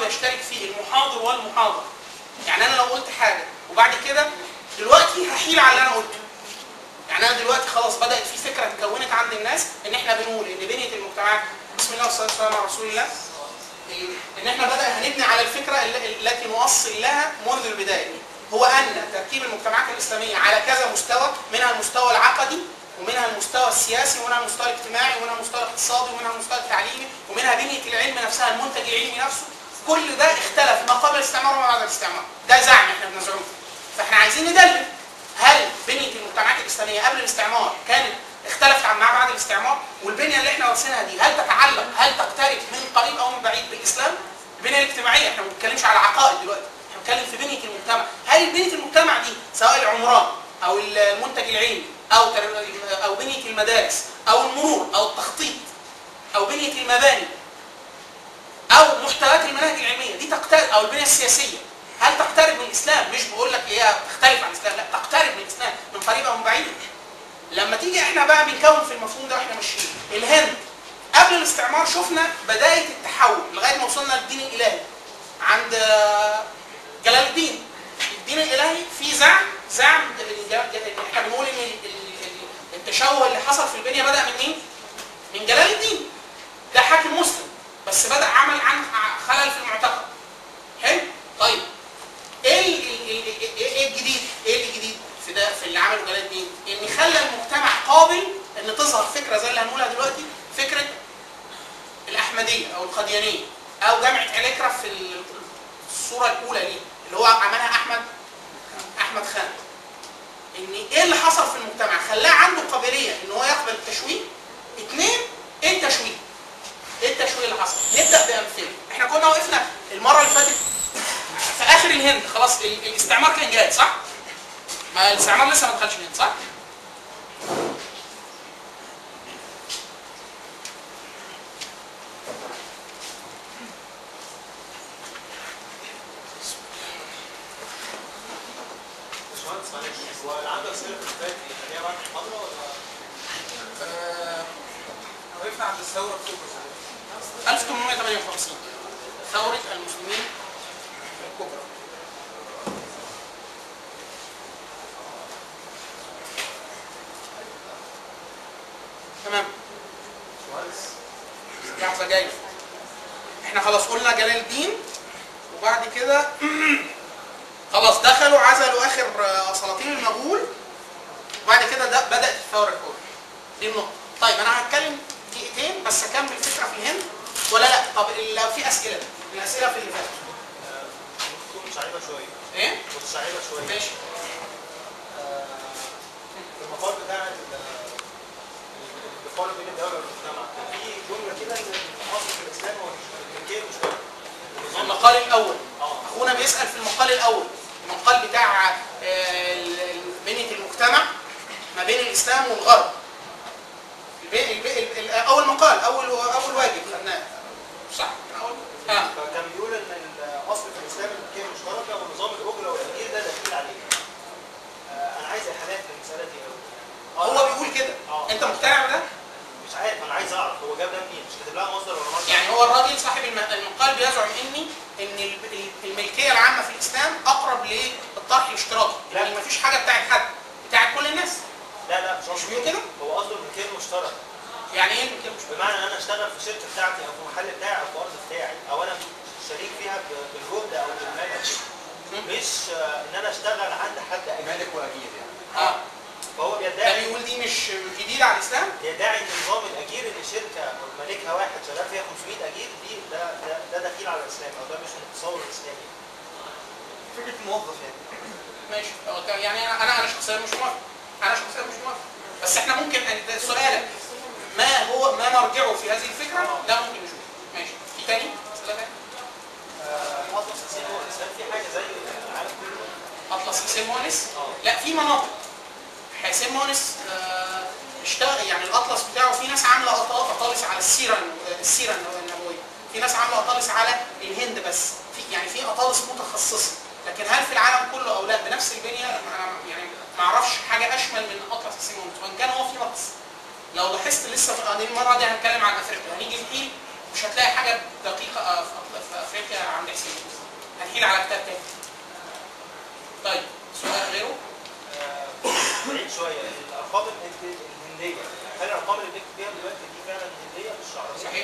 يشترك فيه المحاضر والمحاضر يعني انا لو قلت حاجه وبعد كده دلوقتي هحيل على اللي انا قلته يعني انا دلوقتي خلاص بدات في فكره اتكونت عند الناس ان احنا بنقول ان بنيه المجتمعات بسم الله والصلاه والسلام على رسول الله ان احنا بدا هنبني على الفكره ال- التي نؤصل لها منذ البدايه هو ان تركيب المجتمعات الاسلاميه على كذا مستوى منها المستوى العقدي ومنها المستوى السياسي ومنها المستوى الاجتماعي ومنها المستوى الاقتصادي ومنها المستوى التعليمي ومنها بنيه العلم نفسها المنتج العلمي نفسه كل ده اختلف ما قبل الاستعمار وما بعد الاستعمار ده زعم احنا بنزعمه فاحنا عايزين ندلل هل بنيه المجتمعات الاسلاميه قبل الاستعمار كانت اختلفت عن ما بعد الاستعمار والبنيه اللي احنا وارثينها دي هل تتعلق هل تقترب من قريب او من بعيد بالاسلام؟ البنيه الاجتماعيه احنا ما بنتكلمش على عقائد دلوقتي احنا بنتكلم في بنيه المجتمع هل بنيه المجتمع دي سواء العمران او المنتج العلمي او تر- او بنيه المدارس او المرور او التخطيط او بنيه المباني او محتويات المناهج العلميه دي تقترب او البنيه السياسيه هل تقترب من الاسلام مش بقول لك هي تختلف عن الاسلام لا تقترب من الاسلام من قريب او من بعيد لما تيجي احنا بقى بنكون في المفهوم ده واحنا ماشيين الهند قبل الاستعمار شفنا بدايه التحول لغايه ما وصلنا للدين الالهي عند آه، جلال الدين الدين الالهي في زعم زعم ال- ال- احنا بنقول ان ال- ال- ال- التشوه اللي حصل في البنيه بدا من مين؟ من جلال الدين ده حاكم مسلم بس بدا عمل عن خلل في المعتقد حلو طيب ايه ال- ال- ال- ال- ايه الجديد ايه الجديد في ده في اللي عمله جلال الدين ان خلى المجتمع قابل ان تظهر فكره زي اللي هنقولها دلوقتي فكره الاحمديه او القديانيه او جامعه عليكرا في ال- الصوره الاولى ليه اللي هو عملها احمد احمد خان ان ايه اللي حصل في المجتمع خلاه عنده قابليه ان هو يقبل التشويه اثنين ايه التشويه ايه التشويه اللي حصل نبدا بامثله احنا كنا وقفنا المره اللي فاتت في اخر الهند خلاص ال- الاستعمار كان جاي صح ما الاستعمار لسه ما دخلش الهند صح باشمهندس معلش هو اللي عنده اسئله في الكتاب دي هي بعد المحاضره ولا وقفنا عند الثوره اكتوبر 1858 ثوره المسلمين الكبرى تمام باشمهندس لحظه جايه احنا خلاص قلنا جلال الدين وبعد كده خلاص دخلوا عزلوا اخر آه، سلاطين المغول وبعد كده ده بدات الثوره الكبرى دي النقطه طيب انا هتكلم دقيقتين بس اكمل الفكره في الهند ولا لا طب لو في اسئله الاسئله في اللي فاتت تكون متشعبه شويه ايه متشعبه شويه ماشي آه، في المقال بتاع ال- الفرق بين الدوله والمجتمع كان في جمله كده ان الاصل في الاسلام هو الملكيه المشتركه المقال الاول اه اخونا بيسال في المقال الاول المقال بتاع آه، ال- ال- بنيه المجتمع ما بين الاسلام والغرب البي- البي- ال- ال- اول مقال اول اول واجب خدناه صح اول اه فكان بيقول ان الاصل في الاسلام الملكيه المشتركه ونظام الاجره والاجير ده دليل عليه آه، انا عايز احالات في المساله دي قوي هو بيقول كده اه انت مقتنع بده؟ مش عارف انا عايز اعرف هو جاب ده منين مش كاتب لها مصدر ولا مصدر يعني هو الراجل صاحب الم- المقال بيزعم اني ان ال- ال- الملكيه العامه في الاسلام اقرب للطرح الاشتراكي لا. يعني مفيش حاجه بتاعت حد بتاعت كل الناس لا لا مش مش قصده بيقول كده؟ هو قصده الملكيه المشتركه يعني ايه الملكيه مش المشتركه؟ بمعنى ان انا اشتغل في الشركه بتاعتي او في المحل بتاعي او في الارض بتاعي او انا شريك فيها ب- بالجهد او بالمال مش آه، ان انا اشتغل عند حد اجنبي مالك واجير يعني اه فهو ده بيدعي بيقول دي مش جديده على الاسلام؟ بيدعي ان نظام الاجير ان شركه مالكها واحد شغال فيها 500 اجير دي ده ده ده دخيل على الاسلام او ده مش من التصور الاسلامي فكره موظف يعني ماشي هو كان- يعني انا انا انا شخصيا مش موافق انا شخصيا مش موافق بس احنا ممكن أن- ده سؤالك ما هو ما مرجعه في هذه الفكره ده ممكن نشوف ماشي في تاني اسئله تاني آه، اطلس حسين هو الاسلام في حاجه زي العالم كله اطلس حسين مؤنس اه لا في مناطق حسين مؤنس آه، اشتغل يعني الاطلس بتاعه في ناس عامله أط- اطالس على السيره السيره النبويه في ناس عامله اطالس على الهند بس في يعني في اطالس متخصصه لكن هل في العالم كله او لا بنفس البنيه انا يعني ما اعرفش حاجه اشمل من اطلس حسين مؤنس وان كان هو في نقص لو لاحظت لسه في- دي المره دي هنتكلم عن افريقيا هنيجي نحيل مش هتلاقي حاجه دقيقه آه، في أفريقيا- في افريقيا عند حسين هنحيل على كتاب تاني طيب سؤال غيره آه، بعيد شويه الارقام الهند- الهنديه هل الارقام اللي بنكتب بيها دلوقتي دي فعلا هنديه مش عربيه؟ صحيح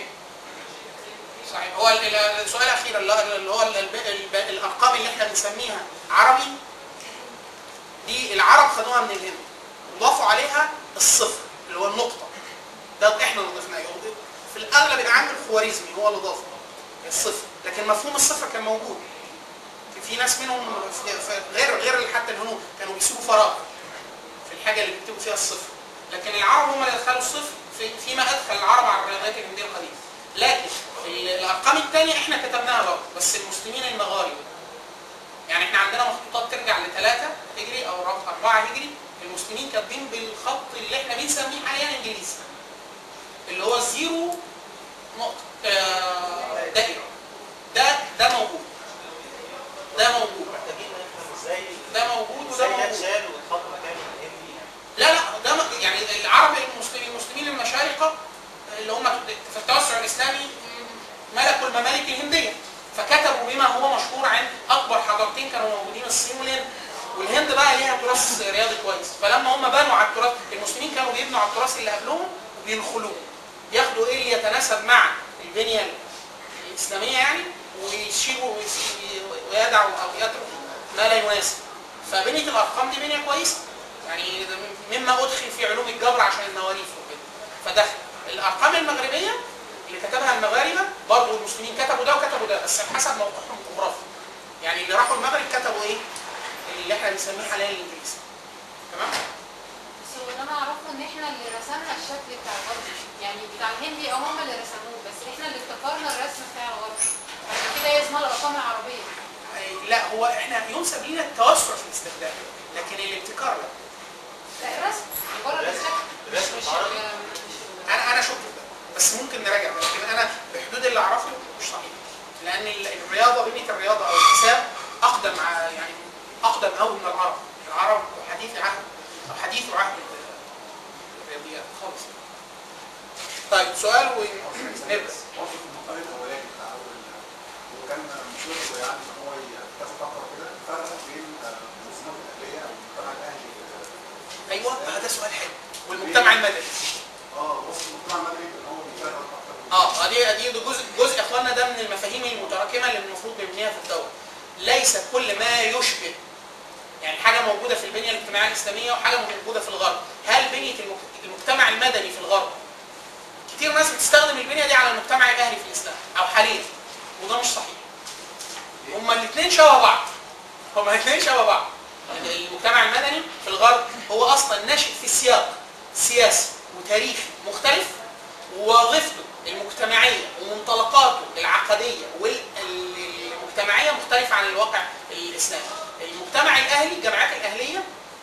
صحيح هو ال- ال- السؤال الاخير اللي هو اللي هو ال- الب- الب- الارقام اللي احنا بنسميها عربي دي العرب خدوها من الهند وضافوا عليها الصفر اللي هو النقطه ده احنا اللي ضفناه في الاغلب العام الخوارزمي هو اللي ضافه الصفر لكن مفهوم الصفر كان موجود في ناس منهم في- في- غير غير حتى الهنود كانوا بيسيبوا فراغ في الحاجه اللي بيكتبوا فيها الصفر لكن العرب هم اللي دخلوا الصفر في فيما ادخل العرب على الرياضيات الهنديه القديمه لكن ال- الارقام الثانيه احنا كتبناها برضه بس المسلمين المغاربه يعني احنا عندنا مخطوطات ترجع لثلاثة هجري او رقم أربعة هجري المسلمين كاتبين بالخط اللي احنا بنسميه حاليا انجليزي اللي هو زيرو نقطة آه، دائرة ده ده موجود ده موجود محتاجين نفهم ازاي ده موجود وده ازاي ده موجود اتشال واتحط مكان الهندي لا لا ده م- يعني العرب المسلمين المسلمين المشارقه اللي هم في التوسع الاسلامي م- ملكوا الممالك الهنديه فكتبوا بما هو مشهور عن اكبر حضارتين كانوا موجودين الصين والهند والهند بقى ليها تراث رياضي كويس فلما هم بنوا على التراث المسلمين كانوا بيبنوا على التراث اللي قبلهم وبينخلوه ياخدوا ايه اللي يتناسب مع البنيه الاسلاميه يعني ويشيلوا ويس- ويدعوا او يتركوا ما لا يناسب فبنيه الارقام دي بنيه كويسه يعني ده مما ادخل في علوم الجبر عشان المواريث وكده فدخل الارقام المغربيه اللي كتبها المغاربه برضه المسلمين كتبوا ده وكتبوا ده بس حسب موقعهم الجغرافي يعني اللي راحوا المغرب كتبوا ايه؟ اللي احنا بنسميه حاليا الانجليزي تمام؟ بس هو اللي انا اعرفه ان احنا اللي رسمنا الشكل بتاع الغرب يعني بتاع الهندي او هم اللي رسموه بس احنا اللي ابتكرنا الرسم بتاع الغرب عشان كده هي اسمها الارقام العربيه أي- لا هو احنا ينسب لنا التوسع في الاستخدام لكن الابتكار لا لا الرسم مجرد الرسم- الشكل الرسم مش العربي. مش- انا انا شفت ده بس ممكن نراجع ده لكن انا بحدود اللي اعرفه مش صحيح لان ال- الرياضه بنيه الرياضه او الحساب اقدم ع- يعني اقدم قوي من العرب العرب حديث عهد او حديث عهد الرياضيات خالص طيب سؤال ونبدا هو في المقال الاولاني بتاع اول وكان مشهور يعني ان هو ي- كذا فقره كده فرق بين آه، المنظمات الاهليه او المجتمع الاهلي في- ايوه هذا سؤال حلو والمجتمع المدني اه بص المجتمع المدني ان هو بيفرق اكتر من- اه دي دي جزء جزء يا اخوانا ده من المفاهيم المتراكمه اللي المفروض نبنيها في الدوله ليس كل ما يشبه يعني حاجه موجوده في البنيه الاجتماعيه الاسلاميه وحاجه موجوده في الغرب هل بنيه المك- المجتمع المدني في الغرب كتير ناس بتستخدم البنيه دي على المجتمع الاهلي في الاسلام او حاليا وده مش صحيح هما الاثنين شبه بعض هما الاثنين شبه بعض المجتمع المدني في الغرب هو اصلا ناشئ في سياق سياسي وتاريخي مختلف ووظيفته المجتمعيه ومنطلقاته العقديه والمجتمعيه مختلفه عن الواقع الاسلامي. المجتمع الاهلي الجامعات الاهليه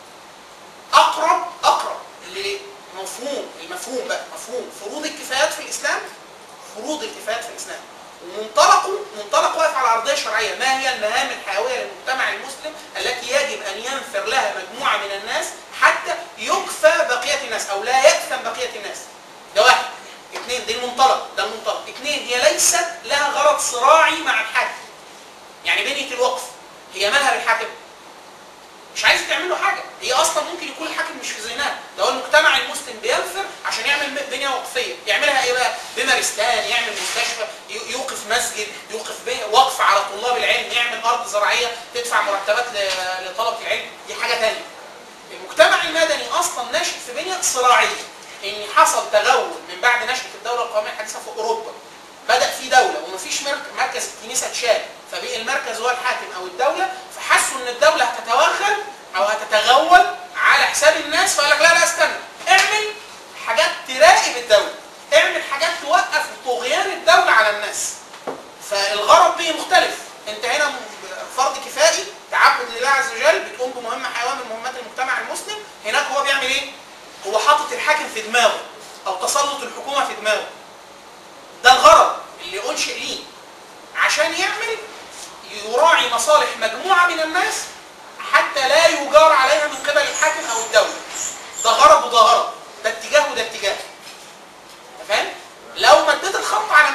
اقرب اقرب لمفهوم المفهوم بقى مفهوم فروض الكفايات في الاسلام فروض الكفايات في الاسلام ومنطلقه منطلق واقف على ارضيه شرعيه ما هي المهام الحيويه للمجتمع المسلم التي يجب ان ينفر لها مجموعه من الناس حتى يكفى بقيه الناس او لا يأثم بقيه الناس ده واحد اثنين دي المنطلق ده المنطلق اثنين هي ليست لها غرض صراعي مع الحاكم يعني بنيه الوقف هي مالها بالحاكم مش عايز تعمل له حاجه هي اصلا ممكن يكون الحاكم مش في ذهنها ده هو المجتمع المسلم بينفر عشان يعمل م- بنيه وقفيه يعملها ايه بقى بمارستان يعمل مستشفى ي- يوقف مسجد يوقف بي- وقف على طلاب العلم يعمل ارض زراعيه تدفع مرتبات ل- لطلبه العلم دي حاجه ثانيه المجتمع المدني اصلا ناشئ في بنيه صراعيه ان حصل تغول من بعد نشاه الدوله القوميه الحديثه في اوروبا بدا في دوله ومفيش مرك- مركز الكنيسه اتشال فبقي المركز هو الحاكم او الدوله فحسوا ان الدوله هتتوغل او هتتغول على حساب الناس فقال لك لا لا استنى اعمل حاجات تراقب الدوله اعمل حاجات توقف طغيان الدوله على الناس فالغرض به مختلف انت هنا م- فرض كفائي تعبد لله عز وجل بتقوم بمهمه حيويه من مهمات المجتمع المسلم هناك هو بيعمل ايه هو حاطط الحاكم في دماغه او تسلط الحكومه في دماغه ده الغرض اللي انشئ ليه عشان يعمل يراعي مصالح مجموعه من الناس حتى لا يجار عليها من قبل الحاكم او الدوله ده غرض وده غرض ده اتجاه وده اتجاه أنت فاهم لو مديت الخط على امتداده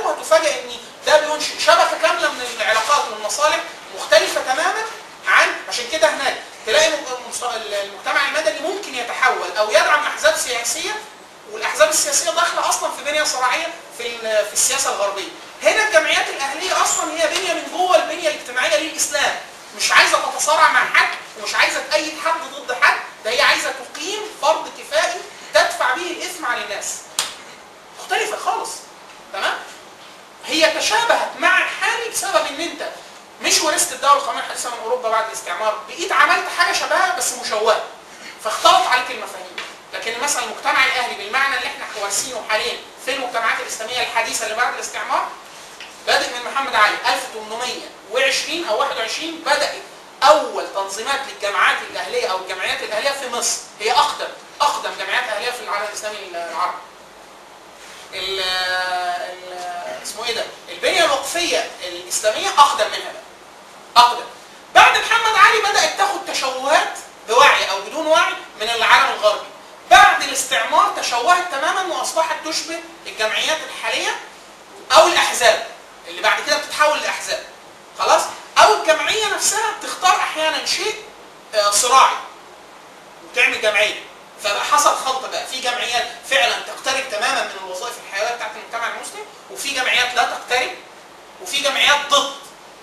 وهتفاجئ ان ده بينشئ شبكه كامله من العلاقات والمصالح مختلفه تماما عن عشان كده هناك تلاقي م- المص- المجتمع المدني ممكن يتحول او يدعم احزاب سياسيه والاحزاب السياسيه داخله اصلا في بنيه صراعيه في ال- في السياسه الغربيه. هنا الجمعيات الاهليه اصلا هي بنيه من جوه البنيه الاجتماعيه للاسلام، مش عايزه تتصارع مع حد ومش عايزه تأيد حد ضد حد، ده هي عايزه تقيم فرض كفائي تدفع به الاثم عن الناس. مختلفه خالص. تمام؟ هي تشابهت مع الحالي بسبب ان انت مش ورثت الدوله القوميه الحديثه من اوروبا بعد الاستعمار، بقيت عملت حاجه شبهها بس مشوهه. فاختلط عليك المفاهيم. لكن مثلا المجتمع الاهلي بالمعنى اللي احنا وارثينه حاليا في المجتمعات الاسلاميه الحديثه اللي بعد الاستعمار بادئ من محمد علي 1820 او 21 بدات اول تنظيمات للجامعات الاهليه او الجمعيات الاهليه في مصر هي اقدم اقدم جمعيات اهليه في العالم الاسلامي العربي. ال ال اسمه ايه ده؟ البنيه الوقفيه الاسلاميه اقدم منها بقى. اقدم. بعد محمد علي بدات تاخد تشوهات بوعي او بدون وعي من العالم الغربي. بعد الاستعمار تشوهت تماما واصبحت تشبه الجمعيات الحاليه او الاحزاب اللي بعد كده بتتحول لاحزاب. خلاص؟ او الجمعيه نفسها بتختار احيانا شيء آه، صراعي وتعمل جمعيه. فبقى حصل خلط بقى في جمعيات فعلا تقترب تماما من الوظائف الحيويه بتاعت المجتمع المسلم وفي جمعيات لا تقترب وفي جمعيات ضد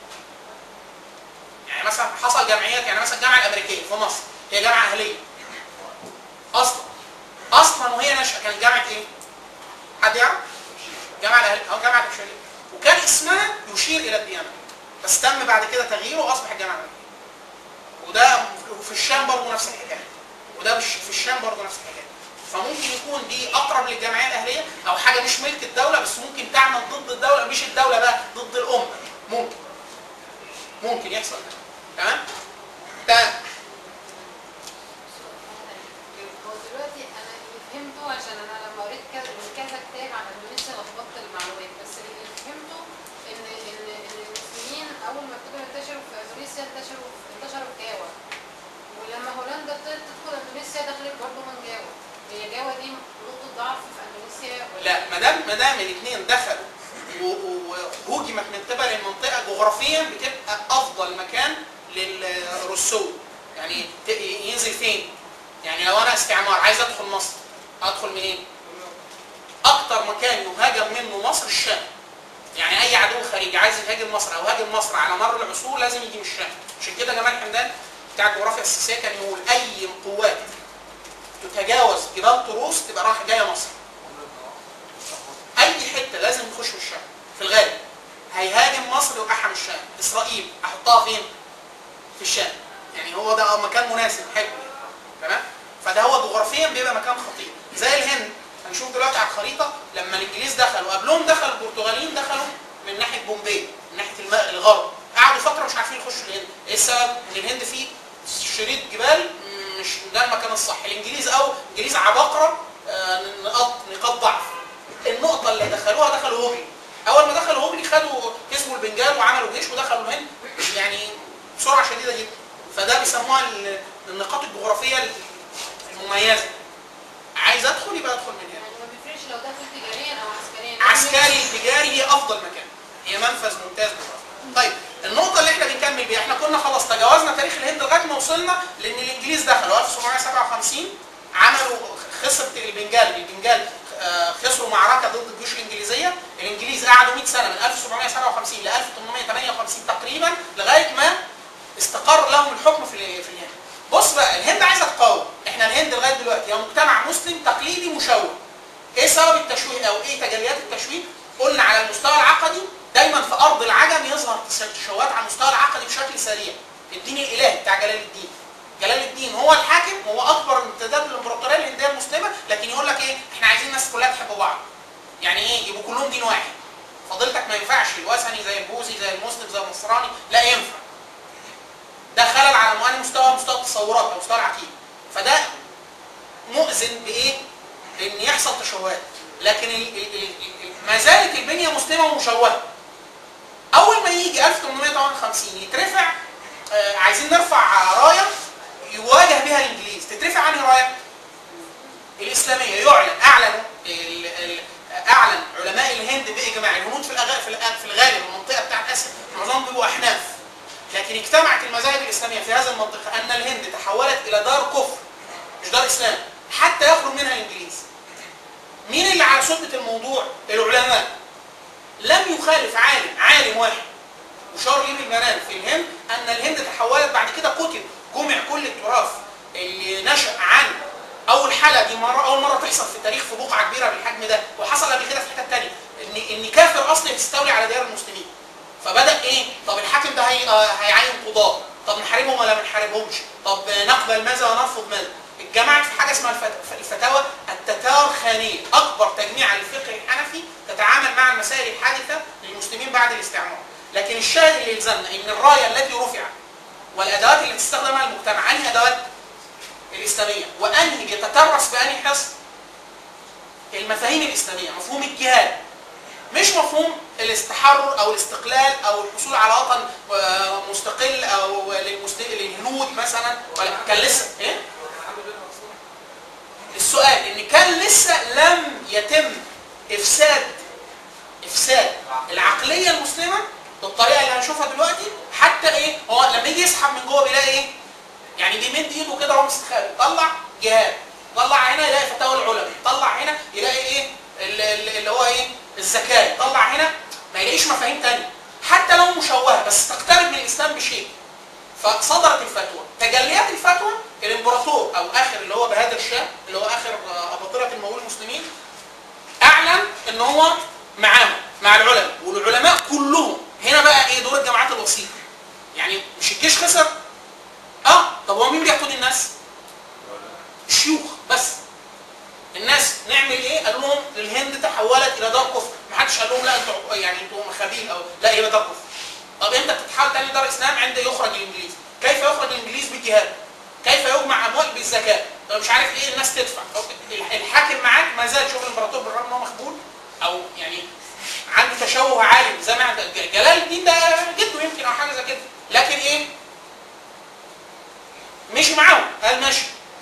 يعني مثلا حصل جمعيات يعني مثلا الجامعه الامريكيه في مصر هي جامعه اهليه اصلا اصلا وهي نشأة كانت جامعه ايه؟ حد يعرف؟ جامعه الاهليه او جامعه الشريف وكان اسمها يشير الى الديانه بس تم بعد كده تغييره واصبح الجامعه الامريكيه وده في الشام برضه نفس الحكايه وده مش في الشام برضه نفس الحكايه فممكن يكون دي اقرب للجمعيه الاهليه او حاجه مش ملك الدوله بس ممكن تعمل ضد الدوله مش الدوله بقى ضد الامه ممكن ممكن يحصل ده تمام ده هو دلوقتي انا اللي فهمته عشان انا لما قريت كذا من كذا كتاب عن اندونيسيا لخبطت المعلومات بس اللي فهمته ان ان ان المسلمين اول ما ابتدوا ينتشروا في اندونيسيا انتشروا انتشروا في جاوا ولما هولندا ابتدت تدخل اندونيسيا دخلت برضه من جاوا هي جاوا دي نقطة ضعف في اندونيسيا ولا لا ما دام ما دام الاثنين دخلوا و- وهوجمت من قبل المنطقه جغرافيا بتبقى افضل مكان للروسو يعني ت- ينزل فين؟ يعني لو انا استعمار عايز ادخل مصر ادخل منين؟ اكتر مكان يهاجم منه مصر الشام يعني اي عدو خارجي عايز يهاجم مصر او هاجم مصر على مر العصور لازم يجي من الشام عشان كده جمال حمدان بتاع الجغرافيا السياسيه كان يقول اي قوات تتجاوز جبال طروس تبقى رايحه جايه مصر اي حته لازم يخش من الشام في الغالب هيهاجم مصر يوقعها من الشام اسرائيل احطها فين في الشام يعني هو ده مكان مناسب حلو تمام فده هو جغرافيا بيبقى مكان خطير زي الهند هنشوف دلوقتي على الخريطه لما الانجليز دخلوا قبلهم دخل البرتغاليين دخلوا من ناحيه بومبي من ناحيه الم- الغرب قعدوا فتره مش عارفين يخشوا الهند ايه السبب ان الهند فيه شريط جبال مش ده المكان الصح الانجليز او انجليز عباقره آه، نقاط نقاط ضعف النقطه اللي دخلوها دخلوا هوجلي اول ما دخلوا هوجلي خدوا كسبوا البنجال وعملوا جيش ودخلوا الهند يعني بسرعه شديده جدا فده بيسموها ال- النقاط الجغرافيه المميزه عايز ادخل يبقى ادخل من هنا يعني ما بيفرقش لو دخل تجاريا او عسكريا عسكري تجاري هي افضل مكان هي منفذ ممتاز جغرافي طيب النقطة اللي احنا بنكمل بيها احنا كنا خلاص تجاوزنا تاريخ الهند لغاية ما وصلنا لأن الإنجليز دخلوا 1757 عملوا خسرت البنجال البنجال آه، خسروا معركة ضد الجيوش الإنجليزية الإنجليز قعدوا 100 سنة من 1757 ل 1858 تقريبا لغاية ما استقر لهم الحكم في ال- في الهند بص بقى الهند عايزة تقاوم احنا الهند لغاية دلوقتي هي مجتمع مسلم تقليدي مشوه ايه سبب التشويه او ايه تجليات التشويه؟ قلنا على المستوى العقدي دايما في ارض العجم يظهر تشوهات على المستوى العقدي بشكل سريع. الدين الالهي بتاع جلال الدين. جلال الدين هو الحاكم هو اكبر امتداد للامبراطوريه الهنديه المسلمه لكن يقول لك ايه؟ احنا عايزين الناس كلها تحب بعض. يعني ايه؟ يبقوا كلهم دين واحد. فضيلتك ما ينفعش الوثني زي البوذي زي المسلم زي النصراني لا ينفع. ده خلل على مؤني مستوى مستوى التصورات او مستوى العقيده. فده مؤذن بايه؟ بان يحصل تشوهات لكن ال ال ال ال ما زالت البنيه مسلمه ومشوهه اول ما يجي 1858 يترفع آه عايزين نرفع رايه يواجه بها الانجليز تترفع عنها رايه الاسلاميه يعلن اعلنوا ال ال اعلن علماء الهند باجماع الهنود في الأغ- في الأ- في الغالب المنطقه بتاعت اسيا معظمهم بيبقوا احناف لكن اجتمعت المذاهب الاسلاميه في هذه المنطقه ان الهند تحولت الى دار كفر مش دار اسلام حتى يخرج منها الانجليز مين اللي على سلطه الموضوع العلماء لم يخالف عالم عالم واحد وشار لي بالمنام في الهند ان الهند تحولت بعد كده كتب جمع كل التراث اللي نشا عن اول حاله دي مره اول مره تحصل في التاريخ في بقعه كبيره بالحجم ده وحصل قبل كده في حته ثانيه ان ان كافر اصلي يستولي على ديار المسلمين فبدا ايه طب الحاكم ده هي آه هيعين قضاه طب نحاربهم ولا ما نحاربهمش طب نقبل ماذا ونرفض ماذا اتجمعت في حاجه اسمها الفت- الفتاوى التتارخانيه اكبر تجميع للفقه الحنفي تتعامل مع المسائل الحادثه للمسلمين بعد الاستعمار لكن الشاهد اللي يلزمنا ان الرايه التي رفعت والادوات اللي تستخدمها المجتمع انهي ادوات الاسلاميه وانهي بيتترس بانهي حصن المفاهيم الاسلاميه مفهوم الجهاد مش مفهوم الاستحرر او الاستقلال او الحصول على وطن آه، مستقل او للمسل- للهنود مثلا ولا كان لسه ايه السؤال ان كان لسه لم يتم افساد افساد العقليه المسلمه بالطريقه اللي هنشوفها دلوقتي حتى ايه هو لما يجي يسحب من جوه بيلاقي ايه يعني بيمد ايده كده وهو مستخبي طلع جهاد طلع هنا يلاقي فتاوى العلماء طلع هنا يلاقي ايه ال- ال- اللي هو ايه الزكاه طلع هنا ما يلاقيش مفاهيم تانية حتى لو مشوهه بس تقترب من الاسلام بشيء فصدرت الفتوى تجليات الفتوى الامبراطور او اخر اللي هو بهادر الشاه اللي هو اخر آه، اباطره المغول المسلمين اعلن ان هو معاهم مع العلماء والعلماء كلهم هنا بقى ايه دور الجماعات الوسيطه يعني مش الجيش خسر اه طب هو مين بيقتل الناس الشيوخ بس الناس نعمل ايه قالوا لهم الهند تحولت الى دار كفر ما حدش قال لهم لا انتوا يعني انتوا مخابيل او لا هي دار كفر طب امتى بتتحول تاني دار اسلام عند يخرج الانجليز كيف يخرج الانجليز بالجهاد كيف يجمع اموال بالزكاه طب مش عارف ايه الناس تدفع طب الحاكم معاك ما زال شغل الامبراطور بالرغم ان هو مخبول او يعني عنده تشوه عالي زي ما عند جلال الدين ده جده يمكن او حاجه زي كده لكن ايه مشي معاهم قال ماشي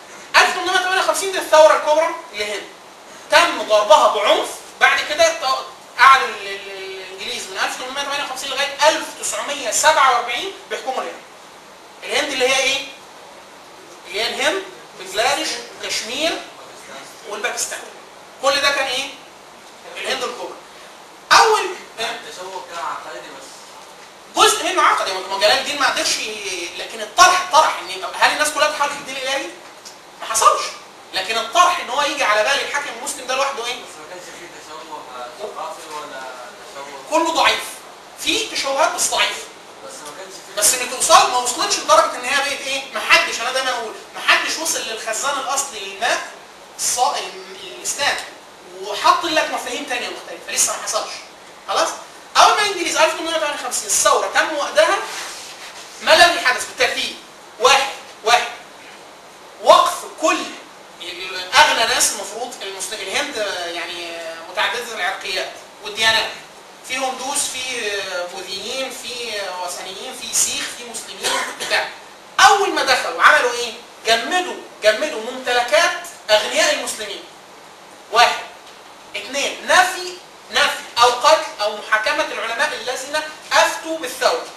1858 دي الثوره الكبرى للهند تم ضربها بعنف بعد كده ط- اعلن ال- ال- الانجليز من 1858 لغايه 1947 بيحكموا الهند الهند اللي هي ايه؟ اللي هي الهند بنجلاديش وكشمير والباكستان كل ده كان ايه؟ الهند الكبرى اول التشوه كان عقائدي بس جزء منه عقدي ما جلال الدين ما قدرش ي- لكن الطرح طرح ان يبقى- هل الناس كلها بتحاول في الدين الالهي؟ ما حصلش لكن الطرح ان هو يجي على بال الحاكم المسلم ده لوحده ايه؟ بس ما كانش فيه تشوه ثقافي ولا تشوه كله ضعيف في تشوهات بس ضعيفه بس ما كانش فيه بس ان توصل ما وصلتش لدرجه ان هي بقت ايه؟ ما حدش انا دايما اقول ما حدش وصل للخزان الاصلي للماء الصا- ال- الاسلام وحط لك مفاهيم ثانيه مختلفه لسه ما حصلش خلاص؟ اول ما الانجليز 1858 الثوره تم وقتها ما الذي حدث بالترتيب؟ واحد واحد وقف كل ال- اغنى ناس المفروض المسلم الهند آه، يعني آه، متعدده العرقيات والديانات في هندوس في آه، بوذيين في آه، وثنيين في سيخ في مسلمين بتاع اول ما دخلوا عملوا ايه؟ جمدوا جمدوا ممتلكات اغنياء المسلمين واحد اثنين نفي نفي او قتل او محاكمه العلماء الذين افتوا بالثوره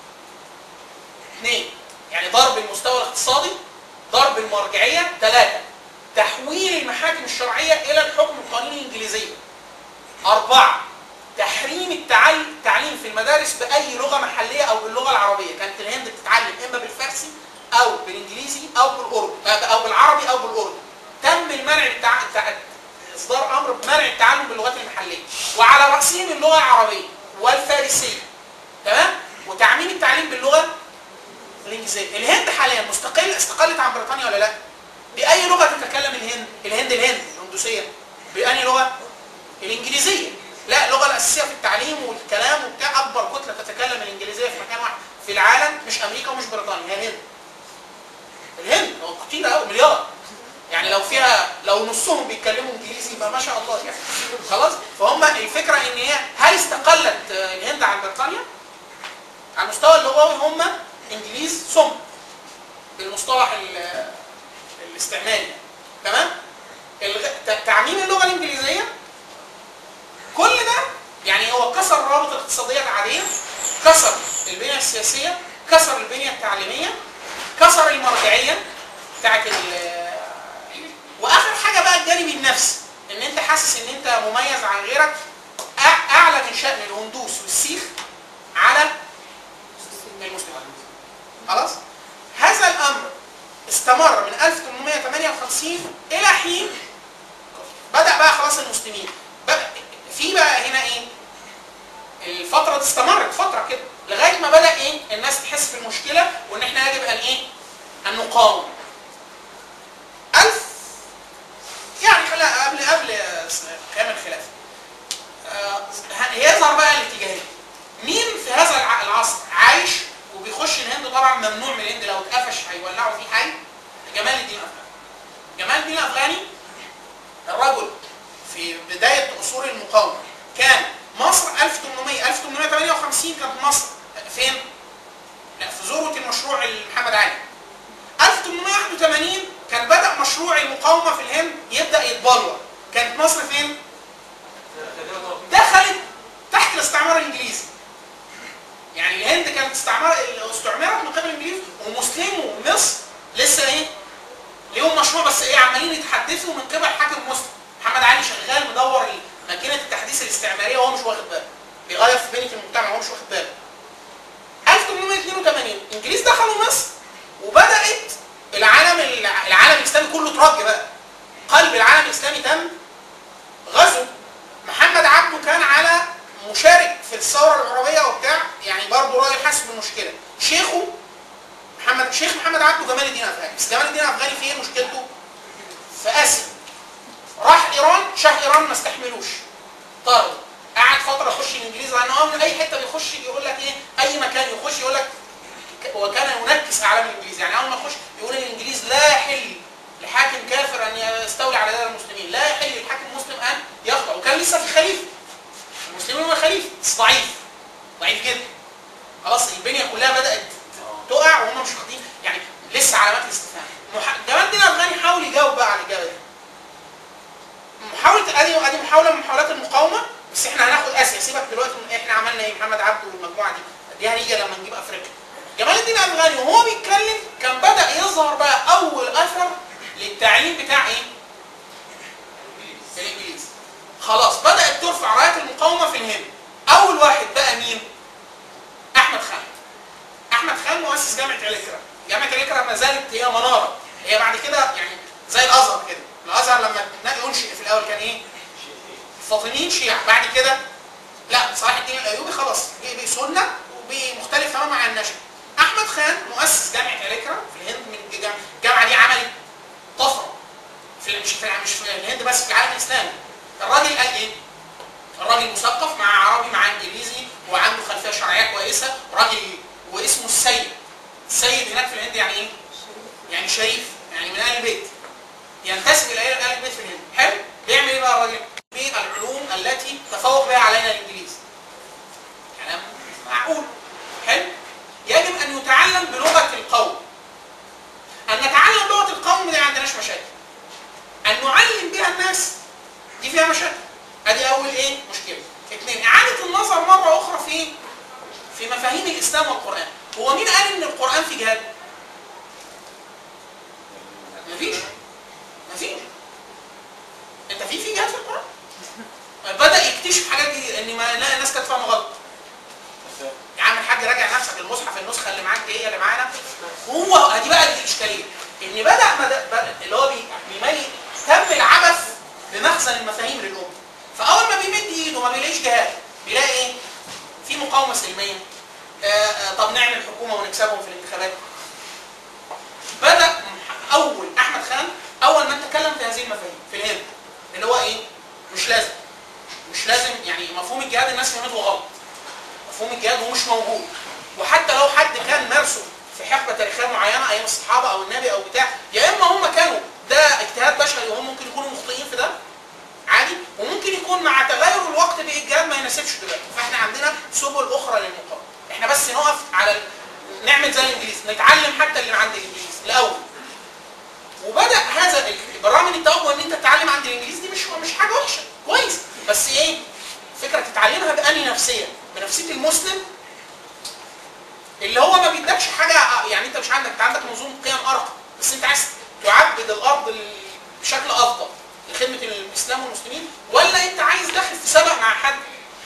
اثنين يعني ضرب المستوى الاقتصادي ضرب المرجعيه ثلاثه تحويل المحاكم الشرعيه الى الحكم القانوني الانجليزي اربعه تحريم التعل- التعليم في المدارس باي لغه محليه او باللغه العربيه كانت الهند بتتعلم اما بالفارسي او بالانجليزي او بالاردن او بالعربي او بالاردن تم المنع التع... التع... اصدار امر بمنع التعلم باللغات المحليه وعلى راسهم اللغه العربيه والفارسيه تمام وتعميم التعليم باللغه الانجليزيه الهند حاليا مستقله استقلت عن بريطانيا ولا لا باي لغه تتكلم الهند الهند الهند الهندوسيه باي لغه الانجليزيه لا اللغه الاساسيه في التعليم والكلام وبتاع اكبر كتله تتكلم الانجليزيه في مكان واحد في العالم مش امريكا ومش بريطانيا هي الهند الهند هو كتير قوي مليار يعني لو فيها لو نصهم بيتكلموا انجليزي يبقى ما شاء الله يعني خلاص فهم الفكره ان هي هل استقلت آه، الهند عن بريطانيا؟ على المستوى اللغوي هم انجليز ثم بالمصطلح ال- الاستعماري تمام الغ... ت- تعميم اللغه الانجليزيه كل ده يعني هو كسر الروابط الاقتصاديه العاديه كسر البنيه السياسيه كسر البنيه التعليميه كسر المرجعيه بتاعت ال واخر حاجه بقى الجانب النفسي ان انت حاسس ان انت مميز عن غيرك أع- اعلى من شان الهندوس والسيخ على المسلمين خلاص هذا الامر استمر من 1858 الى حين بدا بقى خلاص المسلمين بقى في بقى هنا ايه الفتره دي استمرت فتره كده لغايه ما بدا ايه الناس تحس بالمشكله وان احنا يجب ان ايه ان نقاوم ألف يعني خلا قبل قبل قيام الخلافه آه، يظهر بقى الاتجاهين مين في هذا الع- العصر عايش وبيخش الهند طبعا ممنوع من الهند لو اتقفش هيولعوا فيه حي جمال الدين الافغاني جمال الدين الافغاني الرجل في بدايه عصور المقاومه كان مصر 1800 1858 كانت مصر فين؟ لا في ذروه المشروع محمد علي 1881 كان بدا مشروع المقاومه في الهند يبدا يتبلور كانت مصر فين؟ دخلت تحت الاستعمار الانجليزي يعني الهند كانت استعمار استعمرت من قبل الانجليز ومسلمو مصر لسه ايه ليهم مشروع بس ايه عمالين يتحدثوا من قبل حاكم مسلم محمد علي شغال مدور ماكينه التحديث الاستعماريه وهو مش واخد باله بيغير في بنيه المجتمع وهو مش واخد باله 1882 الانجليز دخلوا مصر وبدات العالم العالم الاسلامي كله اترج بقى قلب العالم الاسلامي تم غزو محمد عبده كان على مشارك في الثوره العربيه وبتاع يعني برضه راجل حاسس بالمشكله شيخه محمد شيخ محمد عبده جمال الدين الافغاني بس جمال الدين الافغاني في ايه مشكلته؟ في اسيا راح ايران شاه ايران ما استحملوش طرد قعد فتره يخش الانجليز لان هو من اي حته بيخش يقول لك ايه اي مكان يخش يقول لك وكان ينكس اعلام الانجليز يعني اول ما يخش يقول الانجليز لا يحل لحاكم كافر ان يستولي على دار المسلمين لا يحل للحاكم المسلم ان يخضع وكان لسه في خليفه المسلمين هو خليفه بس ضعيف ضعيف جدا خلاص البنيه كلها بدات تقع وهم مش واخدين يعني لسه علامات الاستفهام مح... جمال الدين الافغاني حاول يجاوب بقى على الاجابه دي محاوله ادي ادي محاوله من محاولات المقاومه بس احنا هناخد اسيا سيبك دلوقتي من احنا عملنا ايه محمد عبده والمجموعه دي دي هنيجي لما نجيب افريقيا جمال الدين الافغاني وهو بيتكلم كان بدا يظهر بقى اول اثر للتعليم بتاع ايه؟ الانجليز خلاص بدات ترفع رايه المقاومه في الهند اول واحد بقى مين؟ احمد خان احمد خان مؤسس جامعه اليكرا جامعه اليكرا ما زالت هي مناره هي بعد كده يعني زي الازهر كده الازهر لما ينشئ في الاول كان ايه؟ فاطميين شيعة بعد كده لا صلاح الدين الايوبي خلاص جه سنه ومختلف تماما عن النشأ احمد خان مؤسس جامعه اليكرا في الهند من الجامعه الجامعه دي عملت طفره في مش في مش في الهند بس في العالم الاسلامي الراجل قال ايه؟ الراجل مثقف مع عربي مع انجليزي وعنده خلفيه شرعيه كويسه راجل واسمه السيد السيد هناك في الهند يعني ايه؟ يعني شريف يعني من اهل البيت ينتسب الى اهل البيت في الهند حلو بيعمل ايه بقى الراجل؟ بالعلوم التي تفوق بها علينا الانجليز كلام معقول حلو يجب ان يتعلم بلغه القوم ان نتعلم لغه القوم دي ما عندناش مشاكل ان نعلم بها الناس دي فيها مشاكل ادي اول ايه مشكله اثنين اعاده النظر مره اخرى في في مفاهيم الاسلام والقران هو مين قال ان القران في جهاد مفيش مفيش انت في في جهاد في القران بدا يكتشف حاجات جديده ان ما لا الناس كانت فاهمه غلط يا عم الحاج راجع نفسك المصحف النسخه اللي معاك دي هي اللي معانا هو دي بقى الاشكاليه ان بدا مد- بد- اللي هو بي- بيملي تم العبث بمخزن المفاهيم للامه فاول ما بيمد ايده ما بيلاقيش جهاد بيلاقي ايه؟ في مقاومه سلميه آه آه طب نعمل حكومه ونكسبهم في الانتخابات بدا مح- اول احمد خان اول من تكلم في هذه المفاهيم في الهند اللي هو ايه؟ مش لازم مش لازم يعني مفهوم الجهاد الناس فهمته غلط مفهوم الجهاد هو مش موجود وحتى لو حد كان مارسه في حقبه تاريخيه معينه ايام الصحابه او النبي او بتاع يا اما هم كانوا ده اجتهاد بشري وهم ممكن يكونوا مخطئين في ده عادي وممكن يكون مع تغير الوقت بالجهاد ما يناسبش دلوقتي فاحنا عندنا سبل اخرى للمقاومه احنا بس نقف على ال... نعمل زي الانجليز نتعلم حتى اللي عند الانجليز الاول وبدا هذا ال- بالرغم من التوجه ان انت تتعلم عند الانجليز دي مش مش حاجه وحشه كويس بس ايه فكره تتعلمها بأني نفسيه بنفسيه المسلم اللي هو ما بيدكش حاجه يعني انت مش عندك انت عندك منظومه قيم ارقى بس انت عايز تعبد الارض ال- بشكل افضل لخدمه الاسلام والمسلمين ولا انت عايز داخل في سبق مع حد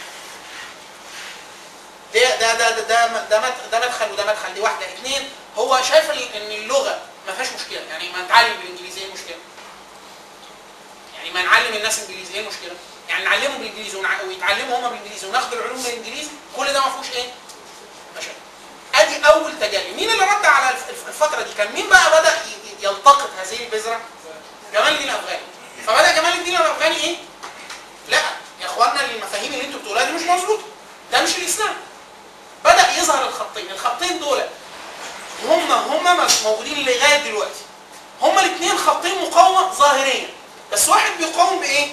ده ده ده ده ده, ده, مد- ده مدخل وده مدخل دي واحده اثنين هو شايف ال- ان اللغه ما فيهاش مشكله يعني ما نتعلم بالانجليزي ايه المشكله؟ يعني ما نعلم الناس انجليزي ايه المشكله؟ يعني نعلمهم بالانجليزي ونع- ويتعلموا هم بالانجليزي وناخد العلوم بالانجليزي كل ده ما فيهوش ايه؟ مشاكل. ادي اول تجلي، مين اللي رد على الف- الف- الفتره دي؟ كان مين بقى بدا ي- يلتقط هذه البذره؟ جمال الدين الافغاني. فبدا جمال الدين الافغاني ايه؟ لا يا اخوانا المفاهيم اللي انتوا بتقولوها دي مش مظبوطه. ده مش الاسلام. بدا يظهر الخطين، الخطين دول هم هم موجودين لغايه دلوقتي. هما الاثنين خطين مقاومه ظاهريا بس واحد بيقاوم بايه؟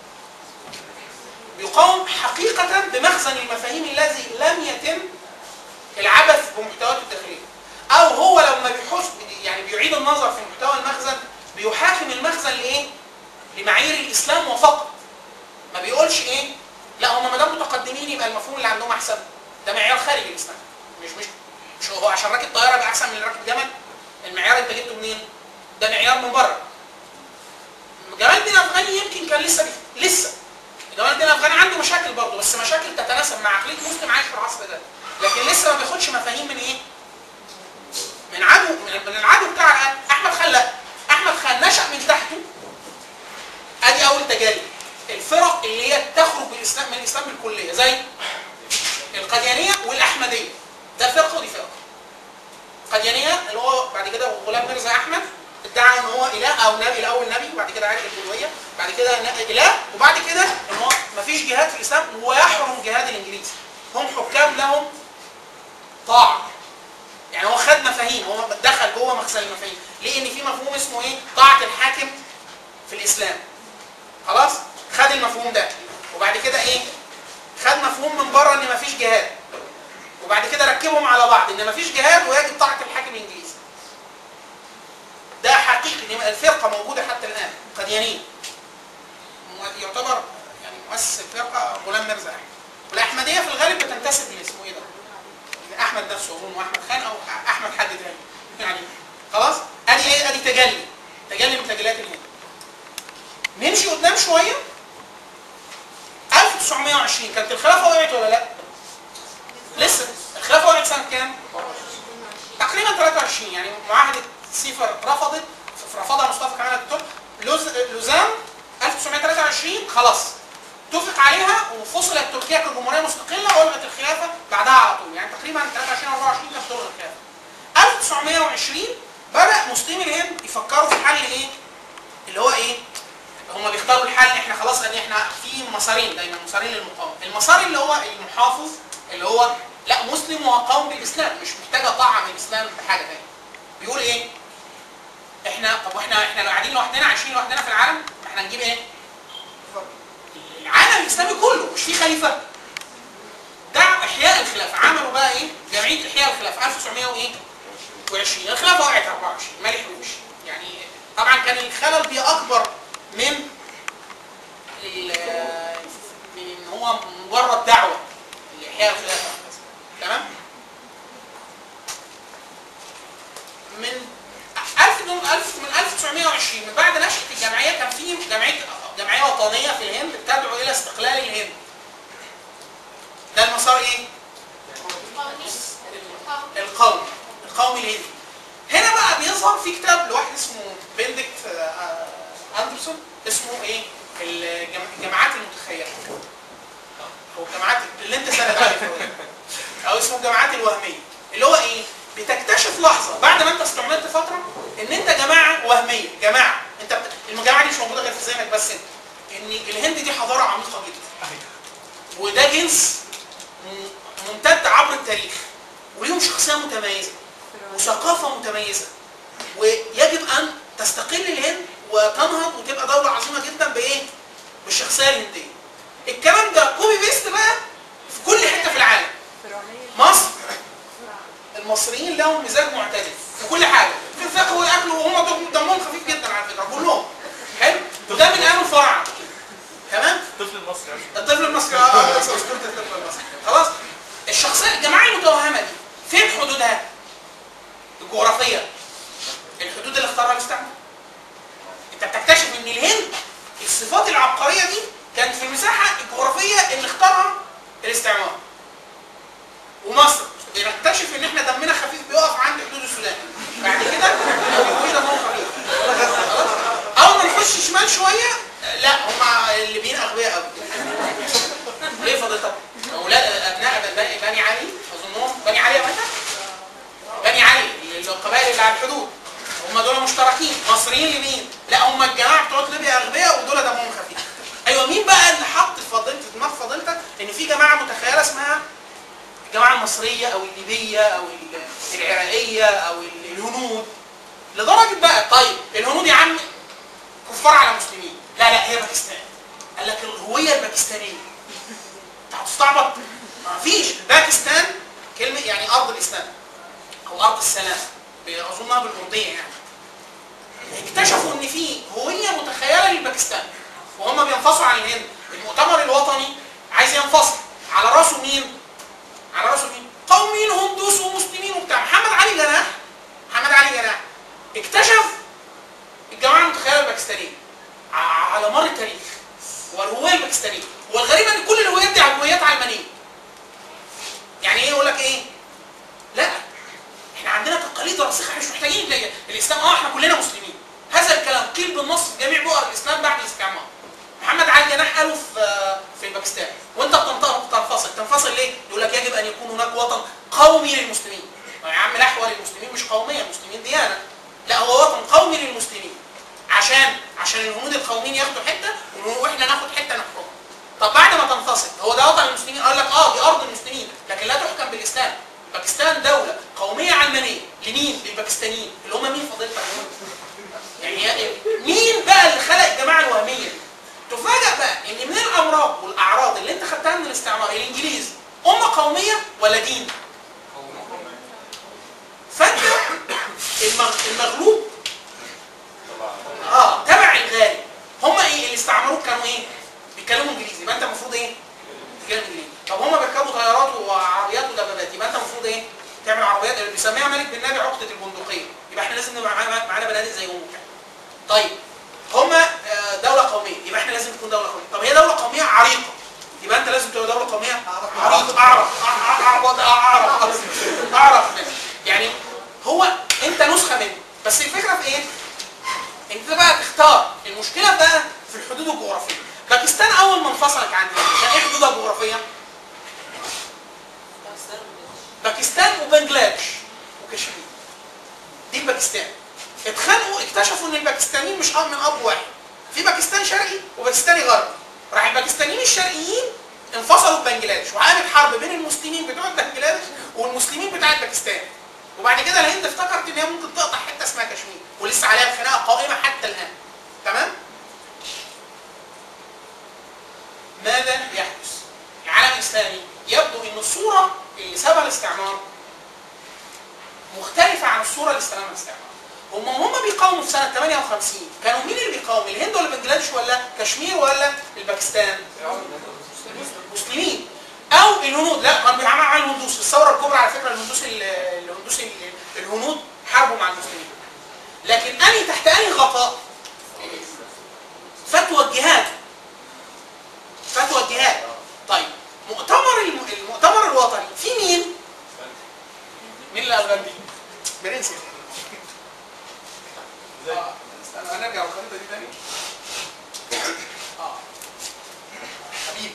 بيقاوم حقيقة بمخزن المفاهيم الذي لم يتم العبث بمحتوياته الداخلية أو هو لما بيحس يعني بيعيد النظر في محتوى المخزن بيحاكم المخزن لإيه؟ لمعايير الإسلام وفقط ما بيقولش إيه؟ لا هم ما دام متقدمين يبقى المفهوم اللي عندهم أحسن ده معيار خارج الإسلام مش مش مش هو عشان راكب طيارة يبقى أحسن من اللي راكب جمل المعيار أنت جبته منين؟ ده معيار من بره جمال الدين الافغاني يمكن كان لسه بي... لسه جمال الدين الافغاني عنده مشاكل برضه بس مشاكل تتناسب مع عقليه مسلم عايش في العصر ده لكن لسه ما بياخدش مفاهيم من ايه؟ من عدو من, من العدو بتاع الآن. احمد خان لا احمد خان نشا من تحته ادي اول تجارب الفرق اللي هي تخرج بالاسلام من الاسلام بالكليه زي القديانيه والاحمديه ده فرقه ودي فرقه القديانيه اللي هو بعد كده غلام ميرزا احمد ادعى ان هو اله او نبي الاول نبي وبعد كده عرف الالوهيه بعد كده ن- اله وبعد كده ان هو مفيش جهاد في الاسلام ويحرم جهاد الانجليز هم حكام لهم طاعه يعني هو خد مفاهيم هو دخل جوه مخزن المفاهيم ليه ان في مفهوم اسمه ايه طاعه الحاكم في الاسلام خلاص خد المفهوم ده وبعد كده ايه خد مفهوم من بره ان مفيش جهاد وبعد كده ركبهم على بعض ان مفيش جهاد ويجب طاعه الحاكم الانجليزي ده حقيقي دي الفرقه موجوده حتى الان قديانيه مو- يعتبر يعني مؤسس الفرقه غلام ميرزا احمد والاحمديه في الغالب بتنتسب لاسمه ايه ده؟ احمد نفسه اظن احمد خان او احمد حد تاني يعني خلاص ادي ايه ادي تجلي تجلي من تجليات الهند نمشي قدام شويه 1920 كانت الخلافه وقعت ولا لا؟ لسه الخلافه وقعت سنه كام؟ تقريبا 23 يعني معاهده سيفر رفضت رفضها مصطفى كمال اتاتورك لوز- لوزان 1923 خلاص اتفق عليها وفصلت تركيا كجمهوريه مستقله والغت الخلافه بعدها على طول يعني تقريبا 23 24 كانت تلغي الخلافه 1920 بدا مسلمي الهند يفكروا في حل ايه؟ اللي هو ايه؟ هم بيختاروا الحل احنا خلاص ان احنا في مسارين دايما مسارين للمقاومه، المسار اللي هو المحافظ اللي هو لا مسلم وقوم بالاسلام مش محتاجه طاعه من الاسلام بحاجه ثانيه. بيقول ايه؟ احنا طب واحنا احنا لو قاعدين لوحدنا عايشين لوحدنا في العالم ما احنا نجيب ايه؟ العالم الاسلامي كله مش فيه خليفه. دعوا احياء الخلافه، عملوا بقى ايه؟ جمعيه احياء الخلافه 1900 وايه؟ و20 الخلافه وقعت 24 ما لحقوش يعني طبعا كان الخلل بيه اكبر من ال- من ان هو مجرد دعوه لاحياء الخلافه تمام؟ من 1000 دون- 1000 من 1920 من بعد نشأة الجمعية كان في جمعية جمعية وطنية في الهند تدعو إلى استقلال الهند. ده المسار إيه؟ القومي القومي الهندي. هنا بقى بيظهر في كتاب لواحد اسمه بندكت آه، اندرسون اسمه ايه؟ الجم- الجماعات المتخيلة. او الجماعات اللي انت سند عليه او اسمه الجماعات الوهمية. اللي هو ايه؟ بتكتشف لحظة بعد ما انت استعملت فترة ان انت جماعة وهمية، جماعة انت بت- الجماعة دي مش موجودة غير في ذهنك بس انت. ان الهند دي حضارة عميقة جدا. وده جنس م- ممتد عبر التاريخ وليهم شخصية متميزة وثقافة متميزة ويجب أن تستقل الهند وتنهض وتبقى دولة عظيمة جدا بإيه؟ بالشخصية الهندية. الكلام ده كوبي بيست بقى في كل حتة في العالم. مصر المصريين لهم مزاج معتدل في كل حاجة في الفقه والأكل وهم دمهم خفيف جدا على فكرة كلهم حلو وده من أيام الفراعنة تمام الطفل المصري الطفل المصري اه اه اسطوره الطفل المصري خلاص الشخصيه الجماعه المتوهمه دي فين حدودها؟ الجغرافيه الحدود اللي اختارها الاستعمار انت بتكتشف ان الهند الصفات العبقريه دي كانت في المساحه الجغرافيه اللي اختارها الاستعمار ومصر بنكتشف ان احنا دمنا خفيف بيقف عند حدود السودان بعد كده ما بيبقوش دمهم خفيف خلاص؟ اول ما نخش شمال شويه لا هم الليبيين اغبياء قوي ليه فضيلتك؟ اولاد ابناء بني, بني علي اظنهم بني علي متى؟ بني علي القبائل اللي على الحدود هم دول مشتركين مصريين لمين؟ لا هم الجماعه بتوع ليبيا اغبياء ودول دمهم خفيف. ايوه مين بقى اللي حط في فضيلتك في دماغ فضيلتك ان في جماعه متخيله اسمها الجماعه المصريه او الليبيه او ال- العراقيه او ال- الهنود لدرجه بقى طيب الهنود يا عم كفار على مسلمين لا لا هي باكستان قال لك الهويه الباكستانيه انت هتستعبط ما فيش باكستان كلمه يعني ارض الاسلام او ارض السلام اظنها بالارديه يعني اكتشفوا ان في هويه متخيله للباكستان وهم بينفصلوا عن الهند المؤتمر الوطني عايز ينفصل على راسه مين؟ على راسه مين؟ قوميين هندوس ومسلمين وبتاع محمد علي جناح محمد علي جناح اكتشف الجماعه المتخيله الباكستانيه ع- على مر التاريخ والهويه الباكستانيه والغريب ان كل الهويات دي هويات علمانيه يعني ايه يقول لك ايه؟ لا احنا عندنا تقاليد راسخه احنا مش محتاجين ل- الاسلام اه احنا كلنا مسلمين هذا الكلام قيل بالنص في جميع بؤر الاسلام بعد الاستعمار محمد علي جناح قاله في في باكستان وانت بتنطق تنفصل تنفصل ليه؟ يقول لك يجب ان يكون هناك وطن قومي للمسلمين يا عم لحوه للمسلمين مش قوميه المسلمين ديانه لا هو وطن قومي للمسلمين عشان عشان الهنود القوميين ياخدوا حته واحنا ناخد حته نحكمها طب بعد ما تنفصل هو ده وطن المسلمين قال لك اه دي ارض المسلمين لكن لا تحكم بالاسلام باكستان دوله قوميه علمانيه لمين؟ للباكستانيين اللي هم مين فضيلتك؟ يعني يا- مين بقى اللي خلق الجماعه الوهميه دي؟ تفاجأ بقى ان من الامراض والاعراض اللي انت خدتها من الاستعمار الانجليز امه قوميه ولا دين؟ فانت المغ... المغلوب اه تبع الغالي هم ايه اللي استعمروك كانوا ايه؟ بيتكلموا انجليزي يبقى انت المفروض ايه؟ تتكلم انجليزي طب هم بيركبوا طيارات وعربيات ودبابات يبقى انت المفروض ايه؟ تعمل عربيات اللي بيسميها ملك بن نبي عقده البندقيه يبقى احنا لازم نبقى معانا معانا بنادق زيهم كده طيب هم دولة قومية يبقى احنا لازم نكون دولة قومية طب هي دولة قومية عريقة يبقى انت لازم تبقى دولة قومية عريقة اعرف اعرف اعرف اعرف منه يعني هو انت نسخة منه بس الفكرة في ايه؟ انت بقى تختار المشكلة بقى في الحدود الجغرافية باكستان اول ما انفصلت عن الهند كان ايه حدودها الجغرافية؟ باكستان وبنجلاديش وكشمير دي باكستان اتخانقوا اكتشفوا ان الباكستانيين مش اب من اب واحد في باكستان شرقي وباكستاني غربي راح الباكستانيين الشرقيين انفصلوا ببنجلاديش وقامت حرب بين المسلمين بتوع بنجلاديش والمسلمين بتاع باكستان وبعد كده الهند افتكرت ان هي ممكن تقطع حته اسمها كشمير ولسه عليها خناقه قائمه حتى الان تمام ماذا يحدث العالم الاسلامي يبدو ان الصوره اللي سابها الاستعمار مختلفه عن الصوره اللي استلمها الاستعمار هم هم بيقاوموا في سنه 58 كانوا مين اللي بيقاوم الهند ولا بنجلاديش ولا كشمير ولا الباكستان مسلمين او الهنود لا كانوا بيتعاملوا مع الهندوس الثوره الكبرى على فكره الهندوس ال- الهندوس ال- الهنود حاربوا مع المسلمين لكن اني تحت اني غطاء فتوى الجهاد فتوى الجهاد طيب مؤتمر الم- المؤتمر الوطني في مين؟ مين اللي الغندي؟ برنسي آه، استنى هنرجع الخريطه دي تاني اه حبيبي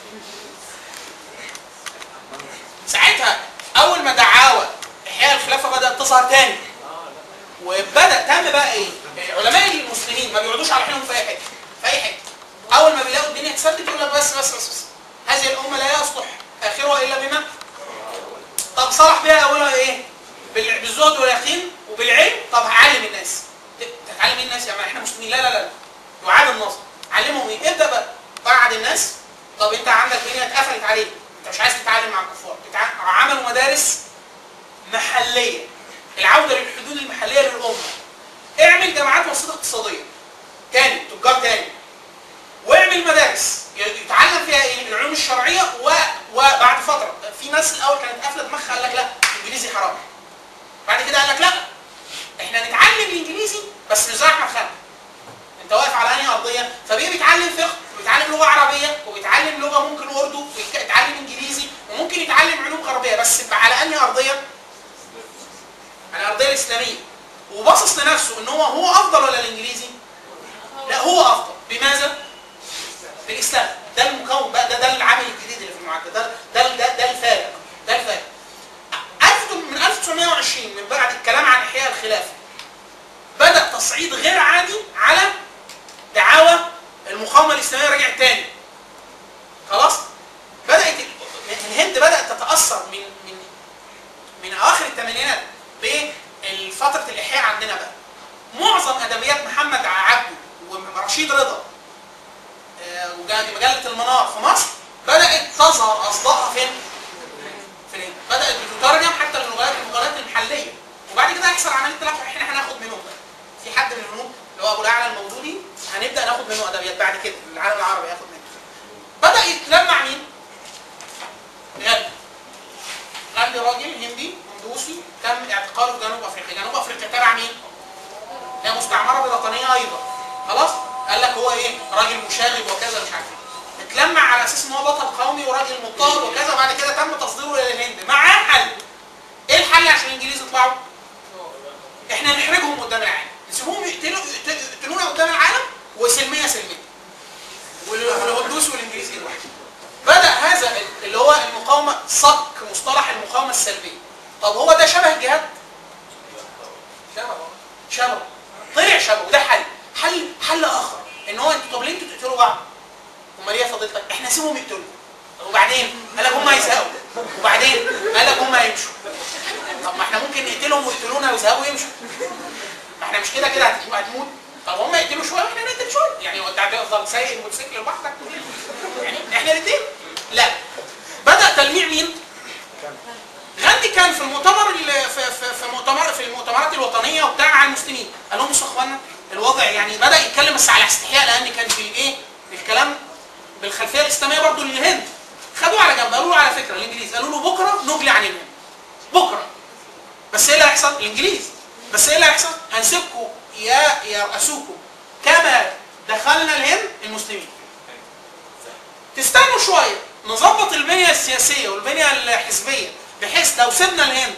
ساعتها اول ما دعاوى احياء الخلافه بدات تظهر تاني وبدا تم بقى ايه؟ علماء المسلمين ما بيقعدوش على حيلهم في اي حته في اي حته اول ما بيلاقوا الدنيا اتثبت يقول لك بس بس بس, بس. هذه الامه لا يصلح اخرها الا بما طب صلح بها اولها ايه؟ بال- بالزهد واليقين وبالعلم طب هعلم الناس تتعلم الناس يا ما احنا مسلمين لا لا لا يعاد النصر علمهم ايه؟ ابدا بقى قعد الناس طب انت عندك الدنيا اتقفلت عليك انت مش عايز تتعلم مع الكفار تتع- عملوا مدارس محليه العوده للحدود المحليه للامه اعمل جامعات وسيطه اقتصاديه تاني تجار تاني واعمل مدارس ي- الشرعيه و... وبعد فتره في ناس الاول كانت قافله دماغها قال لك لا الانجليزي حرام بعد كده قال لك لا احنا نتعلم الانجليزي بس مش زي احمد خالد انت واقف على انهي ارضيه فبيه بيتعلم فقه وبيتعلم لغه عربيه وبيتعلم لغه ممكن اردو ويتعلم انجليزي وممكن يتعلم علوم غربيه بس على انهي ارضيه على الارضيه الاسلاميه وباصص لنفسه ان هو هو افضل ولا الانجليزي لا هو افضل بماذا بالاسلام ده المكون بقى ده ده العامل الجديد اللي في المعادله ده ده ده, ده الفارق ده الفارق ألف من 1920 من بعد الكلام عن احياء الخلافه بدا تصعيد غير عادي على دعاوى المقاومه الاسلاميه رجعت تاني خلاص بدات الهند بدات تتاثر من من من اواخر الثمانينات بفتره الاحياء عندنا بقى معظم ادبيات محمد عبده ورشيد رضا آه، وجا- مجله المنار في مصر بدات تظهر اصداءها فين؟ في الهند بدات بتترجم حتى للغات اللغات المحليه وبعد كده هيحصل عمليه تلقي احنا هناخد منهم بقى في حد من الهنود اللي هو ابو الاعلى الموجودي هنبدا ناخد منه ادبيات بعد كده العالم العربي هياخد منه بدا يتلمع مين؟ غاندي غاندي راجل هندي هندوسي تم اعتقاله في جنوب افريقيا جنوب افريقيا تبع مين؟ هي مستعمره بريطانيه ايضا خلاص قال لك هو ايه راجل مشاغب وكذا مش عارف ايه اتلمع على اساس ان هو بطل قومي وراجل مضطهد وكذا بعد كده تم تصديره الى الهند معاه حل ايه الحل عشان الانجليز يطلعوا احنا نحرجهم قدام العالم نسيبهم يقتلوا يقتل- يقتلونا قدام العالم وسلميه سلميه وال- والهندوس والانجليز ايد واحده بدا هذا ال- اللي هو المقاومه صك مصطلح المقاومه السلبيه طب هو ده شبه الجهاد شبه شبه طلع شبه وده حل حل حل اخر ان هو انتوا طب ليه انتوا تقتلوا بعض امال ايه يا فضيلتك احنا سيبهم يقتلوا وبعدين قال لك هم هيزهقوا وبعدين قال لك هم هيمشوا طب ما احنا ممكن نقتلهم ويقتلونا ويزهقوا ويمشوا ما احنا مش كده كده هت- هتموت طب هم يقتلوا شويه واحنا نقتل شويه يعني هو انت هتفضل سايق الموتوسيكل لوحدك يعني احنا الاثنين لا بدا تلميع مين؟ غاندي كان في المؤتمر ال- في في في مؤتمر في المؤتمرات الوطنيه وبتاع على المسلمين قال لهم بصوا يا اخوانا الوضع يعني بدا يتكلم بس على استحياء لان كان في ايه الكلام بالخلفيه الاسلاميه برضو للهند خدوه على جنب قالوا له على فكره الانجليز قالوا له بكره نجلي عن الهند بكره بس ايه اللي هيحصل الانجليز بس ايه اللي هيحصل هنسيبكم يا يرأسوكم كما دخلنا الهند المسلمين تستنوا شويه نظبط البنيه السياسيه والبنيه الحزبيه بحيث لو سيبنا الهند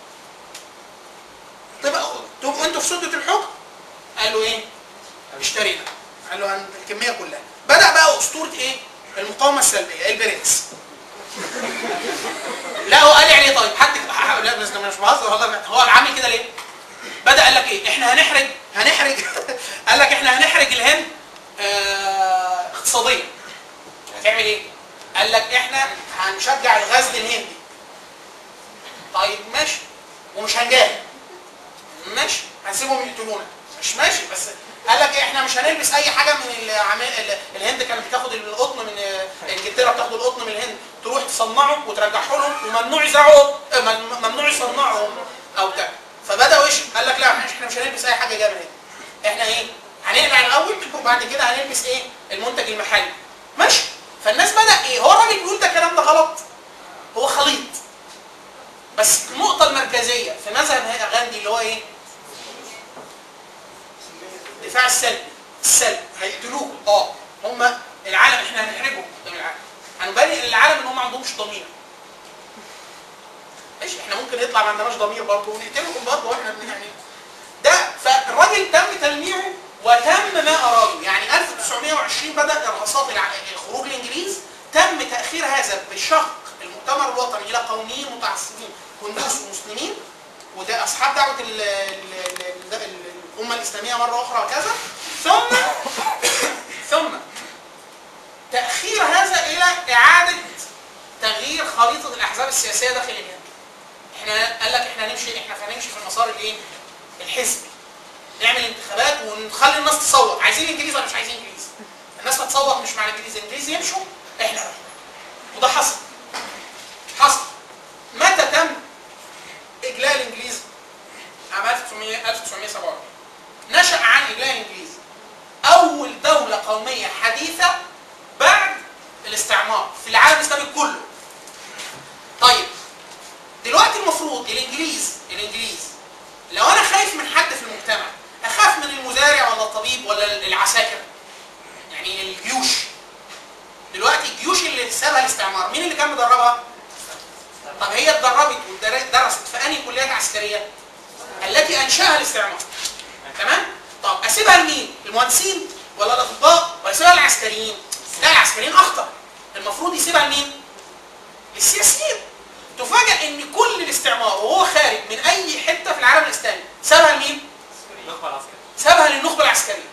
تبقى تبقوا انتوا في سده الحكم قال له ايه؟ اشترينا قال له عن الكميه كلها بدا بقى اسطوره ايه؟ المقاومه السلبيه البريكس لا هو قال يعني ايه طيب حد لا بس ده مش بهزر والله هو عامل كده ليه؟ بدا قال لك ايه؟ احنا هنحرج هنحرج قال لك احنا هنحرج الهند آه اقتصاديا هتعمل ايه؟ قال لك احنا هنشجع الغزل الهندي طيب ماشي ومش هنجاهد ماشي هنسيبهم يقتلونا مش ماشي بس قال لك إيه، احنا مش هنلبس اي حاجه من العمال ال- الهند كانت بتاخد القطن من انجلترا بتاخد القطن من الهند تروح تصنعه وترجعه لهم وممنوع يزرعوا قطن آه، مم- ممنوع يصنعوا او بتاع فبداوا ايش قال لك لا احنا مش هنلبس اي حاجه جايه من الهند احنا ايه هنقلع الاول وبعد كده هنلبس ايه المنتج المحلي ماشي فالناس بدا ايه هو الراجل بيقول ده الكلام ده غلط هو خليط بس النقطة المركزية في مذهب غاندي اللي هو ايه؟ الدفاع السلبي السلب هيقتلوه اه هم العالم احنا هنحرجهم قدام العالم هنبين للعالم ان هم ما عندهمش ضمير ماشي احنا ممكن يطلع ما عندناش ضمير برضه ونقتلهم برضه واحنا بن- يعني ده فالراجل تم تلميعه وتم ما اراده يعني 1920 بدا ارهاصات الع- خروج الانجليز تم تاخير هذا بشق المؤتمر الوطني الى قوميين متعصبين هندوس ومسلمين وده اصحاب دعوه ال- ال- ال- ال- الامه الاسلاميه مره اخرى وكذا ثم ثم تاخير هذا الى اعاده تغيير خريطه الاحزاب السياسيه داخل الهند احنا قال لك احنا هنمشي احنا هنمشي في المسار الايه؟ الحزبي نعمل انتخابات ونخلي الناس تصوت عايزين انجليز ولا مش عايزين انجليز الناس هتصوت مش مع الانجليز الانجليز يمشوا احنا بقى. وده حصل حصل متى تم اجلاء الانجليز عام 1900 1947 نشأ عن اجلاء الانجليز اول دولة قومية حديثة بعد الاستعمار في العالم الاسلامي كله طيب دلوقتي المفروض الانجليز الانجليز لو انا خايف من حد في المجتمع اخاف من المزارع ولا الطبيب ولا العساكر يعني الجيوش دلوقتي الجيوش اللي سابها الاستعمار مين اللي كان مدربها طب هي اتدربت ودرست في انهي كليات عسكريه التي انشاها الاستعمار تمام طب اسيبها لمين المهندسين ولا الاطباء ولا اسيبها للعسكريين لا العسكريين اخطر المفروض يسيبها لمين للسياسيين تفاجئ ان كل الاستعمار وهو خارج من اي حته في العالم الاسلامي سابها لمين النخبه العسكريه سابها للنخبه العسكريه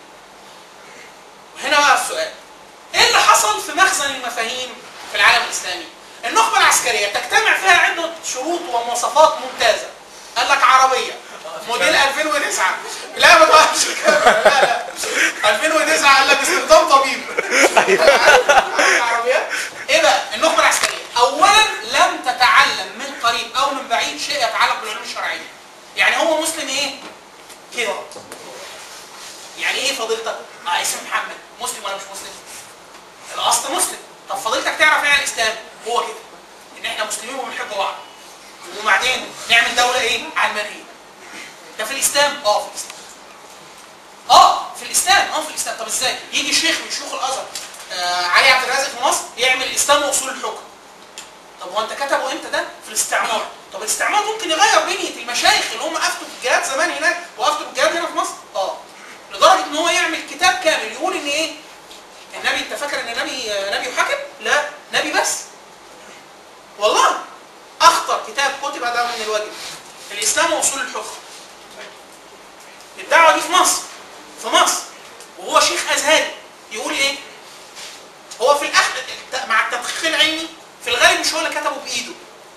وهنا بقى السؤال ايه اللي حصل في مخزن المفاهيم في العالم الاسلامي النخبه العسكريه تجتمع فيها عده شروط ومواصفات ممتازه قال لك عربيه موديل 2009 لا ما تقولش الكلام ده، لا لا 2009 قال لك استخدام طبيب العربيات ايه بقى النخبه العسكريه اولا لم تتعلم من قريب او من بعيد شيء يتعلق بالعلوم الشرعيه يعني هو مسلم ايه كده يعني ايه فضيلتك اه اسمي محمد مسلم ولا مش مسلم الاصل مسلم طب فضيلتك تعرف ايه عن الاسلام هو كده ان احنا مسلمين وبنحب بعض وبعدين نعمل دوله ايه علمانيه ده في الاسلام اه في الاسلام اه في الاسلام اه في الاسلام طب ازاي يجي شيخ من شيوخ الازهر آه علي عبد الرازق في مصر يعمل الاسلام واصول الحكم طب هو انت كتبه امتى ده في الاستعمار طب الاستعمار ممكن يغير بنيه المشايخ اللي هم افتوا بالجهاد زمان هناك وافتوا بالجهاد هنا في مصر اه لدرجه ان هو يعمل كتاب كامل يقول ان ايه النبي انت فاكر ان النبي آه، نبي وحاكم لا نبي بس والله اخطر كتاب كتب هذا من الواجب الاسلام واصول الحكم الدعوه دي في مصر في مصر وهو شيخ ازهري يقول ايه هو في الاخر الت- مع التدقيق العلمي في الغالب مش هو اللي كتبه بايده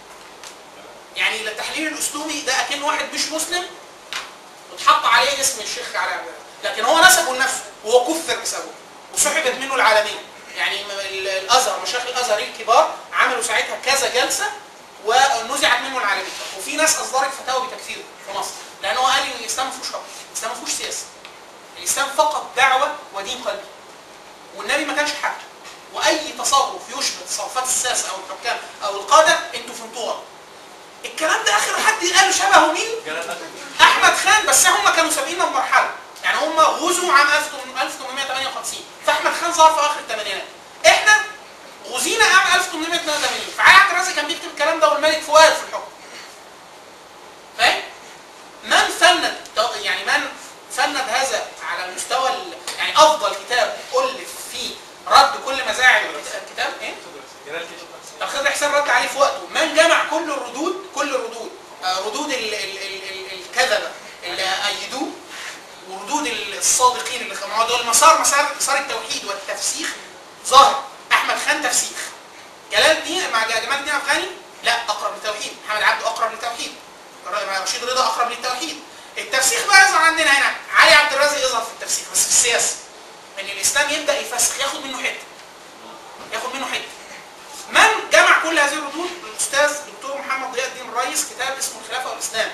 يعني التحليل الاسلوبي ده اكن واحد مش مسلم واتحط عليه اسم الشيخ علي عبد الرازق. لكن هو نسبه لنفسه وهو كفر بسببه وسحبت منه العالميه يعني م- ال- الازهر مشايخ الازهر الكبار عملوا ساعتها كذا جلسه ونزعت منه العالميه وفي ناس اصدرت فتاوى بتكفيره في مصر لان هو قال ان الاسلام ما فيهوش حكم الاسلام ما فيهوش سياسه الاسلام فقط دعوه ودين قلبي والنبي ما كانش حاكم واي تصرف يشبه تصرفات الساسه او الحكام او القاده انتوا فهمتوه غلط. الكلام ده اخر حد قاله شبهه مين؟ احمد خان بس هم كانوا سابقيننا بمرحله يعني هم غزوا عام 1858 فاحمد خان ظهر في اخر الثمانينات احنا غزينا عام 1882 فعلي عبد الرازق كان بيكتب الكلام ده والملك فؤاد في الحكم فاهم؟ من فند يعني من فند هذا على المستوى ال- يعني افضل كتاب الف فيه رد كل مزاعم الكتاب ايه؟ الخضر حسين رد عليه في وقته من جمع كل الردود كل الردود آه، ردود ال- ال- ال- ال- الكذبه اللي ايدوه وردود الصادقين اللي ما هو دول مسار مسار مسار التوحيد والتفسيخ ظاهر احمد خان تفسيخ جلال الدين مع جمال الدين افغاني لا اقرب للتوحيد محمد عبده اقرب للتوحيد رشيد رضا اقرب للتوحيد التفسيخ بقى يظهر عندنا هنا علي عبد الرازق يظهر في التفسيخ بس في السياسه ان الاسلام يبدا يفسخ ياخد منه حته ياخد منه حته من جمع كل هذه الردود الاستاذ دكتور محمد ضياء الدين الرئيس كتاب اسمه الخلافه والاسلام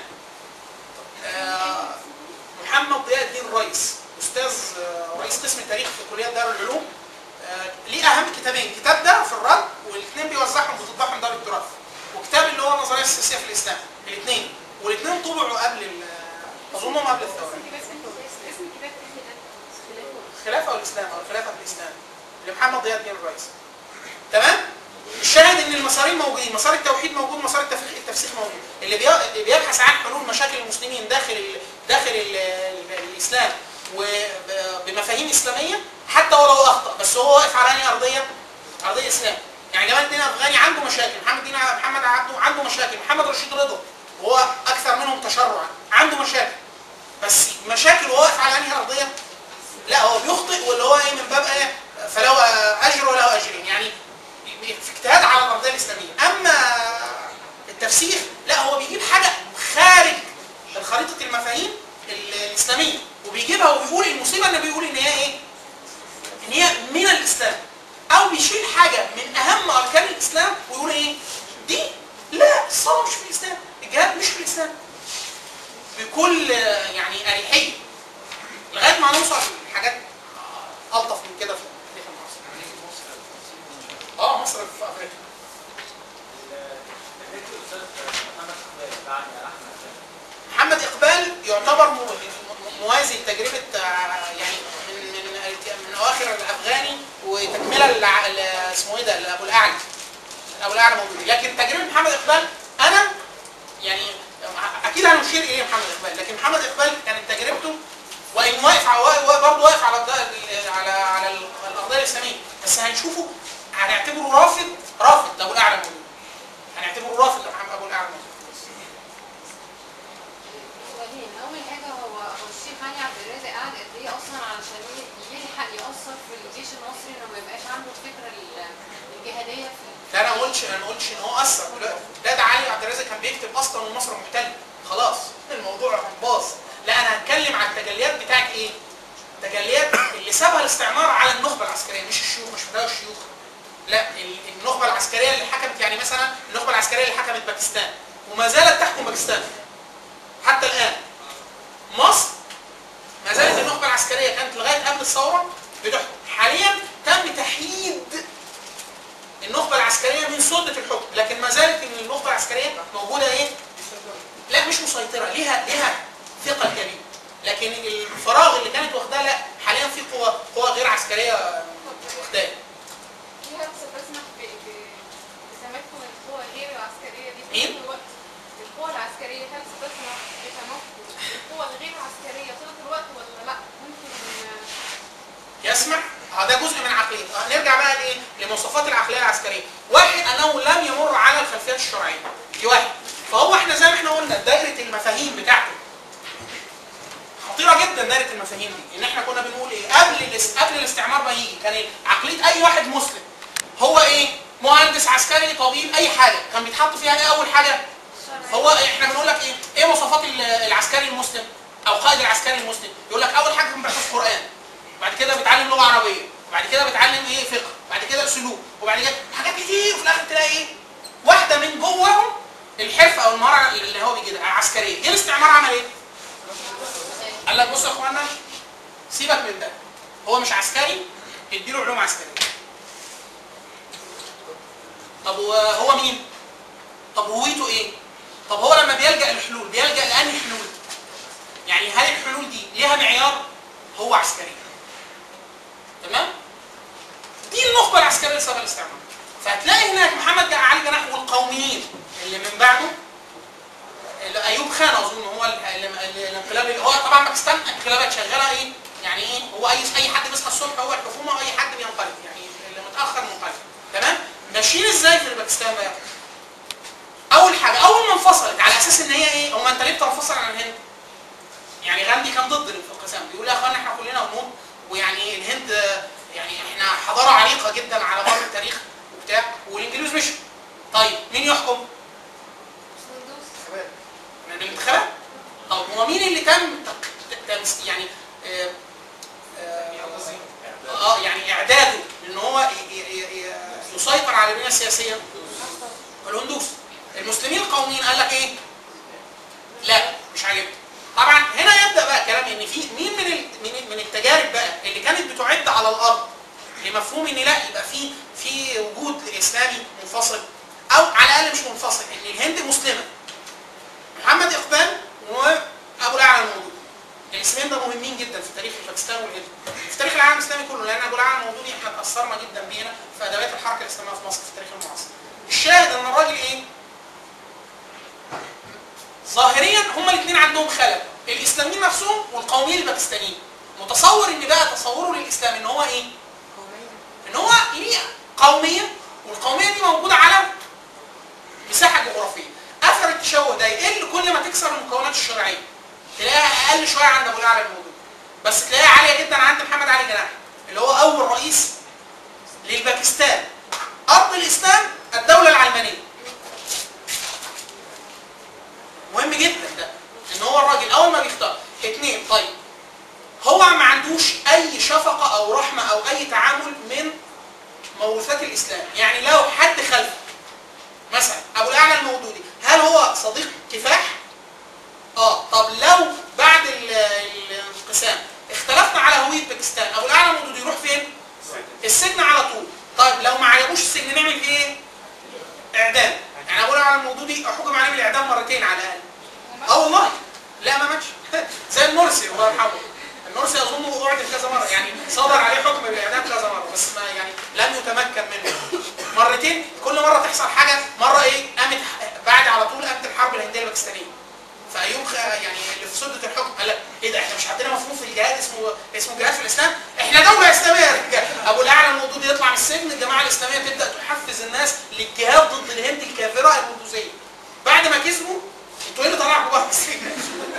آه، محمد ضياء الدين الرئيس استاذ آه، رئيس قسم التاريخ في كليه دار العلوم آه، ليه اهم كتابين كتاب ده في الرد والاثنين بيوزعهم بتطبعهم دار التراث وكتاب اللي هو النظريه السياسيه في الاسلام الاثنين والاثنين طبعوا قبل ال- اظنهم قبل الثوره اسم الكتاب ايه ده؟ الخلافه والاسلام او الخلافه في الاسلام لمحمد ضياء الدين الرئيس تمام الشاهد ان المسارين موجودين مسار التوحيد موجود مسار التفسيخ التفسيخ موجود اللي بي- اللي بيبحث عن حلول مشاكل المسلمين داخل ال داخل ال ال الاسلام وبمفاهيم اسلاميه حتى ولو اخطا بس هو واقف على انهي ارضيه؟ ارضيه اسلام يعني جمال الدين الافغاني عنده مشاكل محمد الدين محمد عبده عنده مشاكل محمد رشيد رضا وهو اكثر منهم تشرعا عنده مشاكل بس مشاكل وهو واقف على انهي ارضيه؟ لا هو بيخطئ واللي هو ايه من باب ايه فله اجر وله اجرين يعني في اجتهاد على الارضيه الاسلاميه اما التفسير لا هو بيجيب حاجه خارج خريطه المفاهيم ال- الاسلاميه وبيجيبها وبيقول المصيبه انه بيقول ان هي ايه؟ ان هي من الاسلام او بيشيل حاجه من اهم اركان الاسلام ويقول ايه؟ دي لا الصلاه مش في الاسلام الجهاد مش في الاسلام بكل آه، يعني اريحيه لغايه ما نوصل لحاجات الطف من كده في التاريخ المعاصر مصر في افريقيا تكلمت الاستاذ محمد اقبال بعد احمد شامل محمد اقبال يعتبر مو- موازي لتجربه آه، يعني من من من اواخر الافغاني وتكمله لع- ل- اسمه ايه ده لابو الاعلى ابو الاعلى موجود لكن تجربه محمد اقبال انا يعني اكيد هنشير اليه محمد اقبال لكن محمد اقبال كانت تجربته وان واقف على برضه واقف على الد- على على القضيه الاسلاميه بس هنشوفه هنعتبره رافض رافض لابو الاعلى موجود هنعتبره رافض لمحمد ابو الاعلى موجود سؤالين اول حاجه هو هو الشيخ علي عبد الرازق قعد قد ايه اصلا علشان ي- يلحق ياثر في الجيش المصري انه ما يبقاش عنده الفكره ال- الجهاديه في لا انا ما قلتش انا ما قلتش ان هو اثر دلوقتي لا ده علي عبد الرازق كان بيكتب اصلا ومصر محتله خلاص الموضوع باظ لا انا هتكلم على التجليات بتاعت ايه؟ التجليات اللي سابها الاستعمار على النخبه العسكريه مش الشيوخ مش فتاوى الشيوخ لا ال- النخبه العسكريه اللي حكمت يعني مثلا النخبه العسكريه اللي حكمت باكستان وما زالت تحكم باكستان حتى الان مصر ما زالت النخبه العسكريه كانت لغايه قبل الثوره بتحكم حاليا تم تحييد النخبه العسكريه من سده الحكم لكن ما زالت ان النخبه العسكريه موجوده ايه لا مش مسيطره ليها ليها ثقل كبير لكن الفراغ اللي كانت واخداه لا حاليا في قوى قوى غير عسكريه واخداه في هرس بسمح بتمكن القوى غير العسكرية دي في مين؟ طول الوقت القوى العسكرية هل بتسمح بتمكن القوى الغير عسكرية طول الوقت ولا لا؟ ممكن يسمع اه ده جزء من عقليه آه نرجع بقى لايه لمواصفات العقليه العسكريه واحد انه لم يمر على الخلفيات الشرعيه دي واحد فهو احنا زي ما احنا قلنا دايره المفاهيم بتاعته خطيره جدا دايره المفاهيم دي ان احنا كنا بنقول ايه قبل الاس... قبل الاستعمار ما يجي كان ايه عقليه اي واحد مسلم هو ايه مهندس عسكري طبيب اي حاجه كان بيتحط فيها ايه اول حاجه هو احنا بنقول لك ايه ايه مواصفات ال- العسكري المسلم او قائد العسكري المسلم يقول لك اول حاجه كان بيحفظ قران بعد كده بيتعلم لغه عربيه بعد كده بيتعلم ايه فقه بعد كده اسلوب وبعد كده حاجات كتير وفي الاخر تلاقي ايه واحده من جواهم الحرفه او المهاره اللي هو بيجي عسكريه جه الاستعمار عمل ايه قال لك بصوا يا اخوانا سيبك من ده هو مش عسكري اديله علوم عسكريه طب هو مين طب هويته ايه طب هو لما بيلجا للحلول بيلجا لانهي حلول يعني هل الحلول دي ليها معيار هو عسكري تمام دي النخبه العسكريه اللي سبب الاستعمار فهتلاقي هناك محمد جاء علي جناح والقوميين اللي من بعده اللي ايوب خان اظن هو ال- ال- ال- الانقلاب اللي هو طبعا باكستان انقلابات شغاله ايه يعني ايه هو اي اي حد بيصحى الصبح هو الحكومه واي حد بينقلب يعني اللي متاخر منقلب تمام ماشيين ازاي في باكستان بقى اول حاجه اول ما انفصلت على اساس ان هي ايه هو انت ليه بتنفصل عن الهند يعني غاندي كان ضد الانقسام بيقول يا اخوانا احنا كلنا هنموت ويعني الهند آه، يعني احنا حضاره عريقه جدا على مر التاريخ وبتاع والانجليز مشوا طيب مين يحكم؟ من الانتخابات طب هو مين اللي تم ت- تمس يعني آه، آه، اه يعني اعداده ان هو ي- ي- ي- يسيطر على البنيه السياسيه الهندوس المسلمين القوميين قال لك ايه لا مش عاجبني طبعا هنا يبدا بقى كلام ان في مين من ال- من من التجارب بقى اللي كانت بتعد على الارض لمفهوم ان لا يبقى في في وجود اسلامي منفصل او على الاقل مش منفصل ان الهند مسلمه محمد اقبال وابو الاعلى الموجود الاسمين ده مهمين جدا في تاريخ باكستان والهند في تاريخ العالم الاسلامي كله لان ابو الاعلى الموجودي احنا اتاثرنا جدا بيه هنا في ادوات الحركه الاسلاميه في مصر في التاريخ المعاصر الشاهد ان الراجل ايه ظاهريا هما الاثنين عندهم خلل الاسلاميين نفسهم والقوميين الباكستانيين متصور ان بقى تصوره للاسلام ان هو ايه ان هو ليه قوميه والقوميه دي موجوده على مساحه جغرافيه اثر التشوه ده يقل كل ما تكسر المكونات الشرعيه تلاقيها اقل شويه عند ابو الاعلى الموجود بس تلاقيها عاليه جدا عند محمد علي جناح اللي هو اول رئيس للباكستان ارض الاسلام الدوله العلمانيه مهم جدا ده ان هو الراجل اول ما بيختار اثنين طيب هو ما عندوش اي شفقه او رحمه او اي تعامل من موروثات الاسلام يعني لو حد خلفه مثلا ابو الاعلى المودودي هل هو صديق كفاح اه طب لو بعد ال- الانقسام اختلفنا على هويه باكستان ابو الاعلى المودودي يروح فين السجن على طول طيب لو ما عجبوش السجن نعمل الله يرحمه النورسي اظن اعدم كذا مره يعني صدر عليه حكم بالاعدام كذا مره بس ما يعني لم يتمكن منه مرتين كل مره تحصل حاجه مره ايه قامت بعد على طول قامت الحرب الهنديه الباكستانيه فايوب خ- يعني اللي في سده الحكم قال لك ايه ده احنا مش عندنا مفهوم في الجهاد اسمه اسمه جهاد في الاسلام احنا دوله اسلاميه يا رجاله ابو الاعلى الموجود يطلع من السجن الجماعه الاسلاميه تبدا تحفز الناس للجهاد ضد الهند الكافره الهندوسيه بعد ما كسبوا انتوا ايه اللي طلعكم بره السجن؟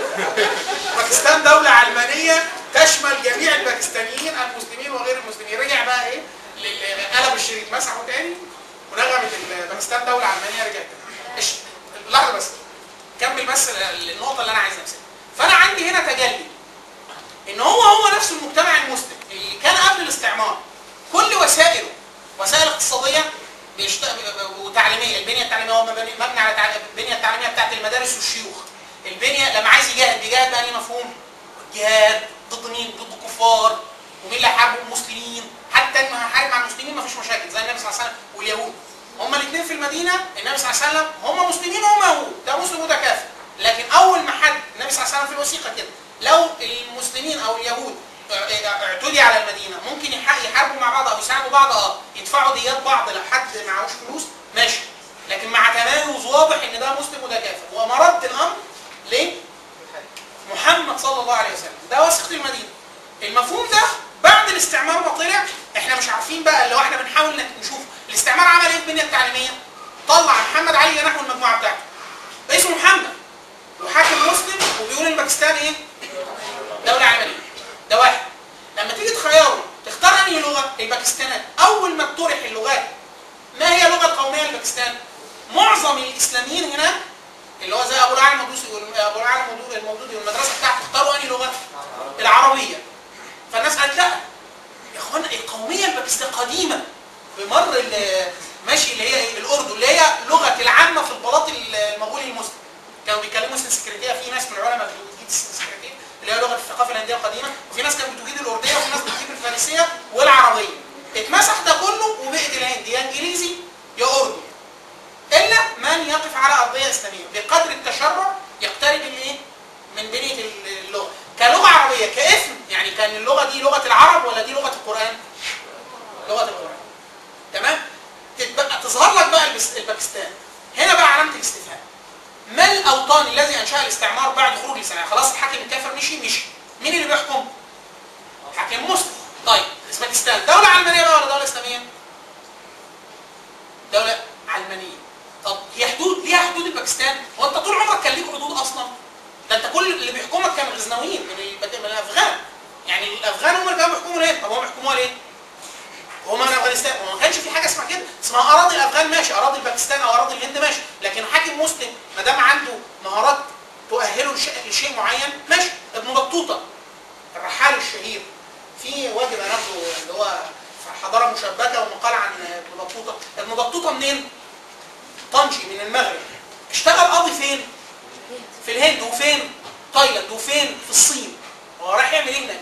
باكستان دولة علمانية تشمل جميع الباكستانيين المسلمين وغير المسلمين رجع بقى ايه لل- قلب الشريط مسحه تاني ونغمت ال- باكستان دولة علمانية رجعت تاني إيش- لحظة بس كمل بس ال- النقطة اللي أنا عايز أمسكها فأنا عندي هنا تجلي إن هو هو نفس المجتمع المسلم اللي كان قبل الاستعمار كل وسائله وسائل اقتصادية بيشت... وتعليمية البنية التعليمية هو مبني- مبني على تعل- البنية التعليمية بتاعت المدارس والشيوخ البنية لما عايز يجاهد بيجاهد بأنهي مفهوم؟ جهاد ضد مين؟ ضد الكفار ومين اللي هيحاربوا المسلمين حتى انه هيحارب مع المسلمين مفيش مشاكل زي النبي صلى الله عليه وسلم واليهود هما الاثنين في المدينه النبي صلى الله عليه وسلم هما مسلمين وهم يهود ده مسلم وده كافر لكن اول ما حد النبي صلى الله عليه وسلم في الوثيقه كده لو المسلمين او اليهود اعتدي على المدينه ممكن يح- يحاربوا مع بعض او يساعدوا بعض اه يدفعوا ديات بعض لو حد معهوش فلوس ماشي لكن مع تميز واضح ان ده مسلم وده كافر ومرد الامر ليه؟ محمد صلى الله عليه وسلم ده وثيقه المدينه المفهوم ده بعد الاستعمار ما طلع احنا مش عارفين بقى اللي هو احنا بنحاول نك- نشوف الاستعمار عمل ايه في البنيه التعليميه طلع محمد علي نحو المجموعه بتاعته اسمه محمد وحاكم مسلم وبيقول ان باكستان ايه دوله علمانيه ده واحد لما تيجي تخيره تختار انهي لغه الباكستانات اول ما اقترح اللغات ما هي اللغه القوميه لباكستان معظم الاسلاميين هناك اللي هو زي ابو العالي المدوسي وال- ابو العالي المودودي- المودودي والمدرسه بتاعته اختاروا انهي لغه العربيه فالناس قالت لا يا اخوانا القوميه الباكستان قديمه بمر ال- ماشي اللي هي إيه؟ الاردن اللي هي لغه العامه في البلاط المغولي المسلم كانوا بيتكلموا السنسكريتيه في ناس من العلماء بتجيد السنسكريتيه اللي هي لغه الثقافه الهنديه القديمه وفي ناس كانت بتجيد الارديه وفي ناس بتجيد الفارسيه والعربيه اتمسح ده كله وبقت الهند يا انجليزي يا اردو الا من يقف على ارضيه اسلاميه بقدر التشرع يقترب الايه من بنيه اللغه كلغه عربيه كاسم يعني كان اللغه دي لغه العرب ولا دي لغه القران لغه القران تمام تتبقى تظهر لك بقى البس- الباكستان هنا بقى علامه الاستفهام ما الاوطان الذي انشاها الاستعمار بعد خروج الاستعمار خلاص الحاكم الكافر مشي مشي مين اللي بيحكم حاكم مسلم طيب اوزبكستان دوله علمانيه بقى ولا دوله اسلاميه دوله علمانيه طب هي حدود ليها حدود الباكستان هو انت طول عمرك كان ليك حدود اصلا ده انت كل اللي بيحكمك كانوا غزنويين من البك- من الافغان يعني الافغان هم اللي كانوا بيحكموا ليه طب هم بيحكموها ليه هم من افغانستان وما كانش في حاجه اسمها كده اسمها اراضي الافغان ماشي اراضي الباكستان او اراضي الهند ماشي لكن حاكم مسلم ما دام عنده مهارات تؤهله لشيء, لشيء معين ماشي ابن بطوطه الرحال الشهير في واجب هناخده اللي هو حضاره مشبكه ومقال عن ابن بطوطه ابن بطوطه منين؟ طنجي من المغرب اشتغل قاضي فين؟ في الهند وفين؟ تايلاند وفين؟ في الصين هو رايح يعمل ايه هناك؟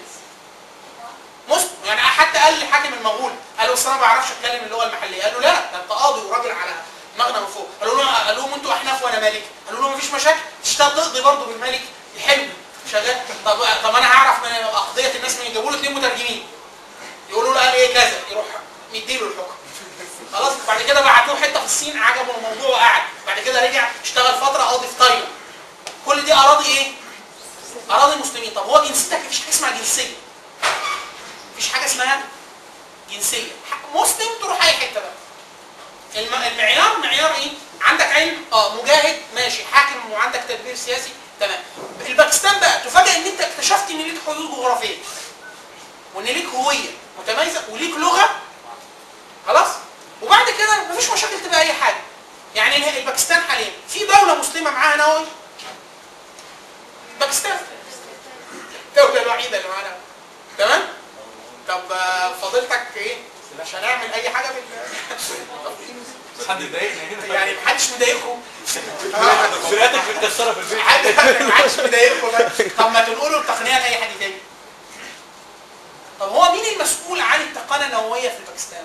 مسلم يعني حتى قال لحاكم المغول قال له أصل انا ما بعرفش اتكلم اللغه المحليه قال له لا ده انت قاضي وراجل على دماغنا من فوق قالوا له قالوا لهم انتوا احناف وانا مالك قالوا له مفيش مشاكل تشتغل تقضي برضه بالملك يحب شغال طب طب انا هعرف من اقضيه الناس من يجيبوا له اثنين مترجمين يقولوا له قال ايه كذا يروح مديله الحكم خلاص بعد كده بعتوه حته في الصين عجبه الموضوع وقعد بعد كده رجع اشتغل فتره قاضي في تايلاند كل دي اراضي ايه؟ اراضي المسلمين طب هو جنسيتك مفيش حاجه اسمها جنسيه مفيش حاجه اسمها جنسيه ح- مسلم تروح اي حته بقى الم- المعيار معيار ايه؟ عندك علم اه مجاهد ماشي حاكم وعندك تدبير سياسي تمام الباكستان بقى تفاجئ ان انت اكتشفت ان ليك حدود جغرافيه وان ليك هويه متميزه وليك لغه خلاص وبعد كده مفيش مشاكل تبقى اي حاجه يعني اله- الباكستان حاليا في دوله مسلمه معاها نووي باكستان الدوله الوحيده اللي معاها نووي تمام طب آه، فضيلتك ايه مش هنعمل اي حاجه في ال- حد يضايقنا هنا يعني محدش مضايقكم فرقتك متكسره في البيت حد محدش مضايقكم بقى. طب ما تنقلوا التقنيه لاي حد تاني طب هو مين المسؤول عن التقنيه النوويه في باكستان؟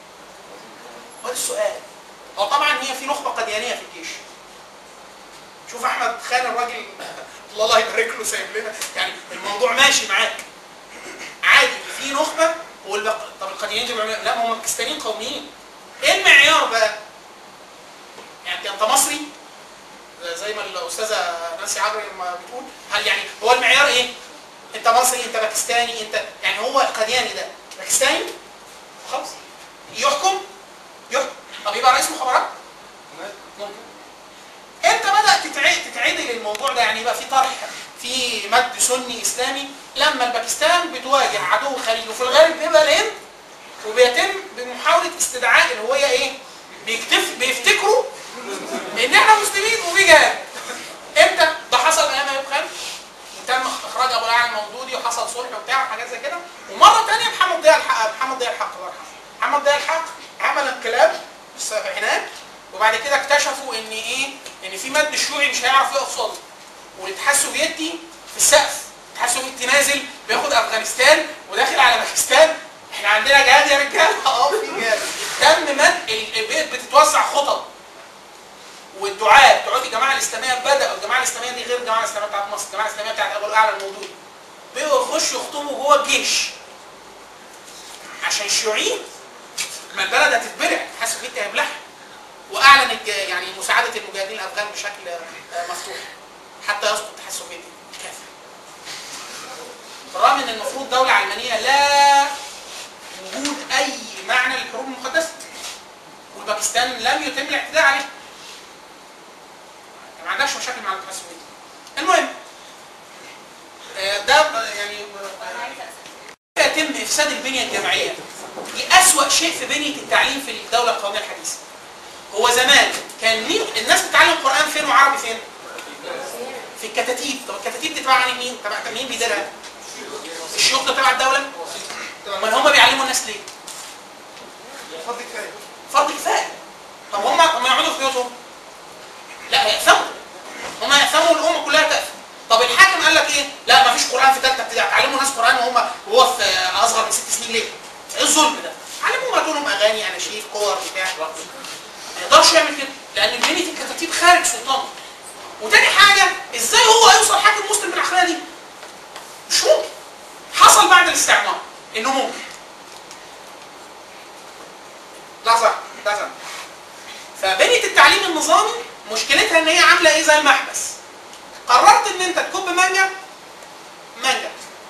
هو ده السؤال هو طبعا هي في نخبه قديانيه في الجيش شوف احمد خان الراجل الله يبارك له سايب لنا يعني الموضوع ماشي معاك عادي في نخبه والبق... طب القديمين دول بيعملوا- لا ما هم باكستانيين قوميين ايه المعيار بقى؟ يعني انت مصري زي ما الاستاذه نانسي عجري لما بتقول هل يعني هو المعيار ايه؟ انت مصري انت باكستاني انت يعني هو القدياني ده باكستاني خلاص يحكم يحكم طب يبقى رئيس مخابرات؟ ممكن انت بدات تتع- تتعدل الموضوع ده يعني يبقى في طرح في مد سني اسلامي لما الباكستان بتواجه عدو خليجي وفي الغالب بيبقى الهند وبيتم بمحاوله استدعاء الهويه ايه؟ بيكتف بيفتكروا ان احنا مسلمين وفي جهاد امتى؟ ده حصل ايام ايوب خان وتم اخراج ابو الاعلى المودودي وحصل صلح وبتاع وحاجات زي كده ومره ثانيه محمد ضياء الحق محمد ضياء الحق الله يرحمه محمد ضياء الحق عمل انقلاب في السبعينات وبعد كده اكتشفوا ان ايه؟ ان في مد شيوعي مش هيعرف يقف صلب والاتحاد السوفيتي في السقف الاتحاد السوفيتي نازل بياخد افغانستان وداخل على باكستان احنا عندنا جهاد يا رجاله اه في جهاد تم مد ال- البيت بتتوزع خطط والدعاة بتوع الجماعه الاسلاميه بداوا الجماعه الاسلاميه دي غير الجماعه الاسلاميه بتاعت مصر الجماعه الاسلاميه بتاعت ابو الاعلى الموجود بقوا يخشوا يخطبوا جوه الجيش عشان الشيوعيين ما البلد هتتبلع الاتحاد السوفيتي هيبلعها واعلن الج- يعني مساعده المجاهدين الافغان بشكل آه، مفتوح حتى يسقط الاتحاد السوفيتي كافر بالرغم ان المفروض دوله علمانيه لا وجود اي معنى للحروب المقدسه والباكستان لم يتم الاعتداء عليه ما عندهاش مشاكل مع الاتحاد السوفيتي المهم آه، ده يعني آه، يتم افساد البنيه الجامعيه دي اسوا شيء في بنيه التعليم في الدوله القوميه الحديثه هو زمان كان مين الناس بتتعلم قران فين وعربي فين في الكتاتيب طب الكتاتيب دي تبع عن مين تبع مين بيديرها الشيوخ ده تبع الدوله امال هم بيعلموا الناس ليه فرض كفايه فرض كفايه طب هم هم يقعدوا في بيوتهم لا هيقسموا هم يقسموا الامه كلها تقسم طب الحاكم قال لك ايه لا ما فيش قران في ثالثه ابتدائي تعلموا الناس قران وهم وهو في اصغر من ست سنين ليه؟ ايه الظلم ده؟ علموهم هاتوا لهم اغاني اناشيد كور بتاع ما يقدرش يعمل كده لان بنيه الكتاتيب خارج سلطانه وتاني حاجه ازاي هو هيوصل حاكم مسلم بالعقليه دي؟ مش ممكن حصل بعد الاستعمار انه ممكن لحظه لحظه فبنيه التعليم النظامي مشكلتها ان هي عامله ايه زي المحبس قررت ان انت تكب مانجا مانجا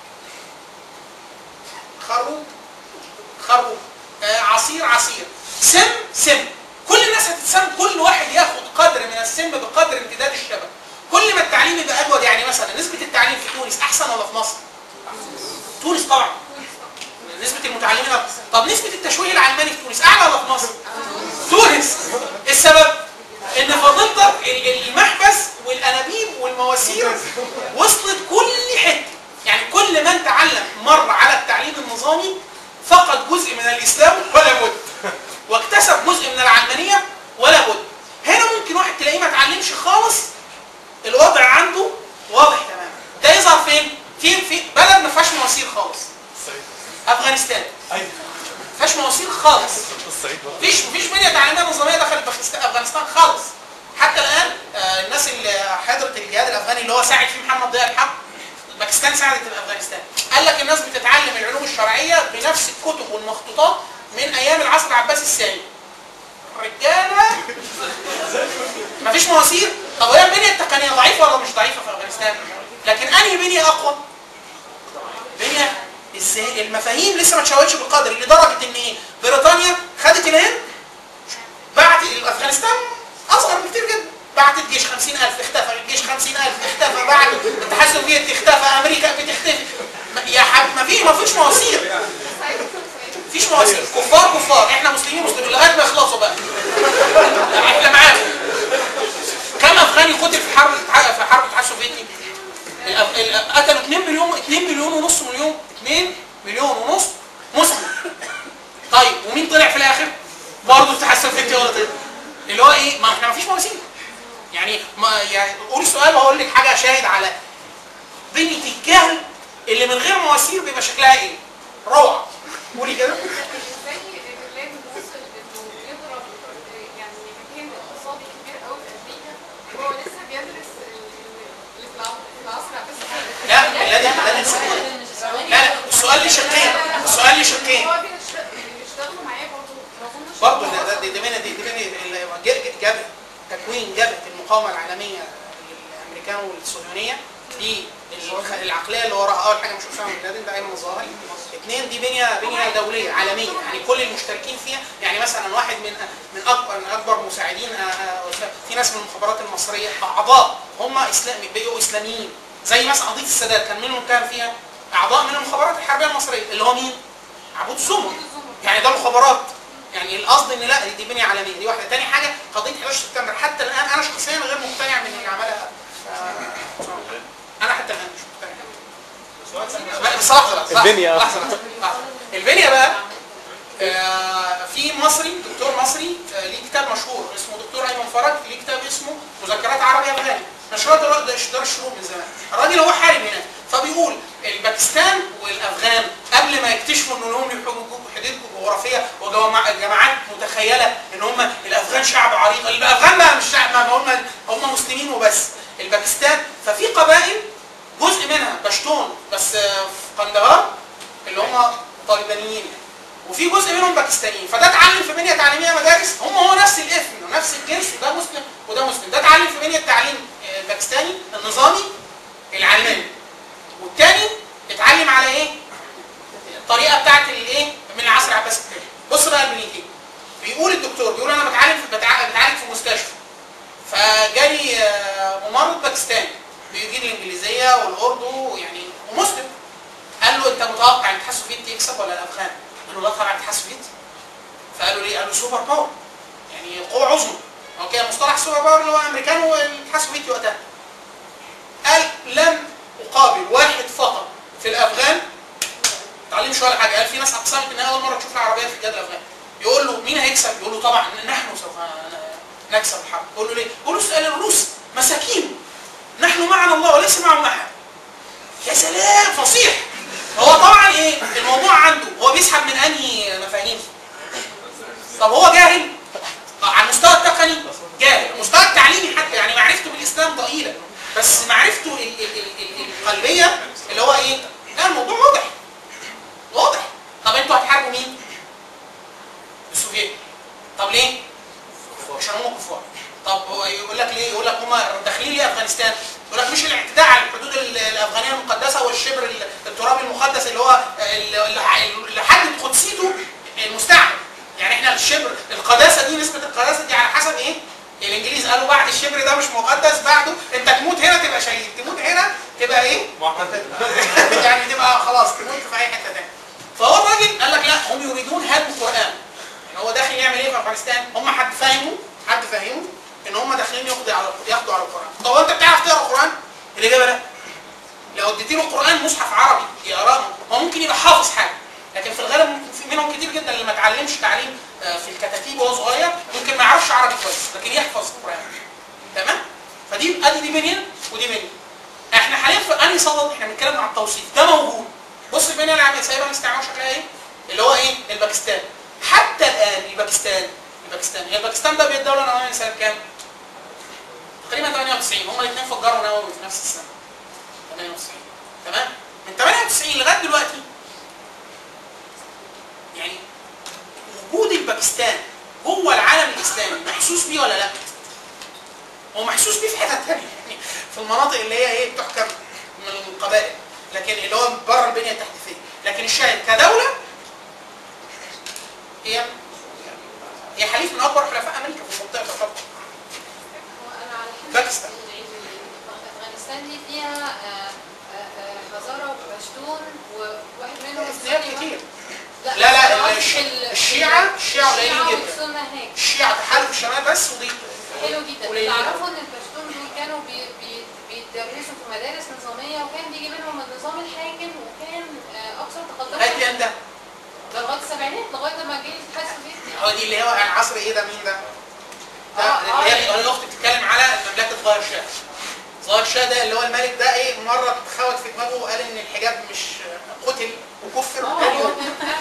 خروب خروب آه عصير عصير سم سم كل الناس هتتسم كل واحد ياخد قدر من السم بقدر امتداد الشبكه كل ما التعليم يبقى اجود يعني مثلا نسبه التعليم في تونس احسن ولا في مصر تونس طبعا نسبه المتعلمين أكتر. طب نسبه التشويه العلماني في تونس اعلى ولا في مصر تونس السبب ان فضيلتك ال- ال- المحبس والانابيب والمواسير وصلت كل حته يعني كل من تعلم مر على التعليم النظامي فقد جزء من الاسلام ولا بد واكتسب جزء من العلمانيه ولا بد هنا ممكن واحد تلاقيه ما اتعلمش خالص الوضع عنده واضح تماما ده يظهر فين في في بلد ما فيهاش مواسير خالص افغانستان ايوه ما فيهاش مواسير خالص الصعيد مفيش مفيش بنيه تعليميه نظاميه دخلت باكستان- افغانستان خالص حتى الان آه، الناس اللي حضرت الجهاد الافغاني اللي هو ساعد فيه محمد ضياء الحق باكستان ساعدت افغانستان قال لك الناس بتتعلم العلوم الشرعيه بنفس الكتب والمخطوطات من ايام العصر العباسي الثاني رجاله مفيش مواسير طب هي البنيه التقنيه ضعيفه ولا مش ضعيفه في افغانستان لكن انهي بنيه اقوى بنيه ازاي المفاهيم لسه ما اتشوهتش بالقدر لدرجه ان ايه بريطانيا خدت الهند بعت افغانستان اصغر بكتير جدا بعتت جيش 50000 اختفى الجيش 50000 اختفى بعت الاتحاد السوفيتي اختفى امريكا بتختفي ما- يا حبيبي ما فيش ما فيش مواسير مفيش مواسير كفار كفار احنا مسلمين مسلمين لغايه ما يخلصوا بقى احنا معاهم كم افغاني قتل في حرب الاتحاد- في حرب الاتحاد السوفيتي الأف- ال- قتلوا 2 مليون 2 مليون ونص مليون 2 مليون ونص مسلم طيب ومين طلع في الاخر؟ برضه الاتحاد السوفيتي ولا طلع اللي هو ايه؟ ما احنا ما فيش مواسير يعني ما يعني قولي سؤال وهقول لك حاجه شاهد على بنيه الجهل اللي من غير مواسير بيبقى شكلها ايه؟ روعه قولي كده ازاي البلاد وصل انه يضرب يعني مكان اقتصادي كبير قوي في امريكا وهو لسه بيدرس السؤال ليه شقين السؤال ليه شقين هو بيشت- بيشتغلوا معايا برضه ما اظنش برضه ده ده دي من دي من جبهه تكوين جبهه المقاومه العالميه للامريكان والصهيونيه دي الخ- العقليه اللي وراها اول حاجه مش اسامه بن لادن ده ايمن الظاهري اثنين دي بنيه بنيه دوليه عالميه يعني كل المشتركين فيها يعني مثلا واحد من من اكبر من اكبر مساعدين آه، آه، في ناس من المخابرات المصريه اعضاء هم اسلام بقوا اسلاميين زي مثلا قضيه السادات كان منهم كان فيها اعضاء من المخابرات الحربيه المصريه اللي هو مين؟ عبود الزمر يعني ده مخابرات يعني القصد ان لا دي بنيه عالميه دي واحده تاني حاجه قضيه 11 سبتمبر حتى الان انا شخصيا غير مقتنع من اللي عملها آه، انا حتى الان مش مقتنع سؤال سهل بقى بس لحظه لحظه البنية. لحظه لحظه لحظة. البنيه بقى آه، في مصري دكتور مصري آه، ليه كتاب مشهور اسمه دكتور ايمن فرج ليه كتاب اسمه مذكرات عربي افغاني نشرات دار دار الشروق من زمان الراجل هو حارب هناك فبيقول الباكستان والافغان قبل ما يكتشفوا ان لهم حدود جغرافيه وجماعات متخيله ان هم الافغان شعب عريق الافغان بقى مش شعب ما هم هم مسلمين وبس الباكستان ففي قبائل جزء منها بشتون بس آه، في قندهار اللي هم طالبانيين وفي جزء منهم باكستانيين فده اتعلم في بنيه تعليميه مدارس هم هو نفس الاثم ونفس الجنس وده مسلم وده مسلم ده اتعلم في بنيه التعليم آه، الباكستاني النظامي العلماني والتاني اتعلم على ايه؟ الطريقه بتاعت الايه؟ من العصر العباسي الثاني بص بقى البنيتين بيقول الدكتور بيقول انا بتعلم في بتع- بتعالج في مستشفى فجالي آه، ممرض باكستاني بيجيد الانجليزيه والاردو يعني ومسلم قال له انت متوقع ان الاتحاد السوفيتي يكسب ولا الافغان؟ قال له لا طبعا الاتحاد السوفيتي فقالوا ليه؟ قالوا سوبر باور يعني قوه عظمى هو كده مصطلح سوبر باور اللي هو امريكان والاتحاد السوفيتي وقتها قال لم اقابل واحد فقط في الافغان تعلمش ولا حاجه قال في ناس اقسمت ان هي اول مره تشوف العربيه في الجبهه الافغان يقول له مين هيكسب؟ يقول له طبعا نحن سوف نكسب الحرب يقول له ليه؟ يقول له اسال الروس مساكين نحن معنا الله وليس معهم احد يا سلام فصيح هو طبعا ايه الموضوع عنده هو بيسحب من انهي مفاهيم طب هو جاهل آه، على المستوى التقني جاهل المستوى التعليمي حتى يعني معرفته بالاسلام ضئيله بس معرفته ال- ال- ال- ال- القلبيه اللي هو ايه لا الموضوع واضح واضح طب انتوا هتحاربوا مين السوفيت طب ليه عشان هم كفار طب هو يقول لك ليه يقول لك هم داخلين ليه افغانستان يقول لك مش الاعتداء على الحدود ال- الافغانيه المقدسه والشبر ال- التراب المقدس اللي هو اللي اللي حدد قدسيته المستعمر يعني احنا الشبر القداسه دي نسبه القداسه دي على حسب ايه الانجليز قالوا بعد الشبر ده مش مقدس بعده انت تموت هنا تبقى شهيد تموت هنا تبقى ايه يعني تبقى خلاص تموت في اي حته تانيه فهو الراجل قال لك لا هم يريدون هدم القران يعني هو داخل يعمل ايه في افغانستان هم حد فاهمه حد فاهمه ان هم داخلين يقضي على ياخدوا على القران طب هو انت بتعرف تقرا قران الاجابه لا لو اديت له قران مصحف عربي يقراه هو ممكن يبقى حافظ حاجه لكن في الغالب في منهم كتير جدا اللي ما اتعلمش تعليم آه، في الكتاتيب وهو صغير ممكن ما يعرفش عربي كويس لكن يحفظ القران تمام فدي ادي دي بنيه ودي بنيه احنا حاليا في انهي صدد احنا بنتكلم عن التوصيف ده موجود بص البنيه اللي عم سايبها الاستعمار شكلها ايه اللي هو ايه الباكستان حتى الان الباكستان الباكستان هي الباكستان ده بيت دوله نوويه من سنه كام؟ تقريبا 98 هما الاثنين فجروا نووي في نفس السنه 98 تمام؟ من 98 لغايه دلوقتي يعني وجود الباكستان جوه العالم الاسلامي محسوس بيه ولا لا؟ هو محسوس بيه في حتت ثانيه يعني في المناطق اللي هي ايه بتحكم من القبائل لكن اللي هو بره البنيه التحتية لكن الشاهد كدوله هي هي حليف من اكبر حلفاء امريكا في المنطقه الخط هو انا على حسب باكستان. افغانستان دي فيها آه، آه، آه، هزاره وبشتون وواحد منهم اثنيات السني كتير واحد- لا، لا، أنا قصدي الش- في ال- الشيعة- الشيعة قليلين الشيعة جدا. والسنة هناك الشيعة تحالف الشمال بس ودي حلو جدا قليلين. تعرفوا ان البشتون دول كانوا بي بي بيدرسوا في مدارس نظاميه وكان بيجي منهم النظام الحاكم وكان آه، اكثر لغايه تقدما امتى؟ لغايه السبعينات لغايه ما جه الاتحاد السوفيتي هو دي اللي هو العصر ايه ده مين ده؟ ده آه، آه، اللي هي يعني- الاخت بتتكلم على مملكه ظاهر شاه ظاهر شاه ده اللي هو الملك ده ايه مره اتخوت في دماغه وقال ان الحجاب مش قتل وكفر اه وكان هو يوم. كان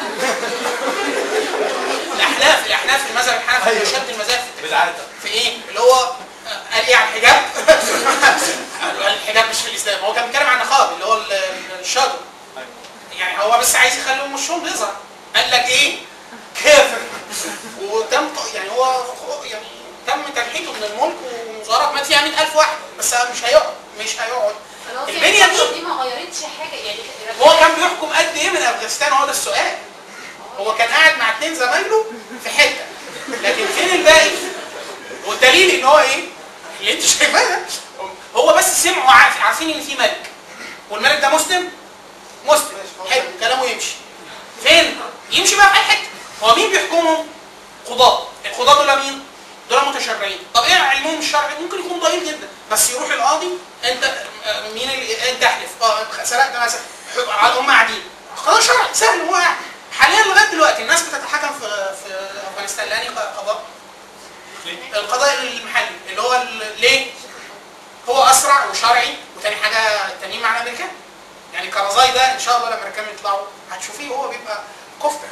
الاحناف الاحناف في المذهب الحنفي أيوه. من اشد المذاهب في التكفير. بالعادة في ايه؟ اللي هو آه، قال ايه على الحجاب؟ قال الحجاب مش في الاسلام هو كان بيتكلم عن النقاب اللي هو ال- ال- الشجر يعني هو بس عايز يخليهم وشهم بيظهر قال لك ايه كافر وتم يعني هو يعني تم تنحيته من الملك ومظاهرات مات فيها 100000 واحد بس مش هيقعد مش هيقعد انا قصدي البنية الفترة دي- دي ما غيرتش حاجه يعني هو كان بيحكم قد ايه من افغانستان هو ده السؤال هو كان قاعد مع اتنين زمايله في حته لكن فين الباقي والدليل ان هو ايه اللي انت شايفاه ده هو بس سمعوا عارف عارفين ان في ملك والملك ده مسلم مسلم حلو كلامه يمشي فين يمشي بقى في اي حته هو مين بيحكمهم قضاة القضاة دول مين دول متشرعين طب ايه علمهم الشرعي ممكن يكون ضئيل جدا بس يروح القاضي انت آه، مين اللي انت احلف اه سرقت مثلا حب- هم قاعدين قضاء شرعي سهل هو قاعد حاليا لغايه دلوقتي الناس بتتحكم في في افغانستان لاني قضاء القضاء المحلي اللي هو ال- ليه؟ هو اسرع وشرعي وتاني حاجه التانيين مع الامريكان يعني كرزاي ده ان شاء الله لما الامريكان يطلعوا هتشوفيه هو بيبقى كفته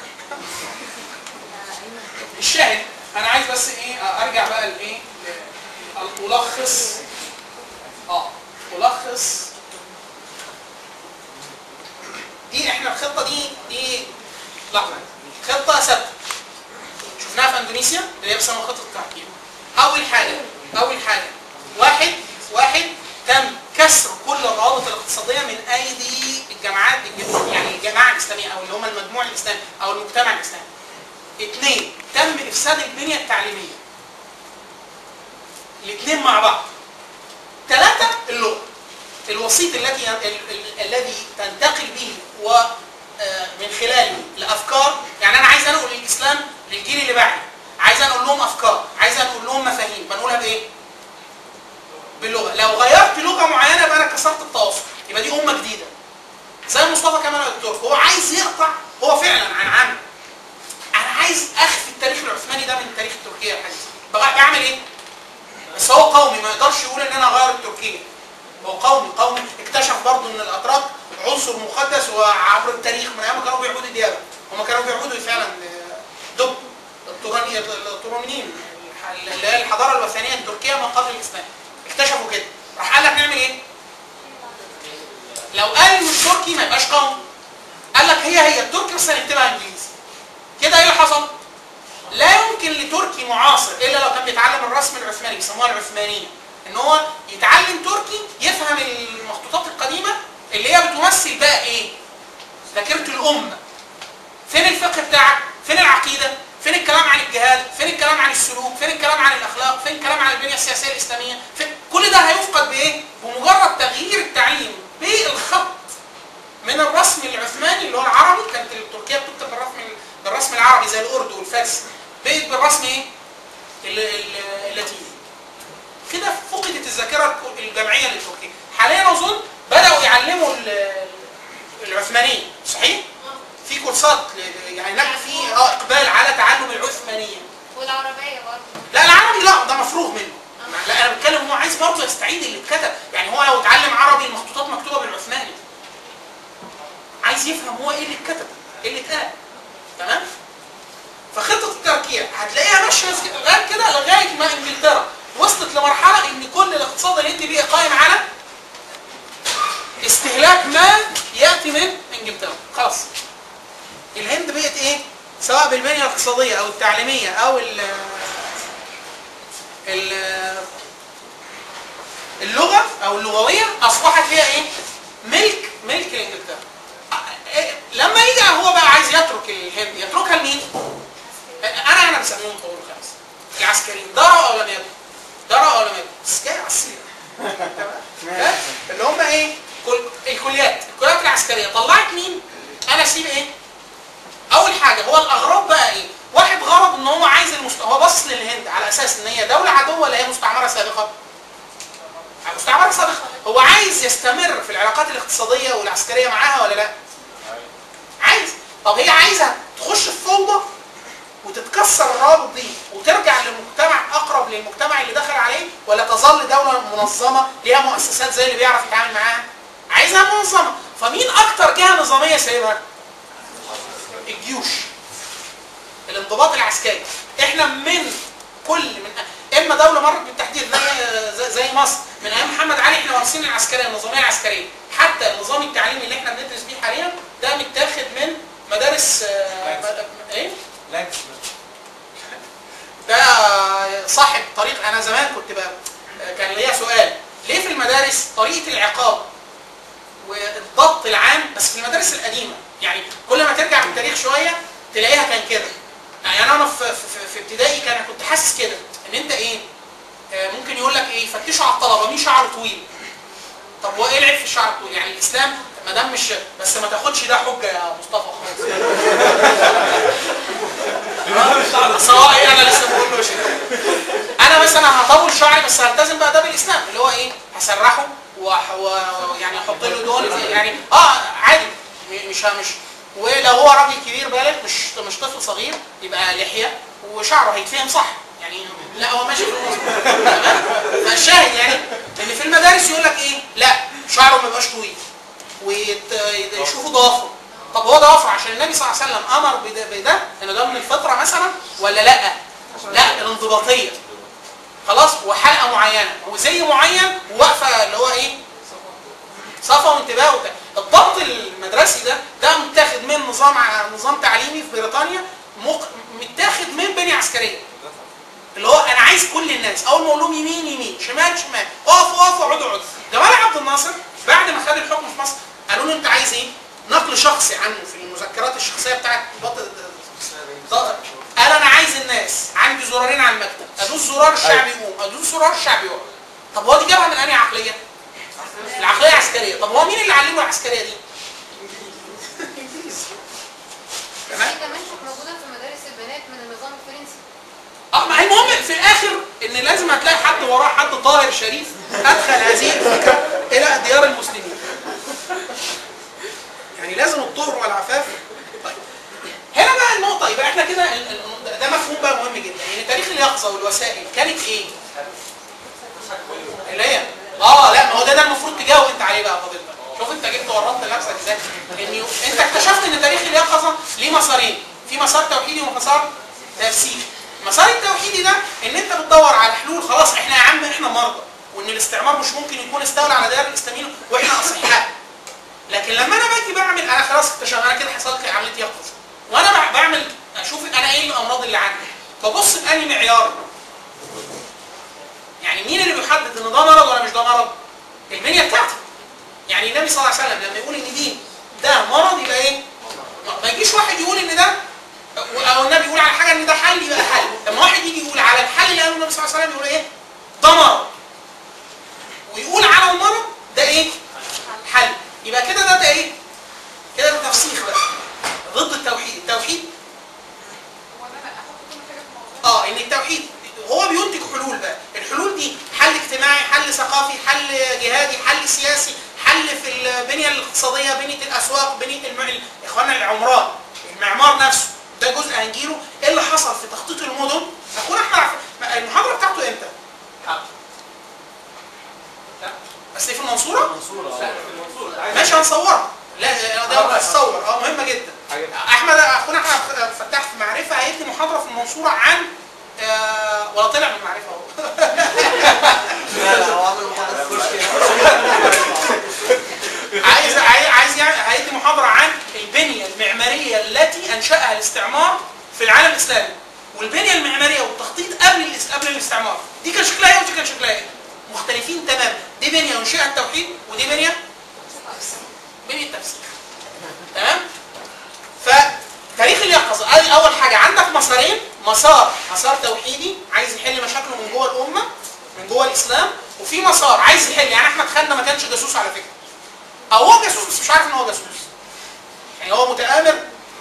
الشاهد انا عايز بس ايه ارجع بقى لايه ل- الخص اه الخص دي احنا الخطه دي دي لحظه خطه ثابته شفناها في اندونيسيا اللي هي بيسموها خطه التحكيم اول حاجه اول حاجه واحد واحد تم كسر كل الروابط الاقتصاديه من ايدي الجماعات الج- يعني الجماعه الاسلاميه او اللي هم المجموع الاسلامي او المجتمع الاسلامي اثنين تم افساد البنيه التعليميه الاثنين مع بعض ثلاثه اللغه الوسيط الذي ال- ال- الذي تنتقل به و آه، من خلاله لافكار يعني انا عايز انقل الاسلام للجيل اللي بعدي عايز انقل لهم افكار عايز انقل لهم مفاهيم بنقولها بايه باللغه لو غيرت لغه معينه يبقى انا كسرت التواصل يبقى دي امه جديده زي مصطفى كمال الترك هو عايز يقطع هو فعلا عن عمد انا عايز اخفي التاريخ العثماني ده من تاريخ تركيا الحديث بقى بعمل ايه بس هو قومي ما يقدرش يقول ان انا اغير التركيه هو قومي قومي اكتشف برضه ان الاتراك عنصر مقدس وعبر التاريخ من ايام ما كانوا بيعبدوا الديابه هم كانوا بيعبدوا فعلا دب التوراني التورانيين اللي هي الحضاره الوثنيه التركيه ما قبل الاسلام اكتشفوا كده راح قال لك نعمل ايه؟ لو قال مش تركي ما يبقاش قومي قال لك هي هي التركي بس هنكتبها انجليزي كده ايه اللي حصل؟ لا يمكن لتركي معاصر الا لو كان بيتعلم الرسم العثماني بيسموها العثمانيه ان هو يتعلم تركي يفهم المخطوطات القديمه اللي هي بتمثل بقى ايه؟ ذاكره الامه فين الفقه بتاعك؟ فين العقيده؟ فين الكلام عن الجهاد؟ فين الكلام عن السلوك؟ فين الكلام عن الاخلاق؟ فين الكلام عن البنيه السياسيه الاسلاميه؟ فين كل ده هيفقد بايه؟ بمجرد تغيير التعليم بالخط من الرسم العثماني اللي هو العربي كانت تركيا بتكتب بالرسم بالرسم العربي زي الاردو والفارسي بقت بالرسم ايه؟ ال- ال- اللاتيني كده فقدت الذاكره الجمعيه لتركيا حاليا اظن بداوا يعلموا ال- العثمانيه صحيح؟ في كورسات ل- يعني لا في اه اقبال على تعلم العثمانيه والعربية برضه لا العربي لا ده مفروغ منه لا انا بتكلم هو عايز برضه يستعيد اللي اتكتب يعني هو لو اتعلم عربي المخطوطات مكتوبه بالعثماني عايز يفهم هو ايه اللي اتكتب ايه اللي اتقال تمام فخطه التركيع هتلاقيها ماشيه لغايه كده لغايه ما انجلترا وصلت لمرحله ان كل الاقتصاد الهندي بقى قائم على استهلاك ما ياتي من انجلترا خلاص الهند بقت ايه سواء بالبنيه الاقتصاديه او التعليميه او ال ال- اللغه او اللغويه اصبحت هي ايه ملك ملك لانجلترا إيه، لما يجي هو بقى عايز يترك الهند يتركها لمين انا انا بسميهم طول الخمس العسكريين دروا او لم يدروا دروا او لم يدروا بس جاي على السيره تمام؟ اللي هم ايه كل الكليات الكليات العسكريه طلعت مين انا اسيب ايه اول حاجه هو الاغراب بقى ايه واحد غرض ان هو عايز المست... هو بص للهند على اساس ان هي دوله عدوه ولا هي مستعمره سابقه مستعمره سابقه هو عايز يستمر في العلاقات الاقتصاديه والعسكريه معاها ولا لا عايز طب هي عايزه تخش في فوضى وتتكسر الروابط دي وترجع لمجتمع اقرب للمجتمع اللي دخل عليه ولا تظل دوله منظمه ليها مؤسسات زي اللي بيعرف يتعامل معاها عايزها منظمه فمين اكتر جهه نظاميه سايبها الجيوش الانضباط العسكري احنا من كل من اما دوله مرت بالتحديد زي زي- زي مصر من ايام محمد علي احنا وارثين العسكريه النظاميه العسكريه حتى حتى النظام التعليمي اللي احنا بندرس بيه حاليا ده متاخد من مدارس آه، م- ايه لاكس ده صاحب طريق انا زمان كنت بقى كان ليا سؤال ليه في المدارس طريقه العقاب والضبط العام بس في المدارس القديمه يعني كل ما ترجع في التاريخ شويه تلاقيها كان كده يعني انا في, في, في ابتدائي كان كنت حاسس كده ان انت ايه آه، ممكن يقول لك ايه فتشوا على الطلبه مين شعره طويل طب هو ايه العيب في الشعر الطويل يعني الاسلام ما دام مش بس ما تاخدش ده حجه يا مصطفى خالص اصل هو ايه انا لسه بقول له شيء انا مثلا هطول شعري بس هلتزم باداب الاسلام اللي هو ايه هسرحه ويعني و... يعني احط له دول في- يعني اه عادي م- مش مش ولو هو راجل كبير بالغ مش مش طفل صغير يبقى لحيه وشعره هيتفهم صح يعني لا هو ماشي في النص تمام فالشاهد يعني ان في المدارس يقول لك ايه لا شعره ما يبقاش طويل ويشوفوا ضوافره طب هو ضوافر عشان النبي صلى الله عليه وسلم امر بده, بده ان ده من الفطره مثلا ولا لا؟ لا الانضباطيه خلاص وحلقه معينه وزي معين وواقفه اللي هو ايه؟ صفا وانتباه وبتاع الضبط المدرسي ده ده متاخد من نظام ع- نظام تعليمي في بريطانيا مق... متاخد من بنية عسكريه اللي هو انا عايز كل الناس اول ما اقول لهم يمين يمين شمال شمال اقفوا اقفوا اقعدوا اقعدوا جمال عبد الناصر بعد ما خد الحكم في مصر قالوا له انت عايز ايه؟ نقل شخصي عنه في المذكرات الشخصيه بتاعت بطل قال انا عايز الناس عندي زرارين على المكتب ادوس زرار الشعب يقوم ادوس زرار الشعب يقعد طب هو دي جابها من انهي عقليه؟ العقليه العسكريه طب هو مين اللي علمه العسكريه دي؟ تمام؟ دي كمان كانت موجوده في مدارس البنات من النظام الفرنسي اه ما هي المهم في الاخر ان لازم هتلاقي حد وراه حد طاهر شريف ادخل هذه الفكره الى ديار المسلمين. يعني لازم الطهر والعفاف طيب هنا بقى النقطه يبقى احنا كده ال- ال- ده مفهوم بقى مهم جدا يعني تاريخ اليقظه والوسائل كانت ايه؟ اللي هي اه لا ما هو ده ده المفروض تجاوب انت عليه بقى يا فضيلتك شوف انت جبت ورطت نفسك ازاي ان انت اكتشفت ان تاريخ اليقظه ليه مسارين في مسار توحيدي ومسار تفسيري المسار التوحيدي ده ان انت بتدور على حلول خلاص احنا يا عم احنا مرضى وان الاستعمار مش ممكن يكون استولى على دائره الاسلاميين واحنا اصحاء لكن لما انا باجي بعمل انا خلاص اكتشف انا كده حصلت لي عمليه يقظه وانا بع- بعمل اشوف انا ايه الامراض اللي عندي ببص باني معيار يعني مين اللي بيحدد ان ده مرض ولا مش ده مرض؟ البنيه بتاعتي يعني النبي صلى الله عليه وسلم لما يقول ان دي ده مرض يبقى ايه؟ ما- ما يجيش واحد يقول ان ده او النبي يقول على حاجه ان ده حل يبقى حل لما واحد يجي يقول على الحل اللي قاله النبي صلى الله عليه وسلم يقول ايه؟ ده مرض ويقول على المرض ده ايه؟ حل يبقى كده ده, ده ايه؟ كده ده تفسيخ بقى ضد التوحيد التوحيد هو انا احط كل حاجه في موضوع اه ان التوحيد هو بينتج حلول بقى الحلول دي حل اجتماعي حل ثقافي حل جهادي حل سياسي حل في البنيه الاقتصاديه بنيه الاسواق بنيه الم... اخوانا العمران المعمار نفسه ده جزء هنجيله ايه اللي حصل في تخطيط المدن اكون احنا عارف- المحاضره بتاعته امتى؟ لا. بس دي في المنصوره؟ ماشي هنصورها لا ده هتصور اه مهمه جدا احمد اخونا احمد فتاح في معرفه هيدي محاضره في المنصوره عن آه ولا طلع من معرفه اهو لا لا هو عامل محاضرة عايز عايز عايز يعني هيدي محاضره عن البنيه المعماريه التي انشاها الاستعمار في العالم الاسلامي والبنيه المعماريه والتخطيط قبل الاس- قبل الاستعمار دي كان شكلها ايه ودي كان شكلها ايه مختلفين تماما دي بنيه انشئها التوحيد ودي بنيه بنيه تفسير تمام فتاريخ اليقظه ادي اول حاجه عندك مسارين مسار مسار توحيدي عايز يحل مشاكله من جوه الامه من جوه الاسلام وفي مسار عايز يحل يعني احمد خالد ما كانش جاسوس على فكره او هو جاسوس بس مش عارف ان هو جاسوس يعني هو متآمر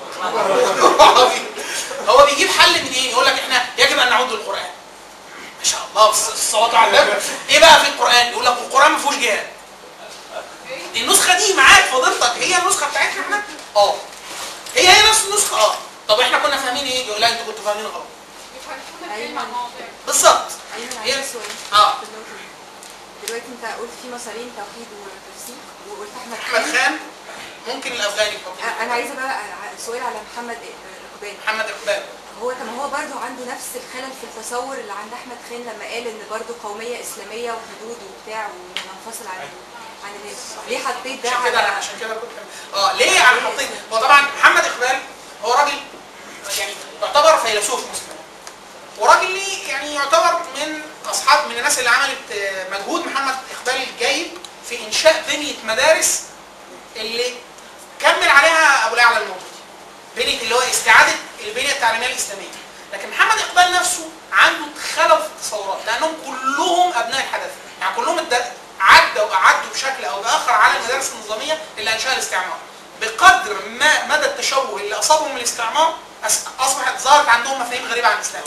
هو بيجيب حل من ايه يقول لك احنا يجب ان نعود للقران ما شاء الله بس الصلاه على النبي ايه بقى في القران يقول لك القران ما فيهوش جهاد دي النسخه دي معاك فضيلتك هي النسخه بتاعتنا احنا اه هي هي نفس النسخه اه طب احنا كنا فاهمين ايه يقول لا انتوا كنتوا فاهمين غلط بيفرقونا الكلمه عن المواضيع بالظبط ايمن هي- عندي سؤال اه في النقطة دي. دلوقتي انت قلت في مسارين توحيد وتفسير وقلت احمد احمد خان خان ممكن الافغاني يحط أ- انا عايزه بقى ع- سؤال على محمد ركبان محمد القباب هو طب ما هو برضه عنده نفس الخلل في التصور اللي عند احمد خان لما قال ان برضه قوميه اسلاميه وحدود وبتاع وننفصل عن عن الناس ليه حطيت ده عشان كده على عشان كده كنت اه ليه انا حطيت هو طبعا محمد اقبال هو راجل يعني يعتبر فيلسوف مسلم وراجل ليه يعني يعتبر من اصحاب من الناس اللي عملت آه، مجهود محمد اقبال الجيد في انشاء بنيه مدارس اللي كمل عليها ابو الاعلى الموجودي بنيه اللي هو استعاده البنيه التعليميه الاسلاميه لكن محمد اقبال نفسه عنده خلل في التصورات لانهم كلهم ابناء الحدث يعني كلهم الد- عدوا عدوا بشكل او باخر على المدارس النظاميه اللي انشاها الاستعمار بقدر ما مدى التشوه اللي اصابهم الاستعمار أس- اصبحت ظهرت عندهم مفاهيم غريبه عن الاسلام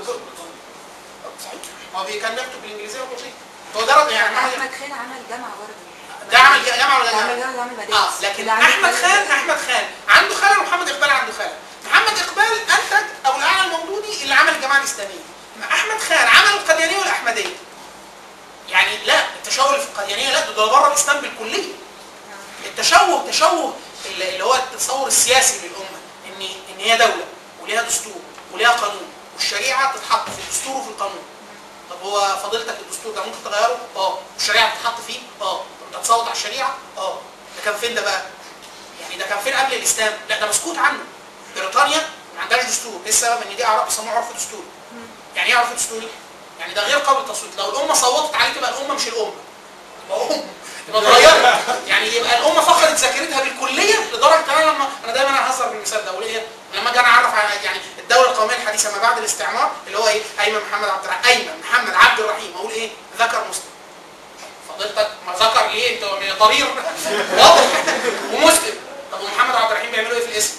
صحيح هو بي- كان بيكتب بالانجليزيه والبطيء هو درج يعني محمد احمد خان عمل جامعه برضه ده عمل جامعه ولا ده عمل جامعه؟ جامعه عمل مدارس اه لكن ده عمل احمد مدارس. خان احمد خان عنده خلل ومحمد اقبال عنده خلل محمد اقبال انتج ابو الاعلى المولودي اللي عمل الجماعه الاسلاميه احمد خان عمل القديانيه والاحمديه يعني لا التشوه اللي في القديانيه لا ده ده بره الاسلام بالكليه التشوه تشوه اللي اللي هو التصور السياسي للامه ان ان هي دوله وليها دستور وليها قانون والشريعه تتحط في الدستور وفي القانون طب هو فضيلتك الدستور ده ممكن تغيره؟ اه والشريعه تتحط فيه؟ اه طب انت تصوت على الشريعه؟ اه ده كان فين ده بقى؟ يعني ده كان فين قبل الاسلام؟ لا ده مسكوت عنه بريطانيا ما عندهاش دستور، ايه السبب؟ ان دي اعراف بيسموه عرف دستوري. يعني ايه عرف دستوري؟ يعني ده غير قابل للتصويت، لو الامه صوتت عليه تبقى الامه مش الامه. يبقى امه يبقى اتغيرت يعني يبقى الامه فقدت ذاكرتها بالكليه لدرجه ان انا لما انا دايما اهزر بالمثال ده اقول ايه؟ لما اجي انا اعرف على يعني الدوله القوميه الحديثه ما بعد الاستعمار اللي هو ايه؟ ايمن محمد عبد الرحيم ايمن محمد عبد الرحيم اقول ايه؟ ذكر مسلم. فضيلتك ما ذكر ليه؟ انت ضرير واضح ومسلم. طب ومحمد عبد الرحيم بيعملوا ايه في الاسم؟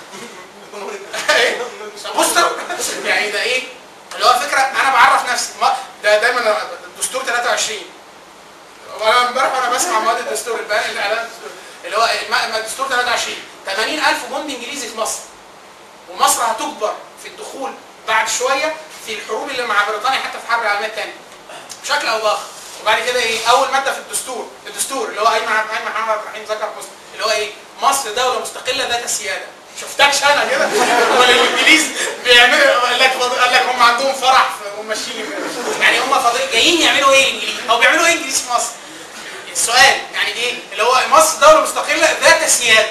ايه؟ بوستر يعني ده ايه؟ اللي هو فكره انا بعرف نفسي ما ده دايما الدستور 23 وانا امبارح وانا بسمع مواد الدستور البيان الاعلان الدستور اللي هو الم- الدستور 23 80000 جندي انجليزي في مصر ومصر هتجبر في الدخول بعد شويه في الحروب اللي مع بريطانيا حتى في الحرب العالميه الثانيه بشكل او باخر وبعد كده ايه اول ماده في الدستور الدستور اللي هو ايمن عبد ايمن محمد عبد الرحيم ذكر مسلم اللي هو ايه مصر دوله مستقله ذات السياده شفتكش انا كده امال الانجليز بيعملوا قال لك قال لك هم عندهم فرح في- وماشيين يعني هم فاضيين جايين يعملوا ايه الانجليز او بيعملوا ايه الانجليز في مصر السؤال يعني ايه اللي هو مصر دوله مستقله ذات سياده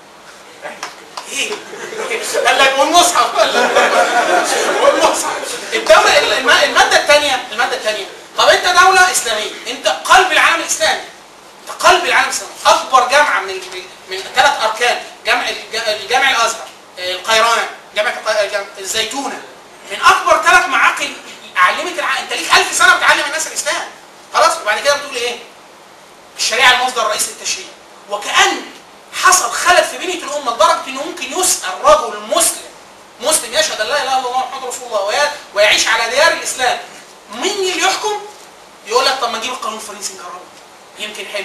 ايه قال لك والمصحف قال لك والمصحف الدوله الم- الماده الثانيه الماده الثانيه طب انت دوله اسلاميه انت قلب العالم الاسلامي انت قلب العالم الاسلامي اكبر جامعه من ال- من ثلاث اركان جامع الج- الجامع الازهر القيروان جامعه الق- جام- الزيتونه من اكبر ثلاث معاقل علمت الع... انت ليك 1000 سنه بتعلم الناس الاسلام خلاص وبعد كده بتقول ايه الشريعه المصدر الرئيسي للتشريع وكأن حصل خلل في بنية الأمة لدرجة إنه ممكن يسأل رجل مسلم مسلم يشهد أن لا إله إلا الله محمد رسول الله ويا- ويعيش على ديار الإسلام مين اللي يحكم؟ يقول لك طب ما نجيب القانون الفرنسي نجربه يمكن حلو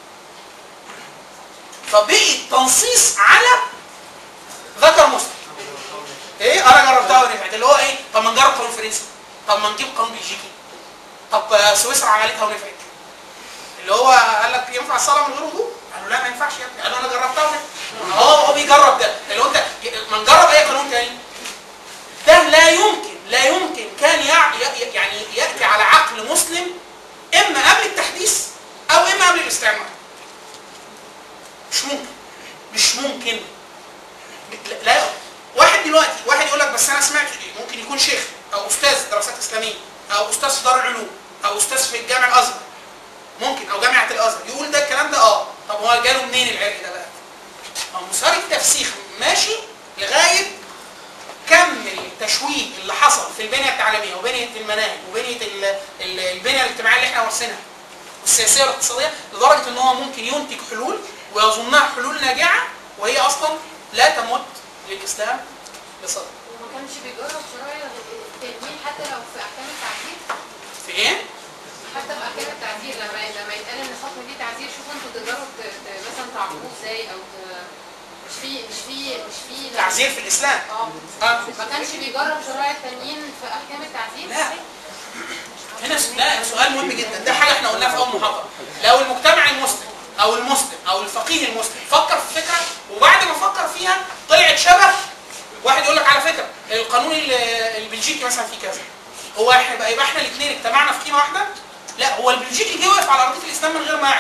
فبقي التنصيص على ذكر مسلم ايه انا جربتها ونفعت اللي هو ايه طب ما نجرب قانون فرنسي طب ما نجيب قانون بلجيكي طب آه، سويسرا عملتها ونفعت اللي هو قال لك ينفع الصلاه من غير وضوء؟ قالوا لا ما ينفعش يا ابني قالوا انا جربتها ونفعت هو هو بيجرب ده اللي هو انت ما نجرب اي قانون تاني ده لا يمكن لا يمكن كان يع... ي- يعني ياتي على عقل مسلم اما قبل التحديث او اما قبل الاستعمار مش ممكن مش ممكن لا, لا واحد دلوقتي واحد يقول لك بس انا سمعت ممكن يكون شيخ او استاذ دراسات اسلاميه او استاذ في دار العلوم او استاذ في الجامع الازهر ممكن او جامعه الازهر يقول ده الكلام ده اه طب هو جاله منين العرق ده بقى؟ هو مسار التفسيخ ماشي لغايه كم التشويه اللي حصل في البنيه التعليميه وبنيه المناهج وبنيه ال- ال- البنيه الاجتماعيه اللي احنا وارثينها والسياسيه والاقتصاديه لدرجه ان هو ممكن ينتج حلول ويظنها حلول ناجعه وهي اصلا لا تمت للاسلام بصدد. وما كانش بيجرب شرايع التنين حتى لو في احكام التعديل في ايه؟ حتى في احكام التعديل لما لما يتقال ان الحكم دي تعديل شوفوا انتوا تقدروا ت- ت- مثلا تعاقبوه ازاي او ت- مش في مش في مش في تعزير في الاسلام اه اه ما كانش بيجرب شرايع التانيين في احكام التعديل لا هنا س- لا سؤال مهم جدا ده حاجه احنا قلناها في اول محاضره لو المجتمع المسلم او المسلم او الفقيه المسلم فكر في فكره وبعد ما فكر فيها طلعت شبه واحد يقول لك على فكره القانون ال- البلجيكي مثلا فيه كذا هو احنا بقى يبقى احنا الاثنين اجتمعنا في قيمه واحده لا هو البلجيكي جه واقف على ارضيه الاسلام من غير ما يعرف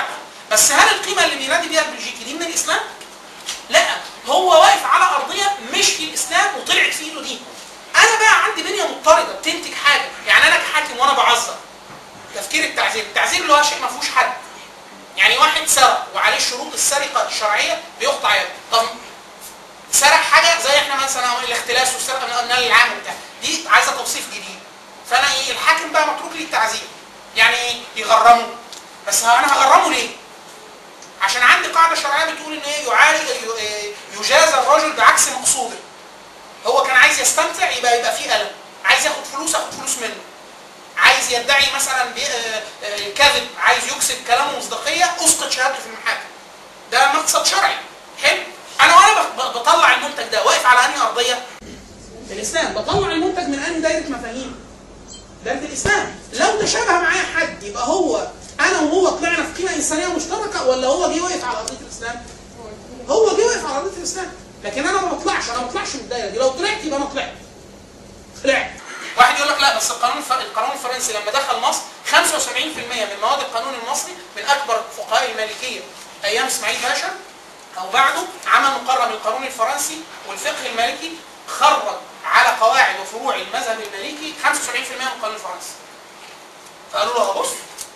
بس هل القيمه اللي بينادي بيها البلجيكي دي من الاسلام؟ لا هو واقف على ارضيه مش في الاسلام وطلعت في ايده دي انا بقى عندي بنيه مضطرده بتنتج حاجه يعني انا كحاكم وانا بعذر تفكير التعذير التعذير اللي هو شيء ما فيهوش حد يعني واحد سرق وعليه شروط السرقه الشرعيه بيقطع يده طب سرق حاجه زي احنا مثلا الاختلاس والسرقه من المال العام وبتاع دي عايزه توصيف جديد فانا ايه الحاكم بقى متروك لي التعذير يعني ايه يغرمه بس انا هغرمه ليه عشان عندي قاعده شرعيه بتقول ان ايه يعاج ي- يجازى الرجل بعكس مقصوده هو كان عايز يستمتع يبقى يبقى فيه الم عايز ياخد فلوس ياخد فلوس منه عايز يدعي مثلا بي- آه، آه، كذب عايز يكسب كلامه مصداقيه اسقط شهادته في المحاكم ده مقصد شرعي حلو انا وانا ب- ب- بطلع المنتج ده واقف على انهي ارضيه الاسلام بطلع المنتج من انهي دايره مفاهيم دايره الاسلام لو تشابه معايا حد يبقى هو انا وهو طلعنا في قيمه انسانيه مشتركه ولا هو جه وقف على ارضيه الاسلام هو جه وقف على ارضيه الاسلام لكن انا ما بطلعش انا ما بطلعش من الدايره دي لو طلعت يبقى انا طلعت طلعت واحد يقول لك لا بس القانون الف... القانون الفرنسي لما دخل مصر 75% من مواد القانون المصري من اكبر فقهاء المالكيه ايام اسماعيل باشا او بعده عمل مقرر من القانون الفرنسي والفقه المالكي خرج على قواعد وفروع المذهب المالكي 75% من القانون الفرنسي فقالوا له بص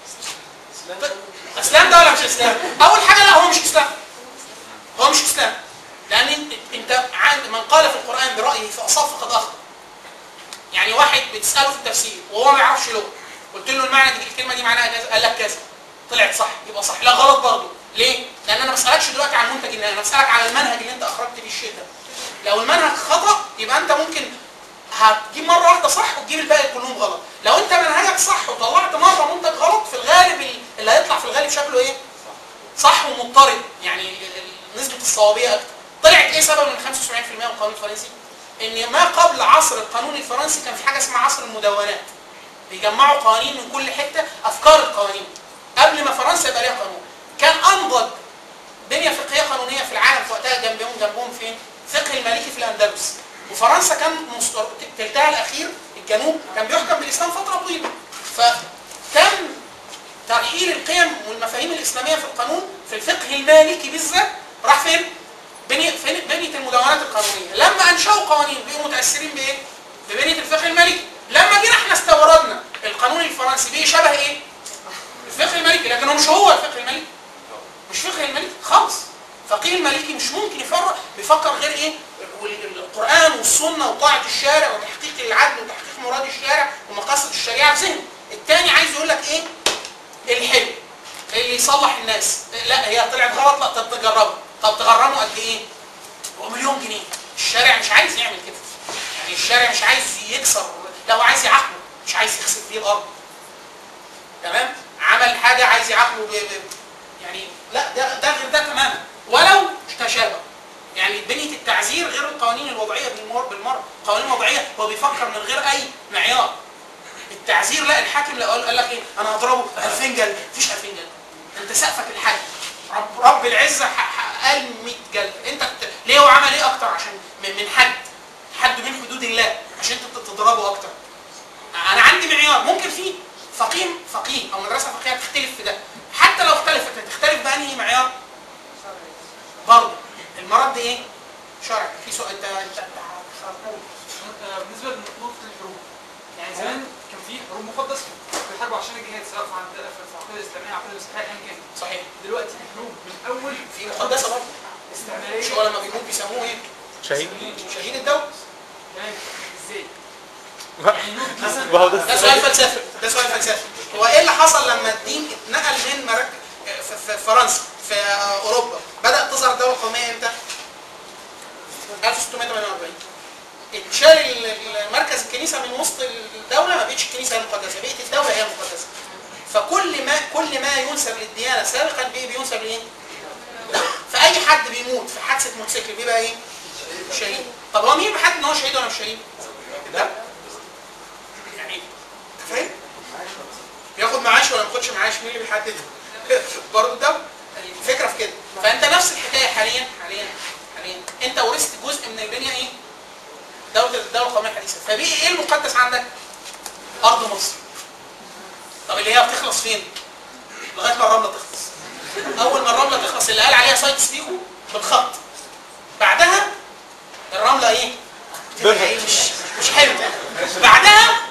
اسلام ده ولا مش اسلام اول حاجه لا هو مش اسلام هو مش اسلام لان انت, انت عند من قال في القران برايه فاصاب فقد اخطا يعني واحد بتساله في التفسير وهو ما يعرفش لغه قلت له المعنى دي الكلمه دي معناها كذا قال لك كذا طلعت صح يبقى صح لا غلط برضه ليه؟ لان انا ما بسالكش دلوقتي عن المنتج النهائي انا بسالك على المنهج اللي انت اخرجت بيه الشيء ده لو المنهج خطا يبقى انت ممكن هتجيب مره واحده صح وتجيب الباقي كلهم غلط لو انت منهجك صح وطلعت مره منتج غلط في الغالب ال- اللي هيطلع في الغالب شكله ايه صح ومضطرب يعني ال- ال- نسبه الصوابيه اكتر طلعت ايه سبب من 75% من القانون الفرنسي ان ما قبل عصر القانون الفرنسي كان في حاجه اسمها عصر المدونات بيجمعوا قوانين من كل حته افكار القوانين قبل ما فرنسا يبقى ليها قانون كان انضج بنيه فقهيه قانونيه في العالم في وقتها جنبهم جنبهم فين؟ فقه المالكي في الاندلس وفرنسا كان مستر... تلتها الاخير الجنوب كان بيحكم بالاسلام فتره طويله فتم ترحيل القيم والمفاهيم الاسلاميه في القانون في الفقه المالكي بالذات راح فين؟ بنية فين بنية المدونات القانونية لما أنشأوا قوانين بقوا متأثرين بإيه؟ ببنية الفقه المالكي لما جينا احنا استوردنا القانون الفرنسي بقي شبه إيه؟ الفقه المالكي لكن هو مش هو الفقه المالكي مش فقه المالكي خالص فقيه المالكي مش ممكن يفرق بيفكر غير ايه وال- القران والسنه وطاعه الشارع وتحقيق العدل وتحقيق مراد الشارع ومقاصد الشريعه في ذهنه الثاني عايز يقول لك ايه الحلو اللي يصلح الناس لا هي طلعت غلط لا طب تجربها طب تغرمه قد ايه هو مليون جنيه الشارع مش عايز يعمل كده يعني الشارع مش عايز يكسر لا هو عايز يعاقبه مش عايز يخسف فيه الارض تمام عمل حاجه عايز يعاقبه ب... ب... يعني لا ده ده غير ده تماما ولو تشابه يعني بنيه التعزير غير القوانين الوضعيه بالمر بالمره القوانين الوضعيه هو بيفكر من غير اي معيار التعزير لا الحاكم لا قال قال لك ايه انا هضربه 2000 جلد مفيش 2000 جلد انت سقفك الحد رب, رب العزه ح- ح- قال 100 جلد انت بت- ليه هو عمل ايه اكتر عشان من, من حد حد من حدود الله عشان انت تضربه اكتر انا عندي معيار ممكن في فقيه فقيه او مدرسه فقهيه تختلف في ده حتى لو اختلفت هتختلف بانهي معيار برضه المرض ايه شرعي في سؤال انت انت انت هتقول. آه، بالنسبه لنقطه الحروب يعني زمان كان في حروب مقدسه بيحاربوا عشان الجهاد سواء في عند في العقيده الاسلاميه او العقيده المسيحيه ايا كان صحيح دلوقتي الحروب من اول في مقدسه برضه مش استعماريه هو لما بيموت بيسموه ايه شهيد شهيد الدوله تمام ازاي؟ ما يعني نقطه مثلا ما هو ده ده سؤال فلسفي ده سؤال فلسفي هو ايه اللي حصل لما الدين اتنقل من مراكز في, في فرنسا في اوروبا بدات تظهر الدوله القوميه امتى 1648 اتشال ال- ال- مركز الكنيسه من وسط الدوله ما بقتش الكنيسه هي المقدسه بقت الدوله هي المقدسه فكل ما كل ما ينسب للديانه سابقا بي- بينسب لايه؟ فاي حد بيموت في حادثه موتوسيكل بيبقى ايه؟ شهيد طب هو مين بيحدد ان هو شهيد ولا مش شهيد؟ لا يعني انت فاهم؟ بياخد معاش ولا ما بياخدش معاش مين اللي بيحدد؟ برضه ده الفكره في كده فانت نفس الحكايه حاليا حاليا حاليا انت ورثت جزء من البنيه ايه؟ دوله الدوله القوميه الحديثه فبقي ايه المقدس عندك؟ ارض مصر طب اللي هي بتخلص فين؟ لغايه ما الرمله تخلص اول ما الرمله تخلص اللي قال عليها سايت ستيكو بالخط بعدها الرمله ايه؟ تبقى إيه؟ مش مش حلوه بعدها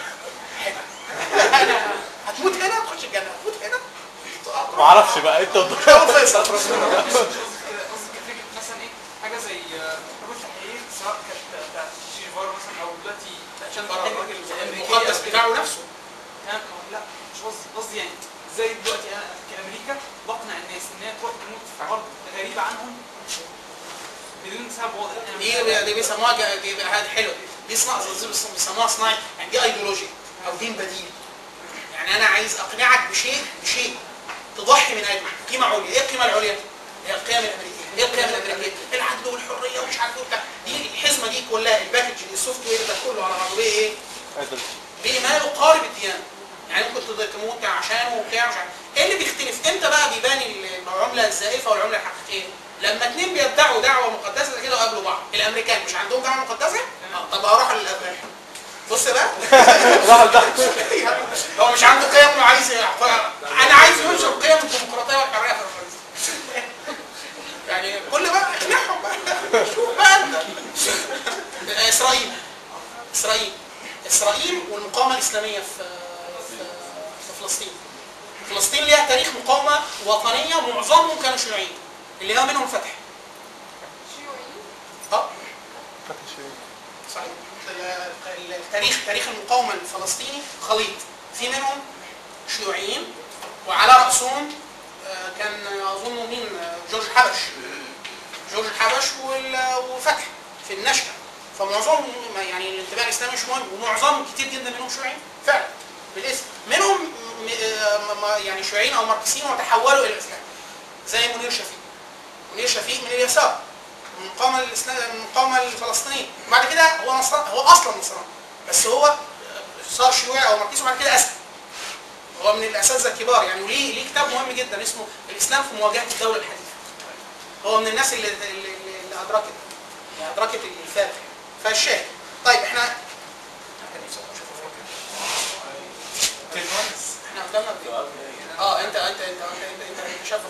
هتموت هنا تخش الجنه هتموت هنا ما اعرفش بقى انت أول فيصل قصدي كفكره مثلا ايه حاجه زي آه، حروب التحرير سواء كانت بتاعت شي جيفارا مثلا او دلوقتي عشان الراجل المقدس بتاعه نفسه تمام أو لا مش قصدي قصدي يعني ازاي دلوقتي انا كامريكا بقنع الناس ان هي تروح تموت في ارض غريبه عنهم بدون سبب واضح أنا مش دي دي بيسموها ج- دي هذه حلوه دي صناعه بيسموها صناعه يعني دي ايديولوجيا او دين بديل يعني انا عايز اقنعك بشيء بشيء تضحي من اجله قيمه عليا ايه القيمه العليا؟ هي القيم الامريكيه ايه القيم الامريكيه؟ العدل والحريه ومش عارف ايه وبتاع دي الحزمه دي كلها الباكج دي السوفت وير ده كله على بعضه ايه ايه؟ ليه ما يقارب الديانه يعني ممكن تض- تموت عشانه وبتاع مش عارف ايه اللي بيختلف امتى بقى بيبان العمله الزائفه والعمله الحقيقيه لما اتنين بيدعوا دعوه مقدسه زي كده وقابلوا بعض الامريكان مش عندهم دعوه مقدسه اه طب هروح للافغان بص بقى هو مش عنده قيم وعايز يحفظها. انا عايز ينشر قيم الديمقراطيه والحريه في الفلسطين يعني كل بقى اقنعهم بقى شوف بقى انت اسرائيل اسرائيل اسرائيل والمقاومه الاسلاميه في في, في فلسطين فلسطين ليها تاريخ مقاومه وطنيه معظمهم كانوا شيوعيين اللي هو منهم فتح اه صحيح ال- التاريخ تاريخ المقاومه الفلسطيني خليط في منهم شيوعيين وعلى راسهم آه، كان اظن مين آه، جورج حبش جورج حبش وال- وفتح في النشأة فمعظمهم ما- يعني الانتماء الاسلامي مش مهم ومعظمهم كتير جدا منهم شيوعيين فعلا بالاسم منهم م- آه، م- م- يعني شيوعيين او ماركسيين وتحولوا الى الاسلام زي منير شفيق منير شفيق من اليسار من المقاومه الاسلام من المقاومه الفلسطينيه وبعد كده هو نصراني هو اصلا نصراني بس هو صار شيوعي او ماركسي وبعد كده اسلم هو من الاساتذه الكبار يعني وليه ليه كتاب مهم جدا اسمه الاسلام في مواجهه الدوله الحديثه هو من الناس اللي اللي, اللي ادركت يعني ادركت الفاتح فالشاهد طيب احنا احنا قدامنا قد إيه؟ اه انت انت انت انت انت, انت, انت شايف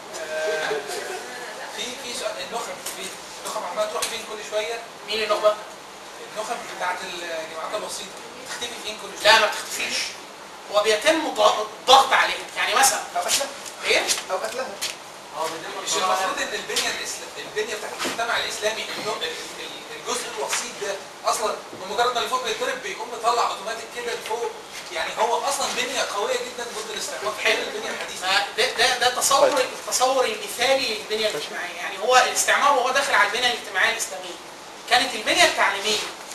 في في سؤال النخب في النخب عماله تروح فين كل شويه مين النخبه؟ النخب بتاعت الجماعات البسيطه تختفي فين كل شويه لا ما بتختفيش هو بيتم ضغ- الضغط عليها يعني مثلا او قتلها ايه؟ او قتلها مش المفروض ان البنيه الإسل... البنيه بتاعت المجتمع الاسلامي النوع- ال- ال- الجزء الوسيط ده اصلا بمجرد ما اللي فوق بيتضرب بيقوم مطلع اوتوماتيك كده لفوق يعني هو اصلا بنيه قويه جدا ضد الاستعمار حلو. غير البنيه الحديثه ما ده ده ده تصور التصور المثالي للبنيه الاجتماعيه يعني هو الاستعمار وهو داخل على البنيه الاجتماعيه الاسلاميه كانت البنيه التعليميه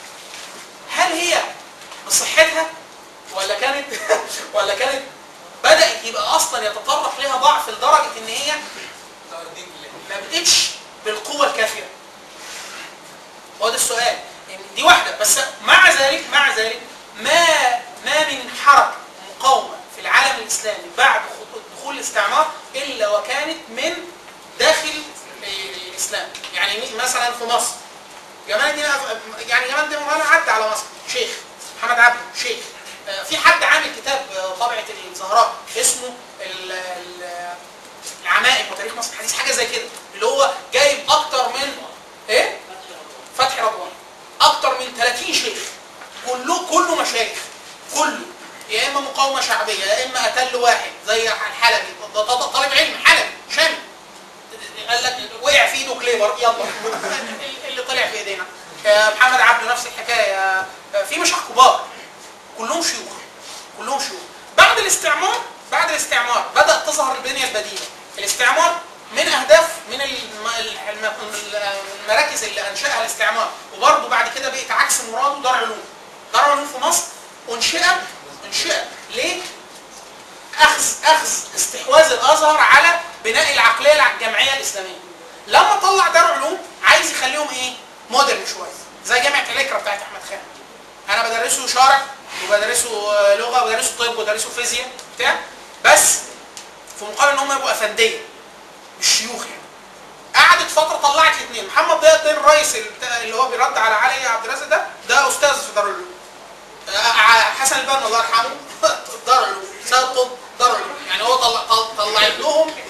هل هي بصحتها ولا كانت ولا كانت بدات يبقى اصلا يتطرق لها ضعف لدرجه ان هي ظهر الدين بالله ما بدتش بالقوه الكافيه هو ده السؤال يعني دي واحده بس مع ذلك مع ذلك ما ما من حركه مقاومه في العالم الاسلامي بعد خطو- دخول الاستعمار الا وكانت من داخل الاسلام يعني م- مثلا في مصر جمال الدين أف- يعني جمال الدين مولانا عدى على مصر شيخ محمد عبده شيخ آه، في حد عامل كتاب آه، طبعه الزهراء اسمه ال- ال- العمائم وتاريخ مصر الحديث حاجه زي كده اللي هو جايب اكتر من ايه فتحي رضوان اكتر من 30 شيخ كله كله مشايخ كله يا اما مقاومه شعبيه يا اما اتل واحد زي الحلبي ده ده- ده طالب علم حلبي شامي قال لك وقع في ايده كليبر يلا اللي طلع في ايدينا آه، محمد عبده نفس الحكايه آه، في مشايخ كبار كلهم شيوخ كلهم شيوخ بعد الاستعمار بعد الاستعمار بدات تظهر البنيه البديله الاستعمار من اهداف من الم- الم- المراكز اللي انشاها الاستعمار وبرضه بعد كده بقت عكس مراده دار علوم دار علوم في مصر انشئت انشئت ليه؟ اخذ اخذ استحواذ الازهر على بناء العقليه الجمعيه الاسلاميه لما طلع دار علوم عايز يخليهم ايه؟ مودرن شويه زي جامعه اليكرا بتاعت احمد خان انا بدرسه شرع وبدرسه آه، لغه وبدرسه طب وبدرسه فيزياء بتاع بس في مقابل ان هم يبقوا افنديه مش شيوخ يعني قعدت فتره طلعت الاثنين محمد ضياء الدين الرئيس البتاع- اللي هو بيرد على علي عبد الرازق ده ده استاذ في دار العلوم آه، ع- حسن البنا الله يرحمه دار علوم سيد قطب دار علوم يعني هو طلع طل- طلعت لهم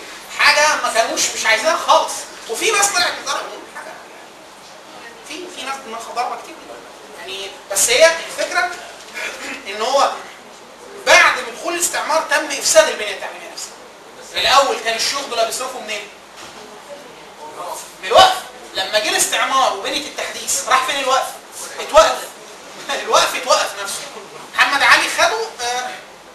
حاجه ما كانوش مش عايزينها خالص وفي ناس طلعت تضرب حاجه في في ناس دماغها ضربه كتير جدا. يعني بس هي الفكره ان هو بعد دخول الاستعمار تم افساد البنيه التعليميه نفسها الاول كان الشيوخ دول بيصرفوا منين؟ من الوقف لما جه الاستعمار وبنيه التحديث راح فين الوقف؟ اتوقف الوقف اتوقف نفسه محمد علي خده آه،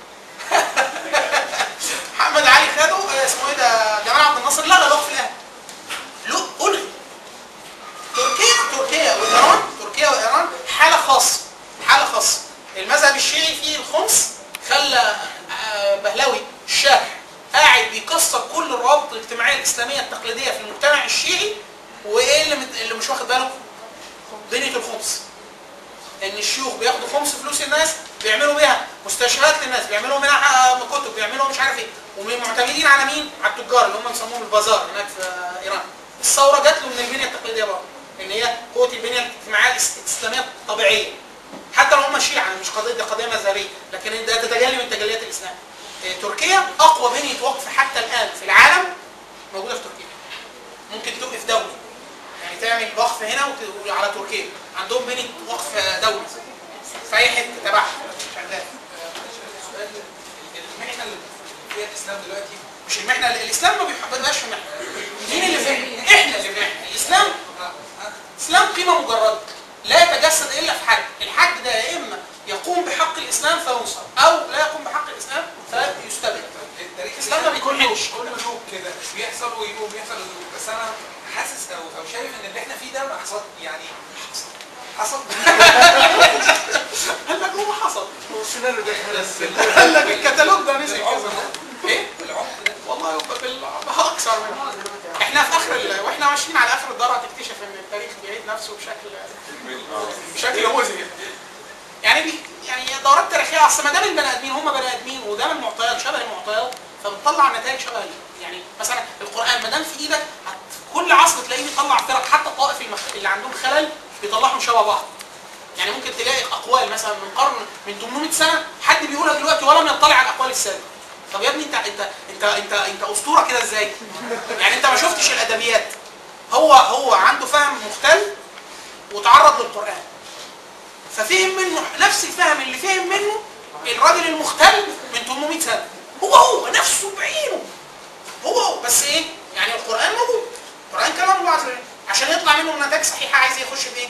محمد علي خده آه، اسمه ايه ده جمال عبد الناصر لغى الوقف الاهلي له الغي تركيا تركيا وايران تركيا وايران حاله خاصه حاله خاصه المذهب الشيعي فيه الخمس خلى آه، بهلوي الشاه قاعد بيكسر كل الروابط الاجتماعيه الاسلاميه التقليديه في المجتمع الشيعي وايه اللي, مت- اللي مش واخد باله؟ بنيه الخمس ان الشيوخ بياخدوا خمس فلوس الناس بيعملوا بيها مستشفيات للناس بيعملوا منها كتب بيعملوا مش عارف ايه ومعتمدين على مين؟ على التجار اللي هم بيسموهم البازار هناك في ايران الثوره جات له من البنيه التقليديه برضه ان هي قوه البنيه الاجتماعيه الاس- الاسلاميه الطبيعيه حتى لو هم شيعه مش قضيه دي قضيه مذهبيه لكن ده تتجلي من تجليات الاسلام إيه، تركيا اقوى بنيه وقف حتى الان في العالم موجوده في تركيا ممكن توقف دوله يعني تعمل وقف هنا وت- وعلى تركيا عندهم بنيه وقف دوله في اي حته تبعها شغال سؤال المحنه اللي فيها الاسلام دلوقتي مش المحنه الاسلام ما بيحببهاش في محنه مين اللي في احنا اللي في محنه الاسلام الاسلام قيمه مجرده لا يتجسد الا في حد الحد ده يا اما يقوم بحق الاسلام فينصر او لا يقوم بحق الاسلام فيستبد التاريخ الإسلام ما بيكونش. كل لوب كده بيحصل ويقوم يحصل ويقوم بس انا حاسس او او شايف ان اللي احنا فيه ده ما حصل يعني حصل قال لك هو حصل السيناريو ده بس قال لك الكتالوج ده نزل العمر كذا ده ايه العمر ده والله يبقى بال- اكثر من احنا في اخر ال... واحنا ماشيين على اخر الدار هتكتشف ان التاريخ بيعيد نفسه بشكل بشكل مذهل يعني بي... يعني دورات تاريخيه اصل ما دام البني ادمين هم بني ادمين ودام المعطيات شبه المعطيات فبتطلع نتائج شبه ال- يعني مثلا القران ما دام في ايدك هت... كل عصر تلاقيه بيطلع فرق حتى الطائف المخ... اللي عندهم خلل بيطلعهم شبه بعض يعني ممكن تلاقي اقوال مثلا من قرن من 800 سنه حد بيقولها دلوقتي ولم يطلع على الاقوال السابقه طب يا ابني انت انت انت انت انت اسطوره كده ازاي؟ يعني انت ما شفتش الادبيات هو هو عنده فهم مختل وتعرض للقران ففهم منه نفس الفهم اللي فهم منه الراجل المختل من 800 سنه هو هو نفسه بعينه هو هو بس ايه؟ يعني القران موجود القران كلام الله عز وجل عشان يطلع منه نتائج صحيحه عايز يخش بايه؟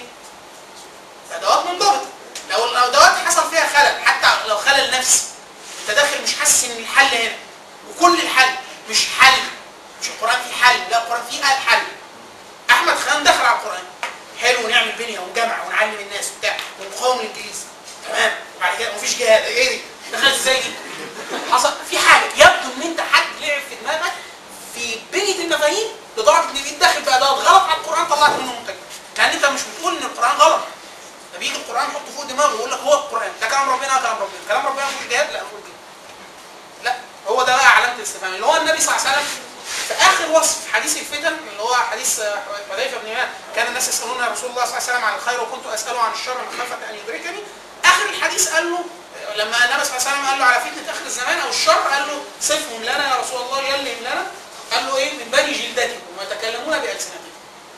ادوات منضبطه لو الادوات حصل فيها خلل حتى لو خلل نفسي انت داخل مش حاسس ان الحل هنا وكل الحل مش حل مش القران فيه حل لا القران فيه قال حل احمد خان دخل على القران حلو نعمل بنيه ونجمع ونعلم الناس وبتاع ونقاوم الانجليز تمام وبعد كده مفيش جهاد ايه دي دخلت ازاي دي حصل في حاجه يبدو ان انت حد لعب في دماغك في بنيه المفاهيم لدرجه ان انت داخل بادوات غلط على القران طلعت منه منتج لان انت مش بتقول ان القران غلط ده بيجي القران يحطه فوق دماغه ويقول لك هو القران ده كلام ربنا ده كلام ربنا كلام ربنا مفيش جهاد لا مفيش جهاد لا هو ده بقى علامه الاستفهام اللي هو النبي صلى الله عليه وسلم في اخر وصف حديث الفتن اللي هو حديث آه، حذيفه بن يمان كان الناس يسالون يا رسول الله صلى الله عليه وسلم عن الخير وكنت اساله عن الشر مخافه ان يدركني اخر الحديث قال له لما النبي صلى الله عليه وسلم قال له على فتنه اخر الزمان او الشر قال له صفهم لنا يا رسول الله يلهم لنا قال له ايه من بني جلدتكم ويتكلمون بالسنتكم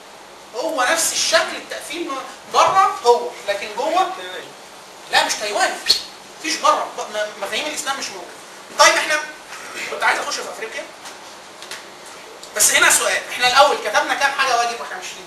هو نفس الشكل التقفيل بره هو لكن جوه لا مش تايوان مفيش بره م- مفاهيم الاسلام مش موجوده طيب احنا كنت عايز اخش في افريقيا بس هنا سؤال احنا الاول كتبنا كام حاجه واجب واحنا ماشيين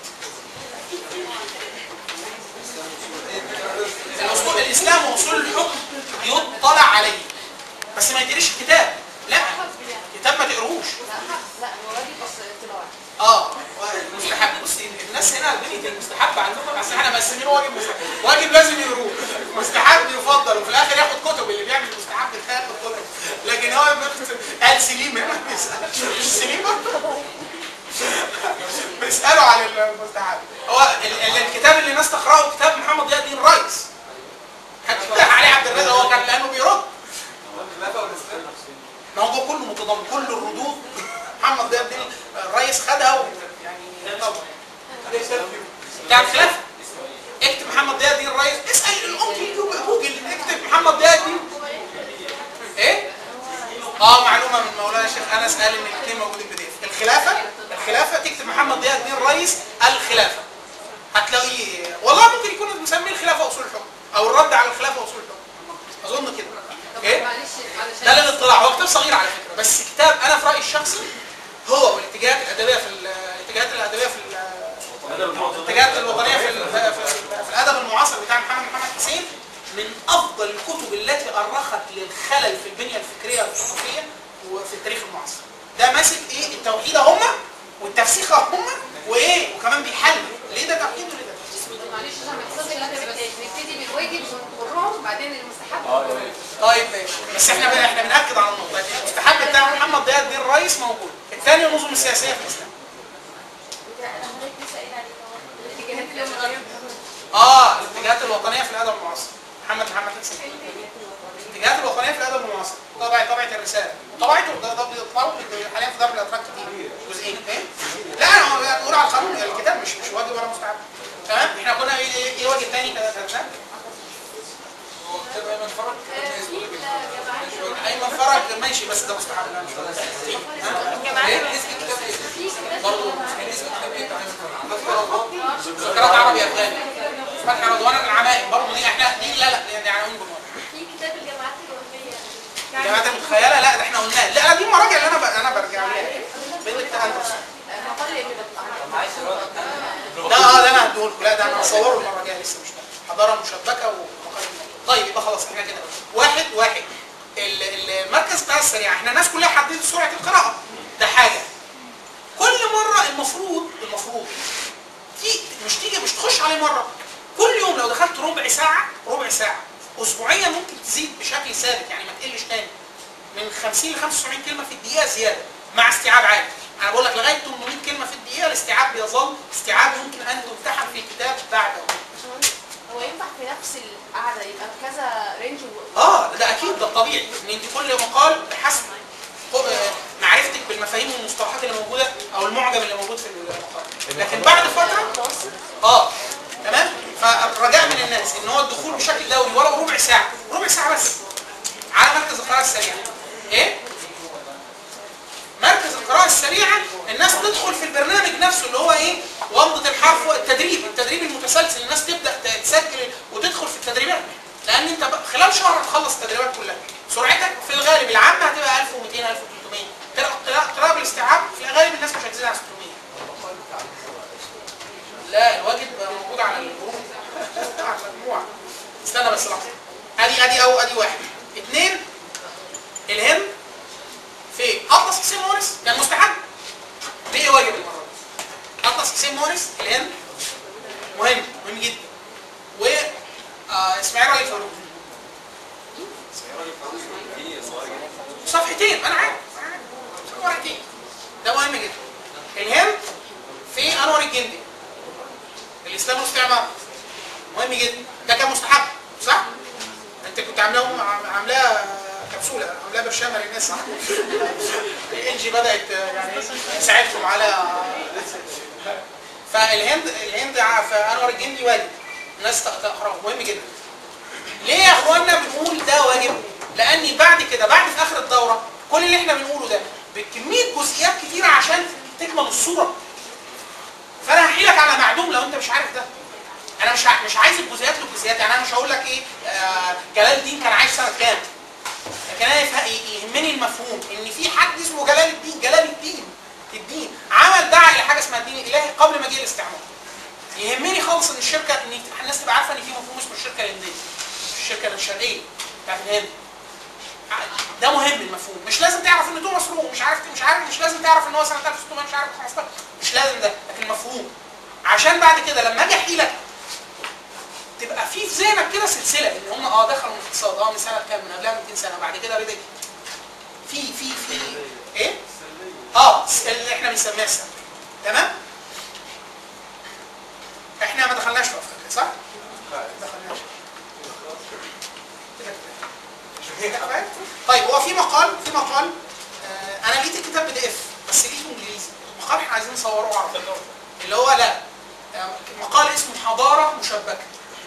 الاصول الاسلام واصول الحكم يطلع عليه بس ما يتقريش الكتاب لا الكتاب ما تقروش لا هو واجب بس اطلاع اه مستحب بصي الناس هنا بنية المستحب عندهم بس احنا مقسمين واجب مستحب واجب لازم يروح مستحب يفضل وفي الاخر ياخد كتب اللي بيعمل مستحب ده ياخد كتب لكن هو بياخد قال سليم هنا بيسال مش سليم برضه؟ بيسالوا عن المستحب هو ال- ال- الكتاب اللي الناس تقراه كتاب محمد ضياء الدين الرئيس علي عبد الرازق هو كان لانه بيرد ما هو كله متضمن كل الردود محمد ضياء الدين الرئيس خدها و... يعني طبعا بتاع الخلافه اكتب محمد ضياء الدين الرئيس اسال الام جوجل جوجل اكتب محمد ضياء الدين ايه؟ اه معلومه من مولانا الشيخ انس قال ان الاثنين موجودين بديف محمد ضياء الدين الرئيس الخلافه هتلاقيه والله ممكن يكون مسميه الخلافه اصول الحكم او الرد على الخلافه اصول الحكم اظن كده طب ايه معلش ده علشان للاطلاع هو كتاب صغير على فكره بس كتاب انا في رايي الشخصي هو والاتجاهات الادبيه في ال- الاتجاهات الادبيه في ال- الاتجاهات الوطنيه في ال- في, في, في الادب المعاصر بتاع محمد محمد حسين من افضل الكتب التي ارخت للخلل في البنيه الفكريه والثقافيه وفي التاريخ المعاصر ده ماسك ايه التوحيد هم والتفسيخ هم وايه وكمان بيحلل ليه ده توحيد وليه ده تفسيخ طب معلش عشان ما يحصلش لبس بس نبتدي بالواجب ونقرهم بعدين المستحب طيب ماشي بس احنا بن- احنا بناكد على النقطه دي المستحب بتاع محمد ضياء الدين الرئيس موجود الثاني النظم السياسيه في الاسلام اه الاتجاهات الوطنيه في الادب المعاصر محمد محمد حسين الاتجاهات الوطنيه في الادب المعاصر طبع طبعه الرساله وطبعته ده ده بيطلعوا حاليا في دار الاتراك كتير جزئين ايه لا انا بقول على القانون الكتاب مش مش واجب ولا مستحب تمام احنا كنا ايه ايه إيه واجب تاني كده كده هو كتاب ايمن فرج ايمن فرج ماشي بس ده مستحب لا مش واجب. ايه اسم الكتاب ايه؟ برضه كان اسم الكتاب ايه بتاع ايمن فرج؟ ذكريات عربي افغاني فتحي رضوان العمائم برضه دي احنا دي لا لا دي عناوين بالمره في كتاب الجامعات الوهمية الجامعات المتخيله لا ده احنا قلناه لا دي المراجع اللي انا ب... انا برجع لها بين الكتاب مقال ابن ده اه ده انا هديهولكم لا ده انا هصوره المره الجايه لسه مش ده. حضاره مشبكه ومقال طيب يبقى خلاص احنا كده واحد واحد ال- ال- المركز بتاع السريع احنا الناس كلها حددت سرعه القراءه ده حاجه كل مره المفروض المفروض تي مش تيجي مش تخش عليه مره كل يوم لو دخلت ربع ساعه ربع ساعه اسبوعيا ممكن تزيد بشكل ثابت يعني ما تقلش تاني من 50 ل 75 كلمه في الدقيقه زياده مع استيعاب عالي انا بقول لك لغايه 800 كلمه في الدقيقه الاستيعاب بيظل استيعاب يمكن ان تمتحن في الكتاب بعده هو ينفع في نفس القعدة يبقى كذا رينج و... اه ده اكيد ده الطبيعي ان انت كل مقال بحسب ق- معرفتك بالمفاهيم والمصطلحات اللي موجوده او المعجم اللي موجود في المقال لكن بعد فتره اه تمام فالرجاء من الناس ان هو الدخول بشكل دوري ولو ربع ساعه ربع ساعه بس على مركز القراءه السريعه ايه مركز القراءه السريعه الناس تدخل في البرنامج نفسه اللي هو ايه ومضه الحرف التدريب التدريب المتسلسل الناس تبدا تسجل وتدخل في التدريبات لان انت بقى خلال شهر هتخلص التدريبات كلها سرعتك في الغالب العامه هتبقى 1200 1300 قراءة- قراءة- قراءه بالاستيعاب في الغالب الناس مش هتزيد على 600 لا الواجب موجود على الجروب على المجموعه استنى بس لحظه ادي ادي او ادي واحد اثنين الهند في اطلس حسين موريس كان مستحب ليه واجب المره دي اطلس حسين موريس الهند مهم مهم جدا و آه، اسماعيل علي فاروق صفحتين انا عارف أنا عارف. ورقتين ده مهم جدا الهند في انور الجندي الاسلام والاستعمار مهم جدا ده كان مستحب صح؟ انت كنت عاملاه عاملاه كبسوله عاملاه برشامه للناس صح؟ ال جي بدات يعني تساعدكم على فالهند الهند ع- في انور الجندي واجب الناس تق- تقراه مهم جدا ليه يا اخوانا بنقول ده واجب؟ لاني بعد كده بعد في اخر الدوره كل اللي احنا بنقوله ده بكميه جزئيات كتيره عشان تكمل الصوره فانا هحيلك على معلوم لو انت مش عارف ده انا مش ع- مش عايز الجزئيات للجزئيات يعني انا مش هقول لك ايه آه جلال الدين كان عايش سنه كام لكن انا يفه- يهمني المفهوم ان في حد اسمه جلال الدين جلال الدين الدين عمل دعا الى حاجه اسمها الدين الالهي قبل ما جه الاستعمار يهمني خالص ان الشركه ان الناس تبقى عارفه ان في مفهوم اسمه الشركه الهنديه الشركه الشرقيه بتاعت الهند ده مهم المفهوم مش لازم تعرف ان توماس رو مش عارف مش عارف مش لازم تعرف ان هو سنه 1600 مش عارف 15 مش لازم ده لكن مفهوم عشان بعد كده لما اجي احكي لك تبقى في في ذهنك كده سلسله ان هم اه دخلوا من الاقتصاد اه من سنه كام من قبلها ب 200 سنه بعد كده بدا في في في ايه؟ اه اللي احنا بنسميها السنه تمام؟ احنا ما دخلناش في افريقيا صح؟ ما دخلناش طيب هو في مقال في مقال آه انا لقيت الكتاب بي دي اف بس لقيته انجليزي مقال احنا عايزين نصوروه عربي اللي هو لا آه، مقال اسمه حضاره مشبكه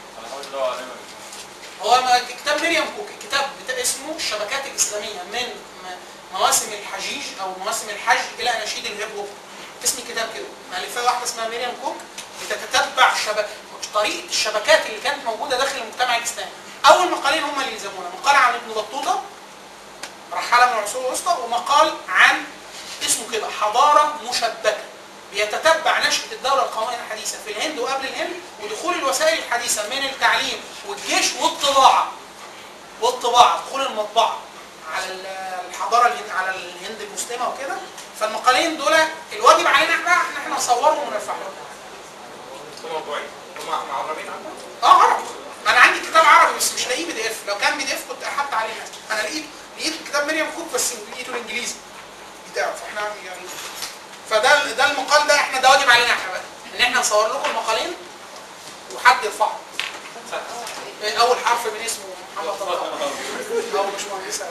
هو ما- كتاب مريم كوك كتاب بتا- اسمه الشبكات الاسلاميه من م- مواسم الحجيج او مواسم الحج الى اناشيد الهيب هوب اسم الكتاب كده مؤلفه واحده اسمها ميريام كوك بتتتبع شبك طريقه الشبكات اللي كانت موجوده داخل المجتمع الاسلامي اول مقالين هم اللي يلزمونا مقال عن ابن بطوطه رحاله من العصور الوسطى ومقال عن اسمه كده حضاره مشبكه بيتتبع نشأة الدولة القومية الحديثة في الهند وقبل الهند ودخول الوسائل الحديثة من التعليم والجيش والطباعة والطباعة دخول المطبعة على ال- الحضارة الهند على الهند المسلمة وكده فالمقالين دول الواجب علينا احنا ان احنا نصورهم ونرفعهم هم موضوعين هم معربين عنها اه عربي انا عندي كتاب عربي بس مش لاقيه بي دي اف لو كان بي دي اف كنت احط عليه ناس انا لقيت لقيت كتاب مريم كوك بس لقيته الانجليزي بتاعه فاحنا يعني فده ده المقال ده احنا ده واجب علينا احنا بقى ان احنا نصور لكم المقالين وحد يرفعهم إيه اول حرف من اسمه محمد طلال او مش مهندسه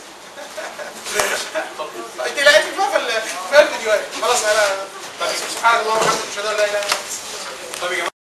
انت لقيت فيها في ال- في الفيديوهات خلاص انا سبحان الله وبحمده اشهد ان لا اله الا الله طب يا جماعه